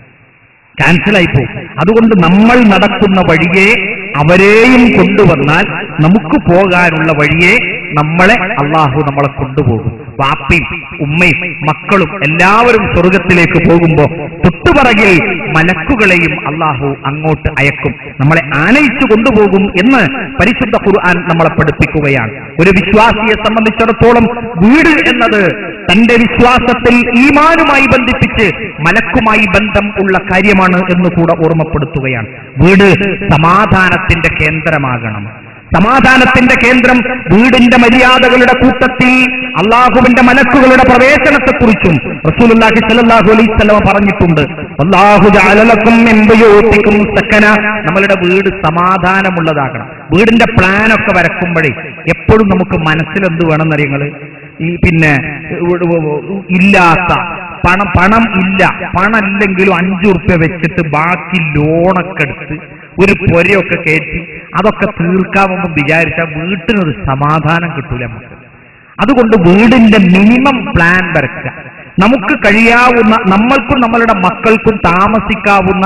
ക്യാൻസലായി പോകും അതുകൊണ്ട് നമ്മൾ നടക്കുന്ന വഴിയെ അവരെയും കൊണ്ടുവന്നാൽ നമുക്ക് പോകാനുള്ള വഴിയെ നമ്മളെ അള്ളാഹു നമ്മളെ കൊണ്ടുപോകും വാപ്പയും ഉമ്മയും മക്കളും എല്ലാവരും സ്വർഗത്തിലേക്ക് പോകുമ്പോ തൊട്ടുപറകിൽ മലക്കുകളെയും അള്ളാഹു അങ്ങോട്ട് അയക്കും നമ്മളെ ആനയിച്ചു കൊണ്ടുപോകും എന്ന് പരിശുദ്ധ ഖുർആൻ നമ്മളെ പഠിപ്പിക്കുകയാണ് ഒരു വിശ്വാസിയെ സംബന്ധിച്ചിടത്തോളം വീട് എന്നത് തന്റെ വിശ്വാസത്തിൽ ഈമാനുമായി ബന്ധിപ്പിച്ച് മലക്കുമായി ബന്ധം ഉള്ള കാര്യമാണ് എന്ന് കൂടെ ഓർമ്മപ്പെടുത്തുകയാണ് വീട് സമാധാനത്തിന്റെ കേന്ദ്രമാകണം സമാധാനത്തിന്റെ കേന്ദ്രം വീടിന്റെ മര്യാദകളുടെ കൂട്ടത്തിൽ അള്ളാഹുവിന്റെ മലക്കുകളുടെ പ്രവേശനത്തെക്കുറിച്ചും റസൂലുള്ളാഹി സ്വല്ലല്ലാഹു അലൈഹി വസല്ലം പറഞ്ഞിട്ടുണ്ട് അല്ലാഹു ജഅലലക്കും മിൻ ബുയൂത്തിക്കും സക്കന നമ്മളുടെ വീട് സമാധാനമുള്ളതാകണം വീടിന്റെ പ്ലാനൊക്കെ വരക്കുമ്പോഴേ എപ്പോഴും നമുക്ക് മനസ്സിൽ എന്ത് വേണമെന്നറിയങ്ങള് ഈ പിന്നെ ഉ- ഉ- ഉ- ഇല്ലാത്ത പണം പണം ഇല്ല പണം ഇല്ലെങ്കിലും അഞ്ചു റുപ്യ വെച്ചിട്ട് ബാക്കി ലോണൊക്കെ എടുത്ത് ഒരു പൊരയൊക്കെ കയറ്റി അതൊക്കെ തീർക്കാമെന്നും വിചാരിച്ചാൽ വീട്ടിനൊരു സമാധാനം കിട്ടൂല നമുക്ക് അതുകൊണ്ട് വീടിന്റെ മിനിമം പ്ലാൻ വരക്കുക നമുക്ക് കഴിയാവുന്ന നമ്മൾക്കും നമ്മളുടെ മക്കൾക്കും താമസിക്കാവുന്ന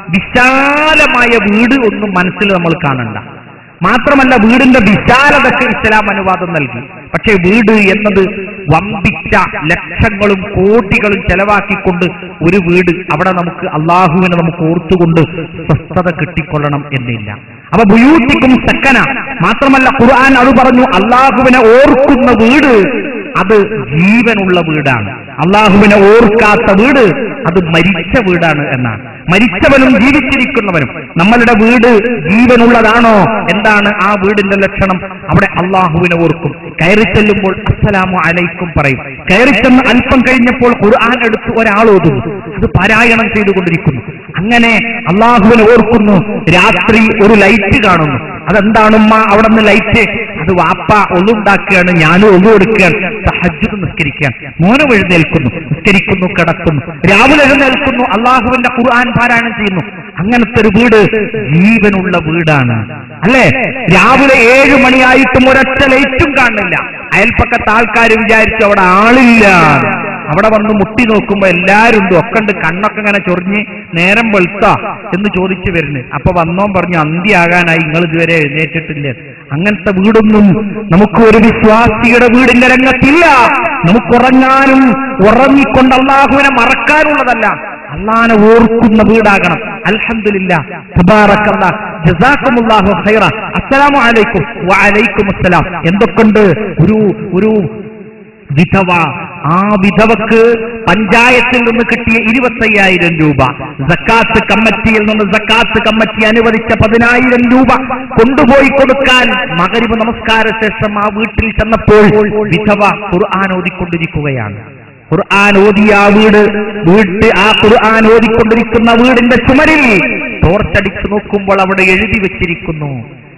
വിശാലമായ വീട് ഒന്നും മനസ്സിൽ നമ്മൾ കാണണ്ട മാത്രമല്ല വീടിന്റെ വിശാലതയ്ക്ക് ഇസ്ലാം അനുവാദം നൽകി പക്ഷേ വീട് എന്നത് വമ്പിച്ച ലക്ഷങ്ങളും കോടികളും ചെലവാക്കിക്കൊണ്ട് ഒരു വീട് അവിടെ നമുക്ക് അള്ളാഹുവിനെ നമുക്ക് ഓർത്തുകൊണ്ട് സ്വസ്ഥത കിട്ടിക്കൊള്ളണം എന്നില്ല അപ്പൊ ബുയൂത്തിക്കും സക്കന മാത്രമല്ല ഖുർആൻ അത് പറഞ്ഞു അള്ളാഹുവിനെ ഓർക്കുന്ന വീട് അത് ജീവനുള്ള വീടാണ് അള്ളാഹുവിനെ ഓർക്കാത്ത വീട് അത് മരിച്ച വീടാണ് എന്നാണ് മരിച്ചവനും ജീവിച്ചിരിക്കുന്നവനും നമ്മളുടെ വീട് ജീവനുള്ളതാണോ എന്താണ് ആ വീടിന്റെ ലക്ഷണം അവിടെ അള്ളാഹുവിനെ ഓർക്കും കയറി ചെല്ലുമ്പോൾ അസ്സലാമു അലൈക്കും പറയും കയറി ചെന്ന് അല്പം കഴിഞ്ഞപ്പോൾ ഖുർആൻ എടുത്ത് ഒരാൾ ഓതുന്നു അത് പാരായണം ചെയ്തുകൊണ്ടിരിക്കുന്നു അങ്ങനെ അള്ളാഹുവിനെ ഓർക്കുന്നു രാത്രി ഒരു ലൈറ്റ് കാണുന്നു അതെന്താണ് ഉമ്മ അവിടെ നിന്ന് ലൈറ്റ് അത് വാപ്പ ഒന്നുണ്ടാക്കുകയാണ് ഞാനും ഒന്നു എടുക്കുകയാണ് സഹജ് നിസ്കരിക്കുകയാണ് മോനം എഴുന്നേൽക്കുന്നു നിസ്കരിക്കുന്നു കിടക്കുന്നു രാവിലെ എഴുന്നേൽക്കുന്നു അള്ളാഹുവിന്റെ ഖുർആൻ പാരായണം ചെയ്യുന്നു അങ്ങനത്തെ ഒരു വീട് ജീവനുള്ള വീടാണ് അല്ലേ രാവിലെ ഏഴു മണിയായിട്ടും ഒരൊറ്റ ലൈറ്റും കാണുന്നില്ല അയൽപ്പക്കത്തെ ആൾക്കാർ വിചാരിച്ചു അവിടെ ആളില്ല അവിടെ വന്ന് മുട്ടി നോക്കുമ്പോ എല്ലാരും ഉണ്ട് ഒക്കെ ഉണ്ട് കണ്ണൊക്കെ ഇങ്ങനെ ചൊറിഞ്ഞ് നേരം വെളുത്താ എന്ന് ചോദിച്ചു വരുന്നു അപ്പൊ വന്നോൻ പറഞ്ഞു അന്ത്യാകാനായി നിങ്ങൾ ഇതുവരെ എഴുന്നേറ്റിട്ടില്ല അങ്ങനത്തെ വീടൊന്നും നമുക്ക് ഒരു വിശ്വാസിയുടെ വീടിന്റെ രംഗത്തില്ല നമുക്ക് ഉറങ്ങാനും ഉറങ്ങിക്കൊണ്ട് അള്ളാഹുവിനെ മറക്കാനുള്ളതല്ല അള്ളാനെ ഓർക്കുന്ന വീടാകണം അൽഹംദുലില്ലാ തബാറക്കല്ലാ ജസാക്കുമുല്ലാഹു ഖൈറ അസ്സലാമു അലൈക്കും വഅലൈക്കും അസ്സലാം എന്തൊക്കെയുണ്ട് ഒരു ഒരു വിധവ ആ വിധവക്ക് പഞ്ചായത്തിൽ നിന്ന് കിട്ടിയ ഇരുപത്തയ്യായിരം രൂപ സക്കാത്ത് കമ്മിറ്റിയിൽ നിന്ന് സക്കാത്ത് കമ്മിറ്റി അനുവദിച്ച പതിനായിരം രൂപ കൊണ്ടുപോയി കൊടുക്കാൻ മകരിവ് നമസ്കാര ശേഷം ആ വീട്ടിൽ ചെന്നപ്പോൾ വിധവ ഖുർആൻ ഓതിക്കൊണ്ടിരിക്കുകയാണ് ഖുർആൻ ഓതിയ ആ വീട് വീട്ട് ആ ഖുർആൻ ഓതിക്കൊണ്ടിരിക്കുന്ന വീടിന്റെ ചുമരിൽ ടോർച്ചടിച്ചു നോക്കുമ്പോൾ അവിടെ എഴുതി വെച്ചിരിക്കുന്നു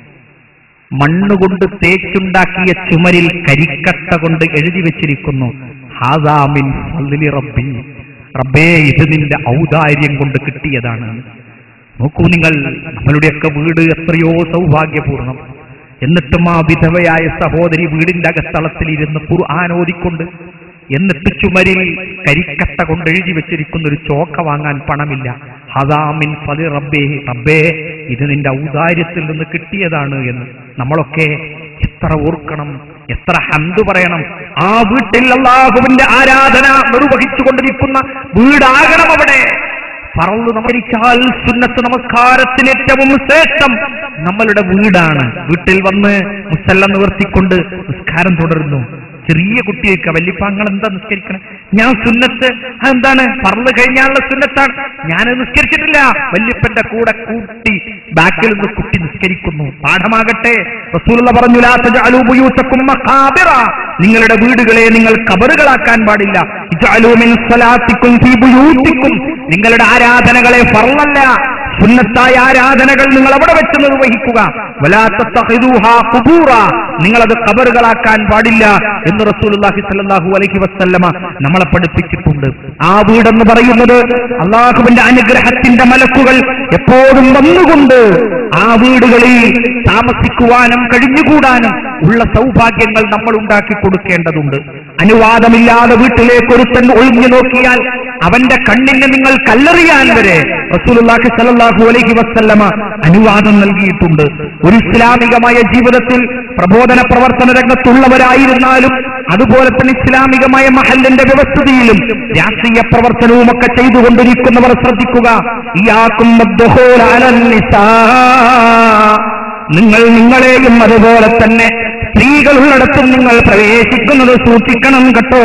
മണ്ണുകൊണ്ട് തേച്ചുണ്ടാക്കിയ ചുമരിൽ കരിക്കട്ട കൊണ്ട് എഴുതി വെച്ചിരിക്കുന്നു ഹാദാമിൻ ഫദ്ലി റബ്ബി റബ്ബേ ഇത് നിന്റെ ഔദാര്യം കൊണ്ട് കിട്ടിയതാണ് നോക്കൂ നിങ്ങൾ നമ്മളുടെയൊക്കെ വീട് എത്രയോ സൗഭാഗ്യപൂർണം എന്നിട്ടും ആ വിധവയായ സഹോദരി വീടിന്റെ അകത്തളത്തിൽ ഇരുന്ന് ഖുർആൻ ഓതിക്കൊണ്ട് എന്നിട്ട് ചുമരിൽ കരിക്കട്ട കൊണ്ട് എഴുതി വെച്ചിരിക്കുന്ന ഒരു ചോക്ക വാങ്ങാൻ പണമില്ല ഹദാമിൻ ഫലി റബ്ബേ റബ്ബേ ഇത് നിന്റെ ഔദാര്യത്തിൽ നിന്ന് കിട്ടിയതാണ് എന്ന് നമ്മളൊക്കെ എത്ര ഓർക്കണം എത്ര ഹന്ത് പറയണം ആ വീട്ടിൽ അള്ളാഹുവിന്റെ ആരാധന നിർവഹിച്ചു കൊണ്ടിരിക്കുന്ന വീടാകണം അവിടെ പറന്നു നമരിച്ചാൽ സുന്നത്ത് നമസ്കാരത്തിന് ഏറ്റവും ശ്രേഷ്ഠം നമ്മളുടെ വീടാണ് വീട്ടിൽ വന്ന് മുസല്ല നിവർത്തിക്കൊണ്ട് നിസ്കാരം തുടരുന്നു ചെറിയ കുട്ടിയൊക്കെ വല്യപ്പാങ്ങൾ എന്താ നിസ്കരിക്കണം ഞാൻ സുന്നത്ത് എന്താണ് പറന്നു കഴിഞ്ഞാലുള്ള സുന്നത്താണ് ഞാൻ നിസ്കരിച്ചിട്ടില്ല വല്യപ്പന്റെ കൂടെ കൂട്ടി ബാക്കിൽ നിന്ന് കുട്ടി നിസ്കരിക്കുന്നു പാഠമാകട്ടെ റസൂലുള്ള പറഞ്ഞു "ലാ തജഅലൂ ബുയൂതക്കും മഖാബിറ." നിങ്ങളുടെ വീടുകളെ നിങ്ങൾ കബറുകളാക്കാൻ പാടില്ല ഇജ്അലൂ മിൻ സ്വലാത്തിക്കും ഫീ ബുയൂത്തിക്കും നിങ്ങളുടെ ആരാധനകളെ ഫർളല്ല സുന്നത്തായ ആരാധനകൾ നിങ്ങൾ അവിടെ വെച്ച് നിർവഹിക്കുക വലാ തത്തഖിദൂഹാ ഖുബൂറ നിങ്ങളത് കബറുകളാക്കാൻ പാടില്ല എന്ന് റസൂലുള്ളാഹി സ്വല്ലല്ലാഹു അലൈഹി വസല്ലമ നമ്മളെ പഠിപ്പിച്ചിട്ടുണ്ട് ആ വീടെന്ന് പറയുന്നത് അള്ളാഹുവിന്റെ അനുഗ്രഹത്തിന്റെ മലക്കുകൾ എപ്പോഴും വന്നുകൊണ്ട് ആ വീടുകളിൽ താമസിക്കുവാനും കഴിഞ്ഞുകൂടാനും ഉള്ള സൗഭാഗ്യങ്ങൾ നമ്മൾ ഉണ്ടാക്കി കൊടുക്കേണ്ടതുണ്ട് അനുവാദമില്ലാതെ വീട്ടിലേക്ക് ഒരുത്തൻ ഒഴിഞ്ഞു നോക്കിയാൽ അവന്റെ കണ്ണിന് നിങ്ങൾ കല്ലെറിയാൻ വരെ റസൂലുള്ളാഹി സ്വല്ലല്ലാഹു അലൈഹി വസല്ലമ അനുവാദം നൽകിയിട്ടുണ്ട് ഒരു ഇസ്ലാമികമായ ജീവിതത്തിൽ പ്രബോധന പ്രവർത്തന രംഗത്തുള്ളവരായിരുന്നാലും അതുപോലെ തന്നെ ഇസ്ലാമികമായ മഹലിന്റെ വ്യവസ്ഥിതിയിലും രാഷ്ട്രീയ പ്രവർത്തനവും ഒക്കെ ചെയ്തുകൊണ്ടിരിക്കുന്നവർ ശ്രദ്ധിക്കുക ഇയാക്കും മദ്ദുഹൂൽ അലൻ നിസാ. നിങ്ങൾ നിങ്ങളെയും അതുപോലെ തന്നെ സ്ത്രീകളുള്ളിടത്തും നിങ്ങൾ പ്രവേശിക്കുന്നത് സൂക്ഷിക്കണം കേട്ടോ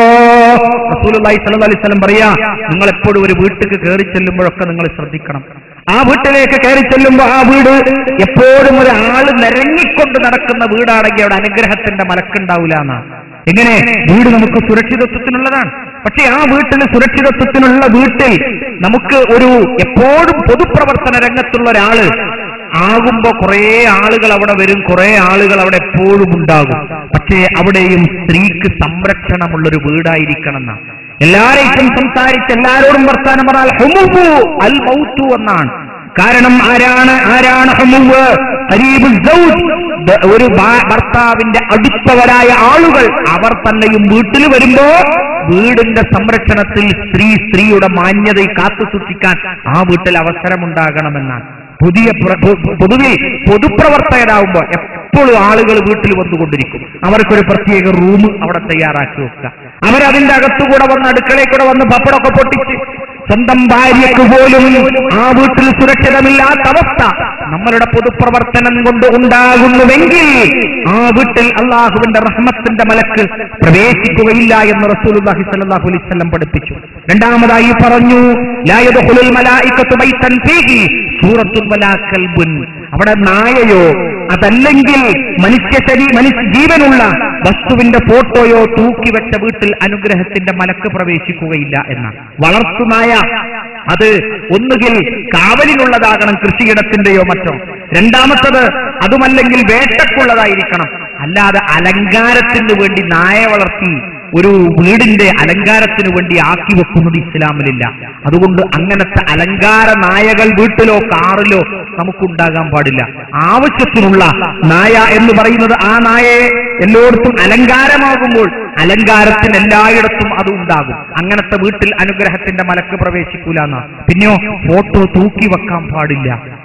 റസൂലുള്ളാഹി സ്വല്ലല്ലാഹു അലൈഹി വസല്ലം പറയാ നിങ്ങൾ എപ്പോഴും ഒരു വീട്ടിലേക്ക് കയറി ചെല്ലുമ്പോഴൊക്കെ നിങ്ങൾ ശ്രദ്ധിക്കണം ആ വീട്ടിലേക്ക് കയറി ചെല്ലുമ്പോൾ ആ വീട് എപ്പോഴും ഒരാൾ നിരങ്ങിക്കൊണ്ട് നടക്കുന്ന വീടാണെങ്കിൽ അവിടെ അനുഗ്രഹത്തിന്റെ മലക്കുണ്ടാവില്ല എന്നാണ് എങ്ങനെ വീട് നമുക്ക് സുരക്ഷിതത്വത്തിനുള്ളതാണ് പക്ഷെ ആ വീട്ടിൽ സുരക്ഷിതത്വത്തിനുള്ള വീട്ടിൽ നമുക്ക് ഒരു എപ്പോഴും പൊതുപ്രവർത്തന രംഗത്തുള്ള ഒരാള് ആകുമ്പോ കുറെ ആളുകൾ അവിടെ വരും കുറെ ആളുകൾ അവിടെ എപ്പോഴും ഉണ്ടാകും പക്ഷേ അവിടെയും സ്ത്രീക്ക് സംരക്ഷണമുള്ളൊരു വീടായിരിക്കണം എന്നാ എല്ലാരെയും സംസാരിച്ച് എല്ലാരോടും വർത്താനം പറഞ്ഞാൽ ഹുമുവു അൽ മൗത്തു എന്നാണ് കാരണം ആരാണ് ആരാണ് ഹുമുവ് ഖരീബു സൗജ് ദ- ഒരു ഭാ- ഭർത്താവിന്റെ അടുത്തവരായ ആളുകൾ അവർ തന്നെയും വീട്ടിൽ വരുമ്പോ വീടിന്റെ സംരക്ഷണത്തിൽ സ്ത്രീ സ്ത്രീയുടെ മാന്യതയെ കാത്തു സൂക്ഷിക്കാൻ ആ വീട്ടിൽ അവസരമുണ്ടാകണമെന്നാണ് പുതിയ പ്ര- പൊ- പൊതുവിൽ പൊതുപ്രവർത്തകരാകുമ്പോ എപ്പോഴും ആളുകൾ വീട്ടിൽ വന്നുകൊണ്ടിരിക്കും അവർക്കൊരു പ്രത്യേക റൂം അവിടെ തയ്യാറാക്കി വെക്കുക അവരതിന്റെ അകത്തുകൂടെ വന്ന് അടുക്കളയിൽ കൂടെ വന്ന് പപ്പടമൊക്കെ പൊട്ടിച്ച് സ്വന്തം ഭാര്യയ്ക്ക് പോലും ആ വീട്ടിൽ സുരക്ഷിതമില്ലാത്ത അവസ്ഥ നമ്മളുടെ പൊതുപ്രവർത്തനം കൊണ്ട് ഉണ്ടാകുന്നുവെങ്കിൽ ആ വീട്ടിൽ അള്ളാഹുവിന്റെ റഹ്മത്തിന്റെ മലക്ക് പ്രവേശിക്കുകയില്ല എന്ന് റസൂലുള്ളാഹി സ്വല്ലല്ലാഹു അലൈഹി വസല്ലം പഠിപ്പിച്ചു രണ്ടാമതായി പറഞ്ഞു ലാ യദ്ഖുലുൽ മലായികത്തു ബൈതൻ ഫീഹി സൂറത്തുൻ വലാ കൽബുൻ അവിടെ നായയോ അതല്ലെങ്കിൽ മനുഷ്യ ശരീ മനുഷ്യ ജീവനുള്ള വസ്തുവിന്റെ ഫോട്ടോയോ തൂക്കി വെച്ച വീട്ടിൽ അനുഗ്രഹത്തിന്റെ മലക്ക് പ്രവേശിക്കുകയില്ല എന്നാണ് വളർത്തുനായ അത് ഒന്നുകിൽ കാവലിനുള്ളതാകണം കൃഷിയിടത്തിന്റെയോ മറ്റോ രണ്ടാമത്തത് അതുമല്ലെങ്കിൽ വേട്ടക്കുള്ളതായിരിക്കണം അല്ലാതെ അലങ്കാരത്തിന് വേണ്ടി നായ വളർത്തി ഒരു വീടിന്റെ അലങ്കാരത്തിന് വേണ്ടി ആക്കി വെക്കുന്നത് ഇസ്ലാമിലില്ല അതുകൊണ്ട് അങ്ങനത്തെ അലങ്കാര നായകൾ വീട്ടിലോ കാറിലോ നമുക്കുണ്ടാകാൻ പാടില്ല ആവശ്യത്തിനുള്ള നായ എന്ന് പറയുന്നത് ആ നായയെ എല്ലായിടത്തും അലങ്കാരമാകുമ്പോൾ അലങ്കാരത്തിന് എല്ലായിടത്തും അത് ഉണ്ടാകും അങ്ങനത്തെ വീട്ടിൽ അനുഗ്രഹത്തിന്റെ മലക്ക് പ്രവേശിക്കൂല എന്നാ പിന്നെയോ ഫോട്ടോ തൂക്കി വെക്കാൻ പാടില്ല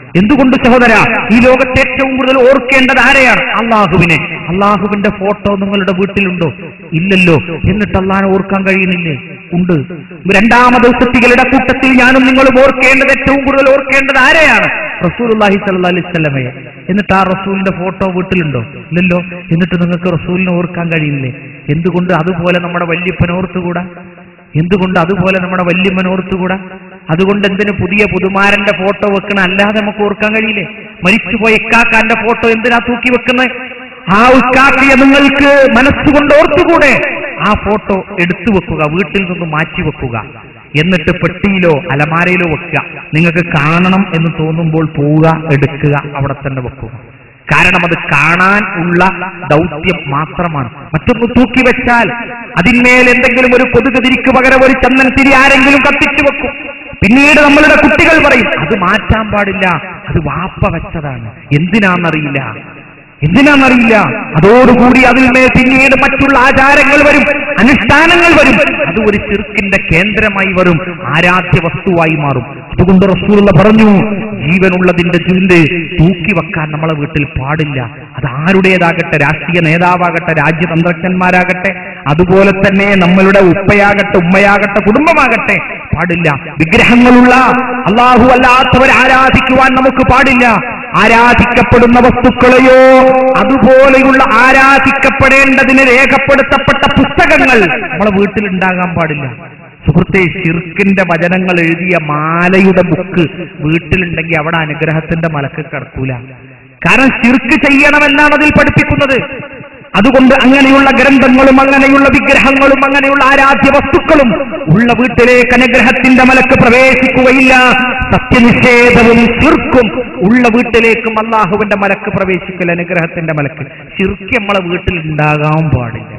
എന്തുകൊണ്ട് സഹോദര ഈ ലോകത്തെ ഏറ്റവും കൂടുതൽ ഓർക്കേണ്ടത് ആരെയാണ് അള്ളാഹുവിനെ അള്ളാഹുവിന്റെ ഫോട്ടോ നിങ്ങളുടെ വീട്ടിലുണ്ടോ ഇല്ലല്ലോ എന്നിട്ട് അള്ളാഹിനെ ഓർക്കാൻ കഴിയുന്നില്ലേ ഉണ്ട് രണ്ടാമത് കുട്ടികളുടെ കൂട്ടത്തിൽ ഞാനും നിങ്ങളും ഓർക്കേണ്ടത് ഏറ്റവും കൂടുതൽ ഓർക്കേണ്ടത് ആരെയാണ് റസൂലുള്ളാഹി സ്വല്ലല്ലാഹി അലൈഹി വസല്ലമയെ എന്നിട്ട് ആ റസൂലിന്റെ ഫോട്ടോ വീട്ടിലുണ്ടോ ഇല്ലല്ലോ എന്നിട്ട് നിങ്ങൾക്ക് റസൂലിനെ ഓർക്കാൻ കഴിയുന്നില്ലേ എന്തുകൊണ്ട് അതുപോലെ നമ്മുടെ വല്യപ്പനെ ഓർത്തുകൂടാ എന്തുകൊണ്ട് അതുപോലെ നമ്മുടെ വല്യമ്മൻ ഓർത്തുകൂടാ അതുകൊണ്ട് എന്തിനു പുതിയ പുതുമാരന്റെ ഫോട്ടോ വെക്കണം അല്ലാതെ നമുക്ക് ഓർക്കാൻ കഴിയില്ലേ മരിച്ചുപോയ ഇക്കാക്കാന്റെ ഫോട്ടോ എന്തിനാ തൂക്കി വെക്കുന്നത് ആ ഇക്കാക്കയെ നിങ്ങൾക്ക് മനസ്സുകൊണ്ട് ഓർത്തുകൂടെ ആ ഫോട്ടോ എടുത്തു വെക്കുക വീട്ടിൽ നിന്ന് മാറ്റി വെക്കുക എന്നിട്ട് പെട്ടിയിലോ അലമാരയിലോ വെക്കുക നിങ്ങൾക്ക് കാണണം എന്ന് തോന്നുമ്പോൾ പോവുക എടുക്കുക അവിടെ തന്നെ വെക്കുക കാരണം അത് കാണാൻ ഉള്ള ദൗത്യം മാത്രമാണ് മറ്റൊന്ന് തൂക്കി വെച്ചാൽ അതിന്മേൽ എന്തെങ്കിലും ഒരു കൊതുക് തിരിക്ക് പകരം ഒരു ചന്ദൻ തിരി ആരെങ്കിലും കത്തിച്ചു വെക്കും പിന്നീട് നമ്മളുടെ കുട്ടികൾ പറയും അത് മാറ്റാൻ പാടില്ല അത് വാപ്പ വെച്ചതാണ് എന്തിനാന്നറിയില്ല എന്തിനാന്നറിയില്ല അതോടുകൂടി അതിന്മേൽ പിന്നീട് മറ്റുള്ള ആചാരങ്ങൾ വരും അനുഷ്ഠാനങ്ങൾ വരും അത് ഒരു ചെറുക്കിന്റെ കേന്ദ്രമായി വരും ആരാധ്യ വസ്തുവായി മാറും അതുകൊണ്ട് റസൂലുള്ള പറഞ്ഞു ജീവനുള്ളതിന്റെ ചുണ്ട് തൂക്കി വെക്കാൻ നമ്മളെ വീട്ടിൽ പാടില്ല അത് ആരുടേതാകട്ടെ രാഷ്ട്രീയ നേതാവാകട്ടെ രാജ്യതന്ത്രജ്ഞന്മാരാകട്ടെ അതുപോലെ തന്നെ നമ്മളുടെ ഉപ്പയാകട്ടെ ഉമ്മയാകട്ടെ കുടുംബമാകട്ടെ പാടില്ല വിഗ്രഹങ്ങളുള്ള അള്ളാഹു അല്ലാത്തവരെ ആരാധിക്കുവാൻ നമുക്ക് പാടില്ല ആരാധിക്കപ്പെടുന്ന വസ്തുക്കളെയോ അതുപോലെയുള്ള ആരാധിക്കപ്പെടേണ്ടതിന് രേഖപ്പെടുത്തപ്പെട്ട പുസ്തകങ്ങൾ നമ്മളെ വീട്ടിൽ ഉണ്ടാകാൻ പാടില്ല സുഹൃത്തെ ഷിർക്കിന്റെ വചനങ്ങൾ എഴുതിയ മാലയുടെ ബുക്ക് വീട്ടിലുണ്ടെങ്കിൽ അവിടെ അനുഗ്രഹത്തിന്റെ മലക്ക് കിടക്കൂല കാരണം ഷിർക്ക് ചെയ്യണമെന്നാണ് അതിൽ പഠിപ്പിക്കുന്നത് അതുകൊണ്ട് അങ്ങനെയുള്ള ഗ്രന്ഥങ്ങളും അങ്ങനെയുള്ള വിഗ്രഹങ്ങളും അങ്ങനെയുള്ള ആരാധ്യ വസ്തുക്കളും ഉള്ള വീട്ടിലേക്ക് അനുഗ്രഹത്തിന്റെ മലക്ക് പ്രവേശിക്കുകയില്ല സത്യനിഷേധവും ചിർക്കും ഉള്ള വീട്ടിലേക്കും അള്ളാഹുവിന്റെ മലക്ക് പ്രവേശിക്കൽ അനുഗ്രഹത്തിന്റെ മലക്ക് ചിർക്ക് നമ്മളെ വീട്ടിൽ ഉണ്ടാകാൻ പാടില്ല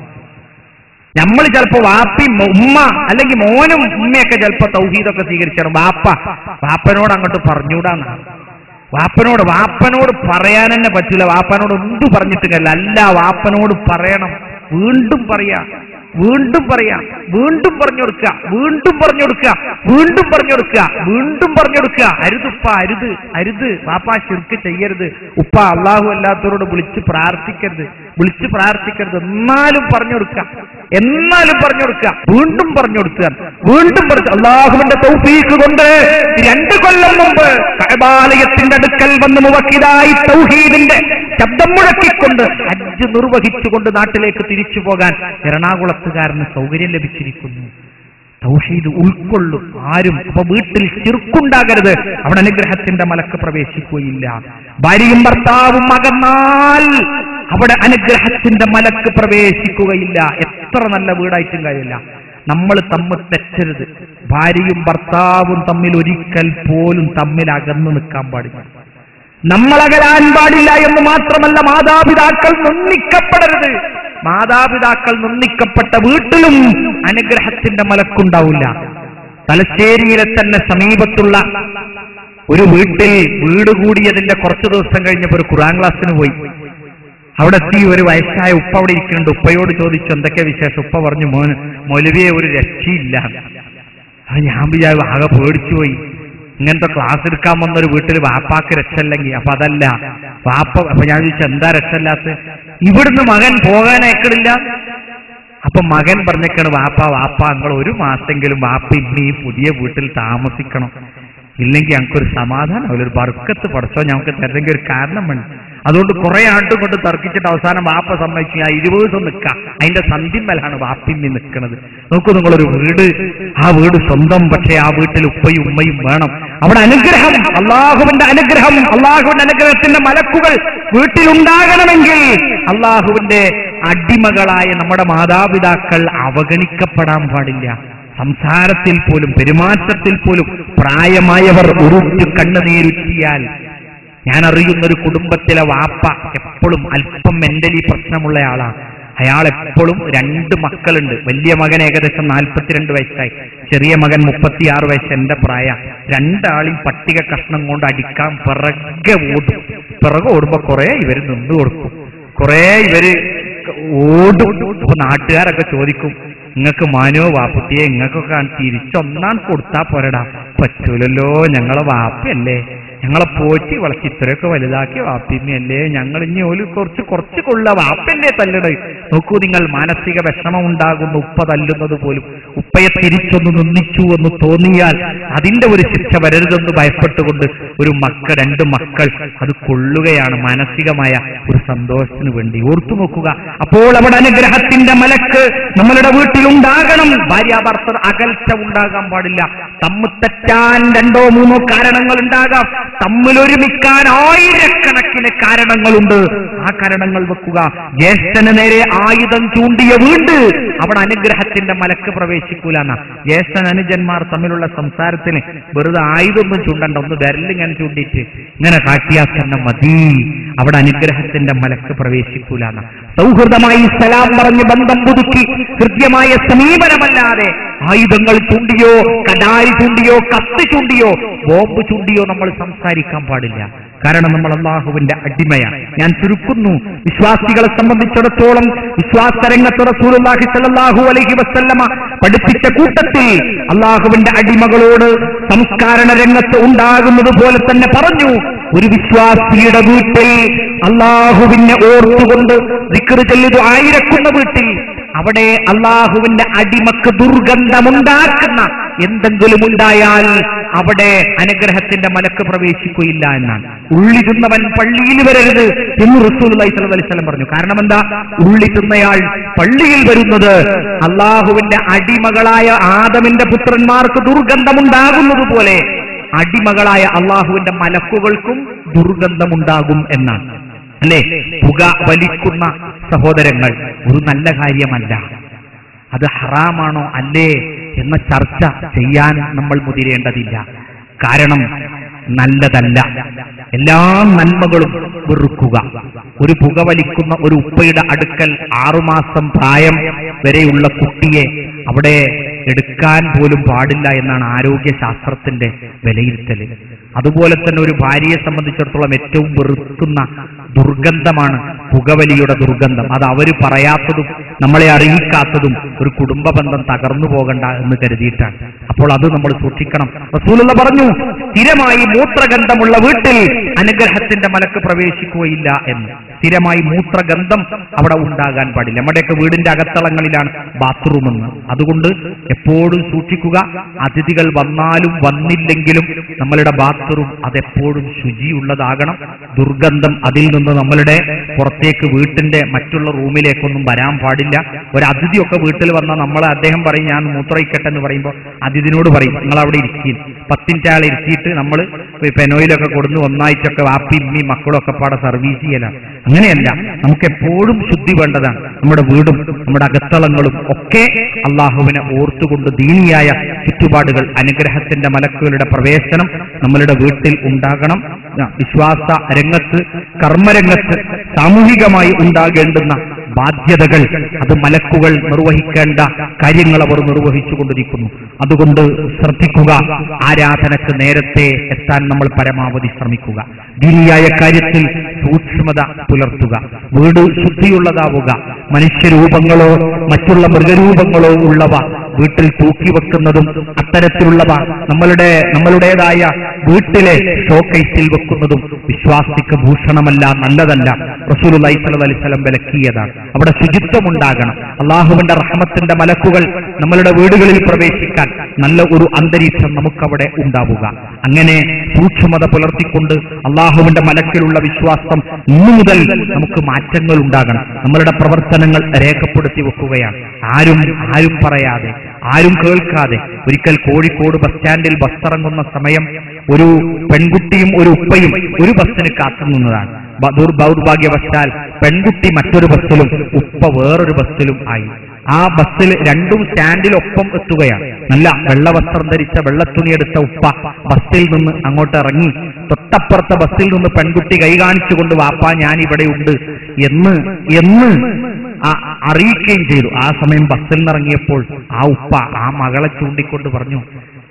നമ്മൾ ചിലപ്പോ വാപ്പി ഉമ്മ അല്ലെങ്കിൽ മോനും ഉമ്മയൊക്കെ ചിലപ്പോ തൗഹീദൊക്കെ സ്വീകരിച്ചാണ് വാപ്പ വാപ്പനോട് അങ്ങോട്ട് പറഞ്ഞൂടാന്ന് വാപ്പനോട് വാപ്പനോട് പറയാൻ തന്നെ പറ്റില്ല വാപ്പനോട് എന്തു പറഞ്ഞിട്ട് കാര്യമില്ല അല്ല വാപ്പനോട് പറയണം വീണ്ടും പറയാ വീണ്ടും പറയാ വീണ്ടും പറഞ്ഞു കൊടുക്കുക വീണ്ടും പറഞ്ഞു കൊടുക്കുക വീണ്ടും പറഞ്ഞു കൊടുക്കുക വീണ്ടും പറഞ്ഞു കൊടുക്കുക അരുതുപ്പ അരുത് അരുത് വാപ്പ ശിർക്ക് ചെയ്യരുത് ഉപ്പ അള്ളാഹു അല്ലാത്തവരോട് വിളിച്ച് പ്രാർത്ഥിക്കരുത് വിളിച്ച് പ്രാർത്ഥിക്കരുത് എന്നാലും പറഞ്ഞു കൊടുക്കുക എന്നാലും പറഞ്ഞു കൊടുക്കുക വീണ്ടും പറഞ്ഞു കൊടുക്കുക വീണ്ടും പറഞ്ഞു അള്ളാഹുവിന്റെ തൗഫീഖ് കൊണ്ട് രണ്ട് കൊല്ലം മുമ്പ് കഅബാലയത്തിന്റെ അടുക്കൽ വന്ന് മുവക്കിതായി തൗഹീദിന്റെ ശബ്ദം മുഴക്കിക്കൊണ്ട് ഹജ്ജ് നിർവഹിച്ചുകൊണ്ട് നാട്ടിലേക്ക് തിരിച്ചു പോകാൻ എറണാകുളത്തുകാരന് സൗകര്യം ലഭിച്ചിരിക്കുന്നു തൗഹീദ് ഉൾക്കൊള്ളും ആരും അപ്പൊ വീട്ടിൽ ചെറുക്കുണ്ടാകരുത് അവിടെ അനുഗ്രഹത്തിന്റെ മലക്ക് പ്രവേശിക്കുകയില്ല ഭാര്യയും ഭർത്താവും അകന്നാൽ അവിടെ അനുഗ്രഹത്തിന്റെ മലക്ക് പ്രവേശിക്കുകയില്ല എത്ര നല്ല വീടായിട്ടും കാര്യമില്ല നമ്മൾ തമ്മിൽ തെറ്റരുത് ഭാര്യയും ഭർത്താവും തമ്മിൽ ഒരിക്കൽ പോലും തമ്മിൽ അകന്നു നിൽക്കാൻ പാടില്ല നമ്മളകലാൻ പാടില്ല എന്ന് മാത്രമല്ല മാതാപിതാക്കൾ നിന്ദിക്കപ്പെടരുത് മാതാപിതാക്കൾ നിന്ദിക്കപ്പെട്ട വീട്ടിലും അനുഗ്രഹത്തിന്റെ മലക്കുണ്ടാവില്ല തലശ്ശേരിയിലെ തന്നെ സമീപത്തുള്ള ഒരു വീട്ടിൽ വീട് കൂടിയതിന്റെ കുറച്ചു ദിവസം കഴിഞ്ഞപ്പോ ഒരു ഖുറാൻ ക്ലാസ്സിന് പോയി അവിടെ എത്തി ഒരു വയസ്സായ ഉപ്പ അവിടെ ഇരിക്കുന്നുണ്ട് ഉപ്പയോട് ചോദിച്ചു എന്തൊക്കെ വിശേഷം ഉപ്പ പറഞ്ഞു മോന് മൊലവിയെ ഒരു രക്ഷയില്ല അത് ഞാൻ വിചാരിച്ചു ആകെ പേടിച്ചു പോയി ഇങ്ങനത്തെ ക്ലാസ് എടുക്കാൻ വന്ന ഒരു വീട്ടിൽ വാപ്പാക്ക് രക്ഷയില്ലെങ്കിൽ അപ്പൊ അതല്ല വാപ്പ അപ്പൊ ഞാൻ ചോദിച്ചു എന്താ രക്ഷയില്ലാത്ത ഇവിടുന്ന് മകൻ പോകാൻ അയക്കണില്ല അപ്പൊ മകൻ പറഞ്ഞേക്കാണ് വാപ്പ വാപ്പ നിങ്ങൾ ഒരു മാസെങ്കിലും വാപ്പ ഇന്ന് ഈ പുതിയ വീട്ടിൽ താമസിക്കണം ഇല്ലെങ്കിൽ ഞങ്ങൾക്കൊരു സമാധാനം ഒരു ബർക്കത്ത് പഠിച്ചോ ഞങ്ങൾക്ക് തരുന്നെങ്കിൽ ഒരു കാരണം വേണം അതുകൊണ്ട് കുറെ ആണ്ടും കൊണ്ട് തർക്കിച്ചിട്ട് അവസാനം വാപ്പ സമ്മതിച്ചു ഞാൻ ഇരുപത് ദിവസം നിൽക്കാം അതിന്റെ സന്ധിമ്മലാണ് വാപ്പിമ്മി നിൽക്കുന്നത് നോക്കൂ നിങ്ങളൊരു വീട് ആ വീട് സ്വന്തം പക്ഷേ ആ വീട്ടിൽ ഉപ്പയും ഉമ്മയും വേണം അവിടെ അനുഗ്രഹം അള്ളാഹുവിന്റെ അനുഗ്രഹം അള്ളാഹുവിന്റെ അനുഗ്രഹത്തിന്റെ മലക്കുകൾ വീട്ടിലുണ്ടാകണമെങ്കിൽ അള്ളാഹുവിന്റെ അടിമകളായ നമ്മുടെ മാതാപിതാക്കൾ അവഗണിക്കപ്പെടാൻ പാടില്ല സംസാരത്തിൽ പോലും പെരുമാറ്റത്തിൽ പോലും പ്രായമായവർ ഉറുച്ച് കണ്ണുനീരുറ്റിയാൽ ഞാൻ അറിയുന്ന ഒരു കുടുംബത്തിലെ വാപ്പ എപ്പോഴും അല്പം മെന്റലി പ്രശ്നമുള്ള ആളാണ് അയാൾ എപ്പോഴും രണ്ട് മക്കളുണ്ട് വലിയ മകൻ ഏകദേശം നാൽപ്പത്തിരണ്ട് വയസ്സായി ചെറിയ മകൻ മുപ്പത്തിയാറ് വയസ്സ് എന്റെ പ്രായ രണ്ടാളും പട്ടിക കഷ്ണം കൊണ്ട് അടിക്കാൻ പിറകെ ഓടും പിറകെ ഓടുമ്പോ കുറെ ഇവര് നിന്ന് കൊടുക്കും കുറെ ഇവര് ഓടും അപ്പൊ നാട്ടുകാരൊക്കെ ചോദിക്കും നിങ്ങൾക്ക് മാനോ വാപ്പുട്ടിയെ നിങ്ങൾക്കൊക്കെ തിരിച്ചൊന്നാൻ കൊടുത്താ പോരടാ പറ്റൂലല്ലോ ഞങ്ങളെ വാപ്പയല്ലേ ഞങ്ങളെ പോറ്റി വളച്ച് ഇത്രയൊക്കെ വലുതാക്കി വാപ്പിമ്മയല്ലേ ഞങ്ങൾ ഇനി ഒരു കുറച്ച് കുറച്ച് കൊള്ള വാപ്പല്ലേ തല്ലണത് നോക്കൂ നിങ്ങൾ മാനസിക വിഷമം ഉണ്ടാകുന്ന ഉപ്പ തല്ലുന്നത് പോലും ഉപ്പയെ തിരിച്ചൊന്ന് നിന്ദിച്ചു എന്ന് തോന്നിയാൽ അതിന്റെ ഒരു ശിക്ഷ വരരുതെന്ന് ഭയപ്പെട്ടുകൊണ്ട് ഒരു മക്കൾ രണ്ട് മക്കൾ അത് കൊള്ളുകയാണ് മാനസികമായ ഒരു സന്തോഷത്തിന് വേണ്ടി ഓർത്തു നോക്കുക അപ്പോൾ അവിടെ അനുഗ്രഹത്തിന്റെ മലക്ക് നമ്മളുടെ വീട്ടിലുണ്ടാകണം ഭാര്യാഭർത്തർ അകൽച്ച ഉണ്ടാകാൻ പാടില്ല തമ്മിൽ തെറ്റാൻ രണ്ടോ മൂന്നോ കാരണങ്ങൾ ഉണ്ടാകാം തമ്മിലൊരുമിക്കാൻ ആയിരക്കണക്കിന് കാരണങ്ങളുണ്ട് ആ കാരണങ്ങൾ വെക്കുക ജ്യേഷ്ഠന് നേരെ ആയുധം ചൂണ്ടിയ വീണ്ട് അവിടെ അനുഗ്രഹത്തിന്റെ മലക്ക് പ്രവേശിക്കൂലെന്ന ജ്യേഷ്ഠൻ അനുജന്മാർ തമ്മിലുള്ള സംസാരത്തിന് വെറുതെ ആയുധമൊന്നും ചൂണ്ടണ്ട ഒന്ന് വിരലിങ്ങനെ ചൂണ്ടിയിട്ട് ഇങ്ങനെ കാട്ടിയാൽ തന്നെ മതി അവിടെ അനുഗ്രഹത്തിന്റെ മലക്ക് പ്രവേശിക്കൂലെന്ന സൗഹൃദമായി സലാം പറഞ്ഞ് ബന്ധം പുതുക്കി കൃത്യമായ സമീപനമല്ലാതെ ആയുധങ്ങൾ ചൂണ്ടിയോ കടാരി ചൂണ്ടിയോ കത്ത് ചൂണ്ടിയോ ബോംബ് ചൂണ്ടിയോ നമ്മൾ സംസാരിക്കാൻ പാടില്ല കാരണം നമ്മൾ അള്ളാഹുവിന്റെ അടിമയാണ് ഞാൻ ചുരുക്കുന്നു വിശ്വാസികളെ സംബന്ധിച്ചിടത്തോളം വിശ്വാസരംഗത്ത് റസൂലുള്ളാഹി സ്വല്ലല്ലാഹു അലൈഹി വസല്ലമ പഠിപ്പിച്ച കൂട്ടത്തിൽ അള്ളാഹുവിന്റെ അടിമകളോട് സംസ്കാരണ രംഗത്ത് ഉണ്ടാകുന്നത് പോലെ തന്നെ പറഞ്ഞു ഒരു വിശ്വാസിയുടെ വീട്ടിൽ അള്ളാഹുവിനെ ഓർത്തുകൊണ്ട് ദിക്റ് ചൊല്ലിത് ആയിരക്കുന്ന വീട്ടിൽ അവിടെ അള്ളാഹുവിന്റെ അടിമക്ക് ദുർഗന്ധമുണ്ടാക്കുന്ന എന്തെങ്കിലും ഉണ്ടായാൽ അവിടെ അനുഗ്രഹത്തിന്റെ മലക്ക് പ്രവേശിക്കുകയില്ല എന്നാണ് ഉള്ളി തിന്നവൻ പള്ളിയിൽ വരരുത് എന്ന് റസൂൽ അലൈഹിസ്ലം പറഞ്ഞു കാരണം എന്താ ഉള്ളി തിന്നയാൾ പള്ളിയിൽ വരുന്നത് അള്ളാഹുവിന്റെ അടിമകളായ ആദമിന്റെ പുത്രന്മാർക്ക് ദുർഗന്ധമുണ്ടാകുന്നത് പോലെ അടിമകളായ അള്ളാഹുവിന്റെ മലക്കുകൾക്കും ദുർഗന്ധമുണ്ടാകും എന്നാണ് അല്ലേ പുക വലിക്കുന്ന സഹോദരങ്ങൾ ഒരു നല്ല കാര്യമല്ല അത് ഹറാമാണോ അല്ലേ എന്ന ചർച്ച ചെയ്യാൻ നമ്മൾ മുതിരേണ്ടതില്ല കാരണം നല്ലതല്ല എല്ലാ നന്മകളും വെറുക്കുക ഒരു പുകവലിക്കുന്ന ഒരു ഉപ്പയുടെ അടുക്കൽ ആറുമാസം പ്രായം വരെയുള്ള കുട്ടിയെ അവിടെ എടുക്കാൻ പോലും പാടില്ല എന്നാണ് ആരോഗ്യശാസ്ത്രത്തിന്റെ വിലയിരുത്തൽ അതുപോലെ തന്നെ ഒരു ഭാര്യയെ സംബന്ധിച്ചിടത്തോളം ഏറ്റവും വെറുക്കുന്ന ദുർഗന്ധമാണ് പുകവലിയുടെ ദുർഗന്ധം അത് അവര് പറയാത്തതും നമ്മളെ അറിയിക്കാത്തതും ഒരു കുടുംബ ബന്ധം തകർന്നു പോകണ്ട എന്ന് കരുതിയിട്ടാണ് അപ്പോൾ അത് നമ്മൾ സൂക്ഷിക്കണം റസൂലുള്ള പറഞ്ഞു സ്ഥിരമായി മൂത്രഗന്ധമുള്ള വീട്ടിൽ അനുഗ്രഹത്തിന്റെ മലക്ക് പ്രവേശിക്കുകയില്ല എന്ന് സ്ഥിരമായി മൂത്രഗന്ധം അവിടെ ഉണ്ടാകാൻ പാടില്ല നമ്മുടെയൊക്കെ വീടിന്റെ അകത്തളങ്ങളിലാണ് ബാത്റൂം എന്ന് അതുകൊണ്ട് എപ്പോഴും സൂക്ഷിക്കുക അതിഥികൾ വന്നാലും വന്നില്ലെങ്കിലും നമ്മളുടെ ബാത്റൂം അതെപ്പോഴും ശുചിയുള്ളതാകണം ദുർഗന്ധം അതിൽ നിന്ന് നമ്മളുടെ പുറത്തേക്ക് വീട്ടിന്റെ മറ്റുള്ള റൂമിലേക്കൊന്നും വരാൻ പാടില്ല ഒരു അതിഥിയൊക്കെ വീട്ടിൽ വന്നാൽ നമ്മൾ അദ്ദേഹം പറയും ഞാൻ മൂത്രയിക്കട്ടെ എന്ന് പറയുമ്പോൾ അതിഥിനോട് പറയും നിങ്ങൾ അവിടെ ഇരിക്കും പത്തിൻ്റെ ആൾ ഇരുത്തിയിട്ട് നമ്മൾ പെനോയിലൊക്കെ കൊടുന്ന് ഒന്നായിട്ടൊക്കെ വാപ്പി ഇമ്മി മക്കളൊക്കെ പാടെ സർവീസ് ചെയ്യലാണ് അങ്ങനെയല്ല നമുക്ക് എപ്പോഴും ശുദ്ധി വേണ്ടതാണ് നമ്മുടെ വീടും നമ്മുടെ അകത്തളങ്ങളും ഒക്കെ അള്ളാഹുവിനെ ഓർത്തുകൊണ്ട് ദീനിയായ ചുറ്റുപാടുകൾ അനുഗ്രഹത്തിന്റെ മലക്കുകളുടെ പ്രവേശനം നമ്മളുടെ വീട്ടിൽ ഉണ്ടാകണം ആ, വിശ്വാസ രംഗത്ത് കർമ്മരംഗത്ത് സാമൂഹികമായി ഉണ്ടാകേണ്ടുന്ന ബാധ്യതകൾ അത് മലക്കുകൾ നിർവഹിക്കേണ്ട കാര്യങ്ങൾ അവർ നിർവഹിച്ചുകൊണ്ടിരിക്കുന്നു അതുകൊണ്ട് ശ്രദ്ധിക്കുക ആരാധനക്ക് നേരത്തെ എത്താൻ നമ്മൾ പരമാവധി ശ്രമിക്കുക ദീനിയായ കാര്യത്തിൽ സൂക്ഷ്മത പുലർത്തുക വീട് ശുദ്ധിയുള്ളതാവുക മനുഷ്യരൂപങ്ങളോ മറ്റുള്ള മൃഗരൂപങ്ങളോ ഉള്ളവ വീട്ടിൽ തൂക്കി വെക്കുന്നതും അത്തരത്തിലുള്ളവ നമ്മളുടെ നമ്മളുടേതായ വീട്ടിലെ ഷോക്കേസിൽ വെക്കുന്നതും വിശ്വാസിക്ക് ഭൂഷണമല്ല നല്ലതല്ല റസൂൽ അലൈഹിസ്ലം വിലക്കിയതാണ് അവിടെ ശുചിത്വം ഉണ്ടാകണം അള്ളാഹുവിന്റെ റഹമത്തിന്റെ മലക്കുകൾ നമ്മളുടെ വീടുകളിൽ പ്രവേശിക്കാൻ നല്ല ഒരു അന്തരീക്ഷം നമുക്കവിടെ ഉണ്ടാവുക അങ്ങനെ സൂക്ഷ്മത പുലർത്തിക്കൊണ്ട് അള്ളാഹുവിന്റെ മലക്കിലുള്ള വിശ്വാസം ഇന്നു മുതൽ നമുക്ക് മാറ്റങ്ങൾ ഉണ്ടാകണം നമ്മളുടെ പ്രവർത്തനങ്ങൾ രേഖപ്പെടുത്തി വെക്കുകയാണ് ആരും ആരും പറയാതെ ആരും കേൾക്കാതെ ഒരിക്കൽ കോഴിക്കോട് ബസ് സ്റ്റാൻഡിൽ ബസ് ഇറങ്ങുന്ന സമയം ഒരു പെൺകുട്ടിയും ഒരു ഉപ്പയും ഒരു ബസ്സിന് കാത്തുനിന്നതാണ് ബ- ദുർ- ദൗർഭാഗ്യവശാൽ പെൺകുട്ടി മറ്റൊരു ബസ്സിലും ഉപ്പ വേറൊരു ബസ്സിലും ആയി ആ ബസ്സിൽ രണ്ടും സ്റ്റാൻഡിലൊപ്പം എത്തുകയാണ് നല്ല വെള്ളവസ്ത്രം ധരിച്ച വെള്ളത്തുണിയെടുത്ത ഉപ്പ ബസ്സിൽ നിന്ന് അങ്ങോട്ട് ഇറങ്ങി തൊട്ടപ്പുറത്തെ ബസ്സിൽ നിന്ന് പെൺകുട്ടി കൈ കാണിച്ചുകൊണ്ട് വാപ്പ ഞാൻ ഇവിടെ ഉണ്ട് എന്ന് എന്ന് ആ- അറിയിക്കുകയും ചെയ്തു ആ സമയം ബസ്സിൽ നിന്നിറങ്ങിയപ്പോൾ ആ ഉപ്പ ആ മകളെ ചൂണ്ടിക്കൊണ്ട് പറഞ്ഞു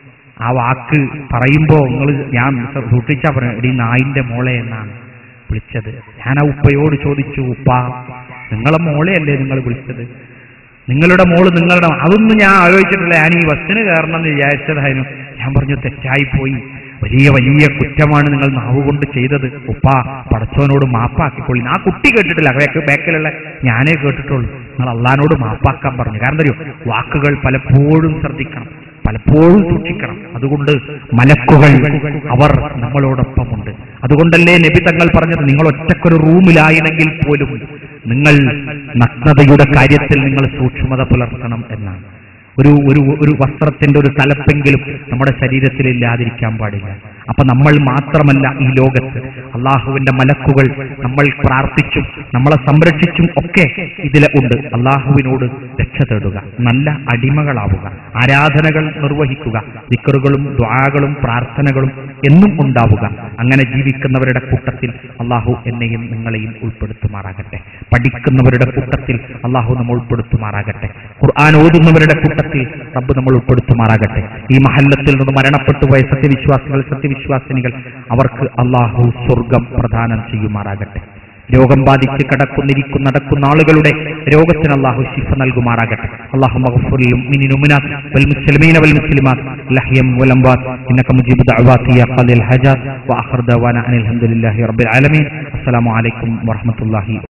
ആ വാക്ക് പറയുമ്പോ നിങ്ങൾ ഞാൻ സൂക്ഷിച്ചാ പറഞ്ഞു എടീ നായിന്റെ മോളെ എന്നാണ് വിളിച്ചത് ഞാൻ ആ ഉപ്പയോട് ചോദിച്ചു ഉപ്പ നിങ്ങളെ മോളെയല്ലേ നിങ്ങൾ വിളിച്ചത് നിങ്ങളുടെ മോള് നിങ്ങളുടെ അതൊന്നും ഞാൻ ആലോചിച്ചിട്ടില്ല ഞാൻ ഈ ബസ്സിന് കയറണം എന്ന് വിചാരിച്ചതായിരുന്നു ഞാൻ പറഞ്ഞു തെറ്റായി പോയി വലിയ വലിയ കുറ്റമാണ് നിങ്ങൾ നാവ് കൊണ്ട് ചെയ്തത് ഉപ്പ പടച്ചവനോട് മാപ്പാക്കിക്കൊള്ളി ആ കുട്ടി കേട്ടിട്ടില്ല ബാക്ക് ബാക്കിലുള്ള ഞാനേ കേട്ടിട്ടുള്ളൂ നിങ്ങൾ അള്ളഹാനോട് മാപ്പാക്കാൻ പറഞ്ഞു കാരണം അറിയോ വാക്കുകൾ പലപ്പോഴും ശ്രദ്ധിക്കണം പലപ്പോഴും സൂക്ഷിക്കണം അതുകൊണ്ട് മലക്കുകൾ അവർ നമ്മളോടൊപ്പമുണ്ട് അതുകൊണ്ടല്ലേ നബി തങ്ങൾ പറഞ്ഞത് നിങ്ങൾ ഒറ്റക്കൊരു റൂമിലായിരുന്നെങ്കിൽ പോലും നിങ്ങൾ നഗ്നതയുടെ കാര്യത്തിൽ നിങ്ങൾ സൂക്ഷ്മത പുലർത്തണം എന്നാണ് ഒരു ഒരു ഒരു വസ്ത്രത്തിന്റെ ഒരു തലപ്പെങ്കിലും നമ്മുടെ ശരീരത്തിൽ ഇല്ലാതിരിക്കാൻ പാടില്ല അപ്പൊ നമ്മൾ മാത്രമല്ല ഈ ലോകത്ത് അള്ളാഹുവിന്റെ മലക്കുകൾ നമ്മൾ പ്രാർത്ഥിച്ചും നമ്മളെ സംരക്ഷിച്ചും ഒക്കെ ഇതിലെ ഉണ്ട് അള്ളാഹുവിനോട് രക്ഷ തേടുക നല്ല അടിമകളാവുക ആരാധനകൾ നിർവഹിക്കുക ദിക്കറുകളും ദ്വാകളും പ്രാർത്ഥനകളും എന്നും ഉണ്ടാവുക അങ്ങനെ ജീവിക്കുന്നവരുടെ കൂട്ടത്തിൽ അള്ളാഹു എന്നെയും നിങ്ങളെയും ഉൾപ്പെടുത്തുമാറാകട്ടെ പഠിക്കുന്നവരുടെ കൂട്ടത്തിൽ അള്ളാഹു നമ്മൾ ഉൾപ്പെടുത്തുമാറാകട്ടെ ഖുർആൻ ഓതുന്നവരുടെ കൂട്ടത്തിൽ റബ്ബ് നമ്മൾ ഉൾപ്പെടുത്തുമാറാകട്ടെ ഈ മഹല്ലത്തിൽ നിന്ന് മരണപ്പെട്ടു പോയ സത്യവിശ്വാസികൾ സത്യവിശ്വാസിനികൾ അവർക്ക് അള്ളാഹു സ്വർഗം പ്രദാനം ചെയ്യുമാറാകട്ടെ രോഗം ബാധിച്ച് കിടക്കുന്നിരിക്കും നടക്കുന്ന ആളുകളുടെ രോഗത്തിന് അള്ളാഹു ശിഫ നൽകുമാറാകട്ടെ അള്ളാഹു മഗ്ഫുറിലും മിനിനുമിനാത്ത് വൽ മുസ്ലിമീന വൽ മുസ്ലിമാത്ത് ലഹ്യം വലംബാത്ത് ഇന്നക മുജീബ് ദഅവാതി യാ ഖാദിൽ ഹജാത്ത് വആഖിർ ദഅവാന അനിൽ ഹംദുലില്ലാഹി റബ്ബിൽ ആലമീൻ അസ്സലാമു അലൈക്കും വറഹ്മത്തുള്ളാഹി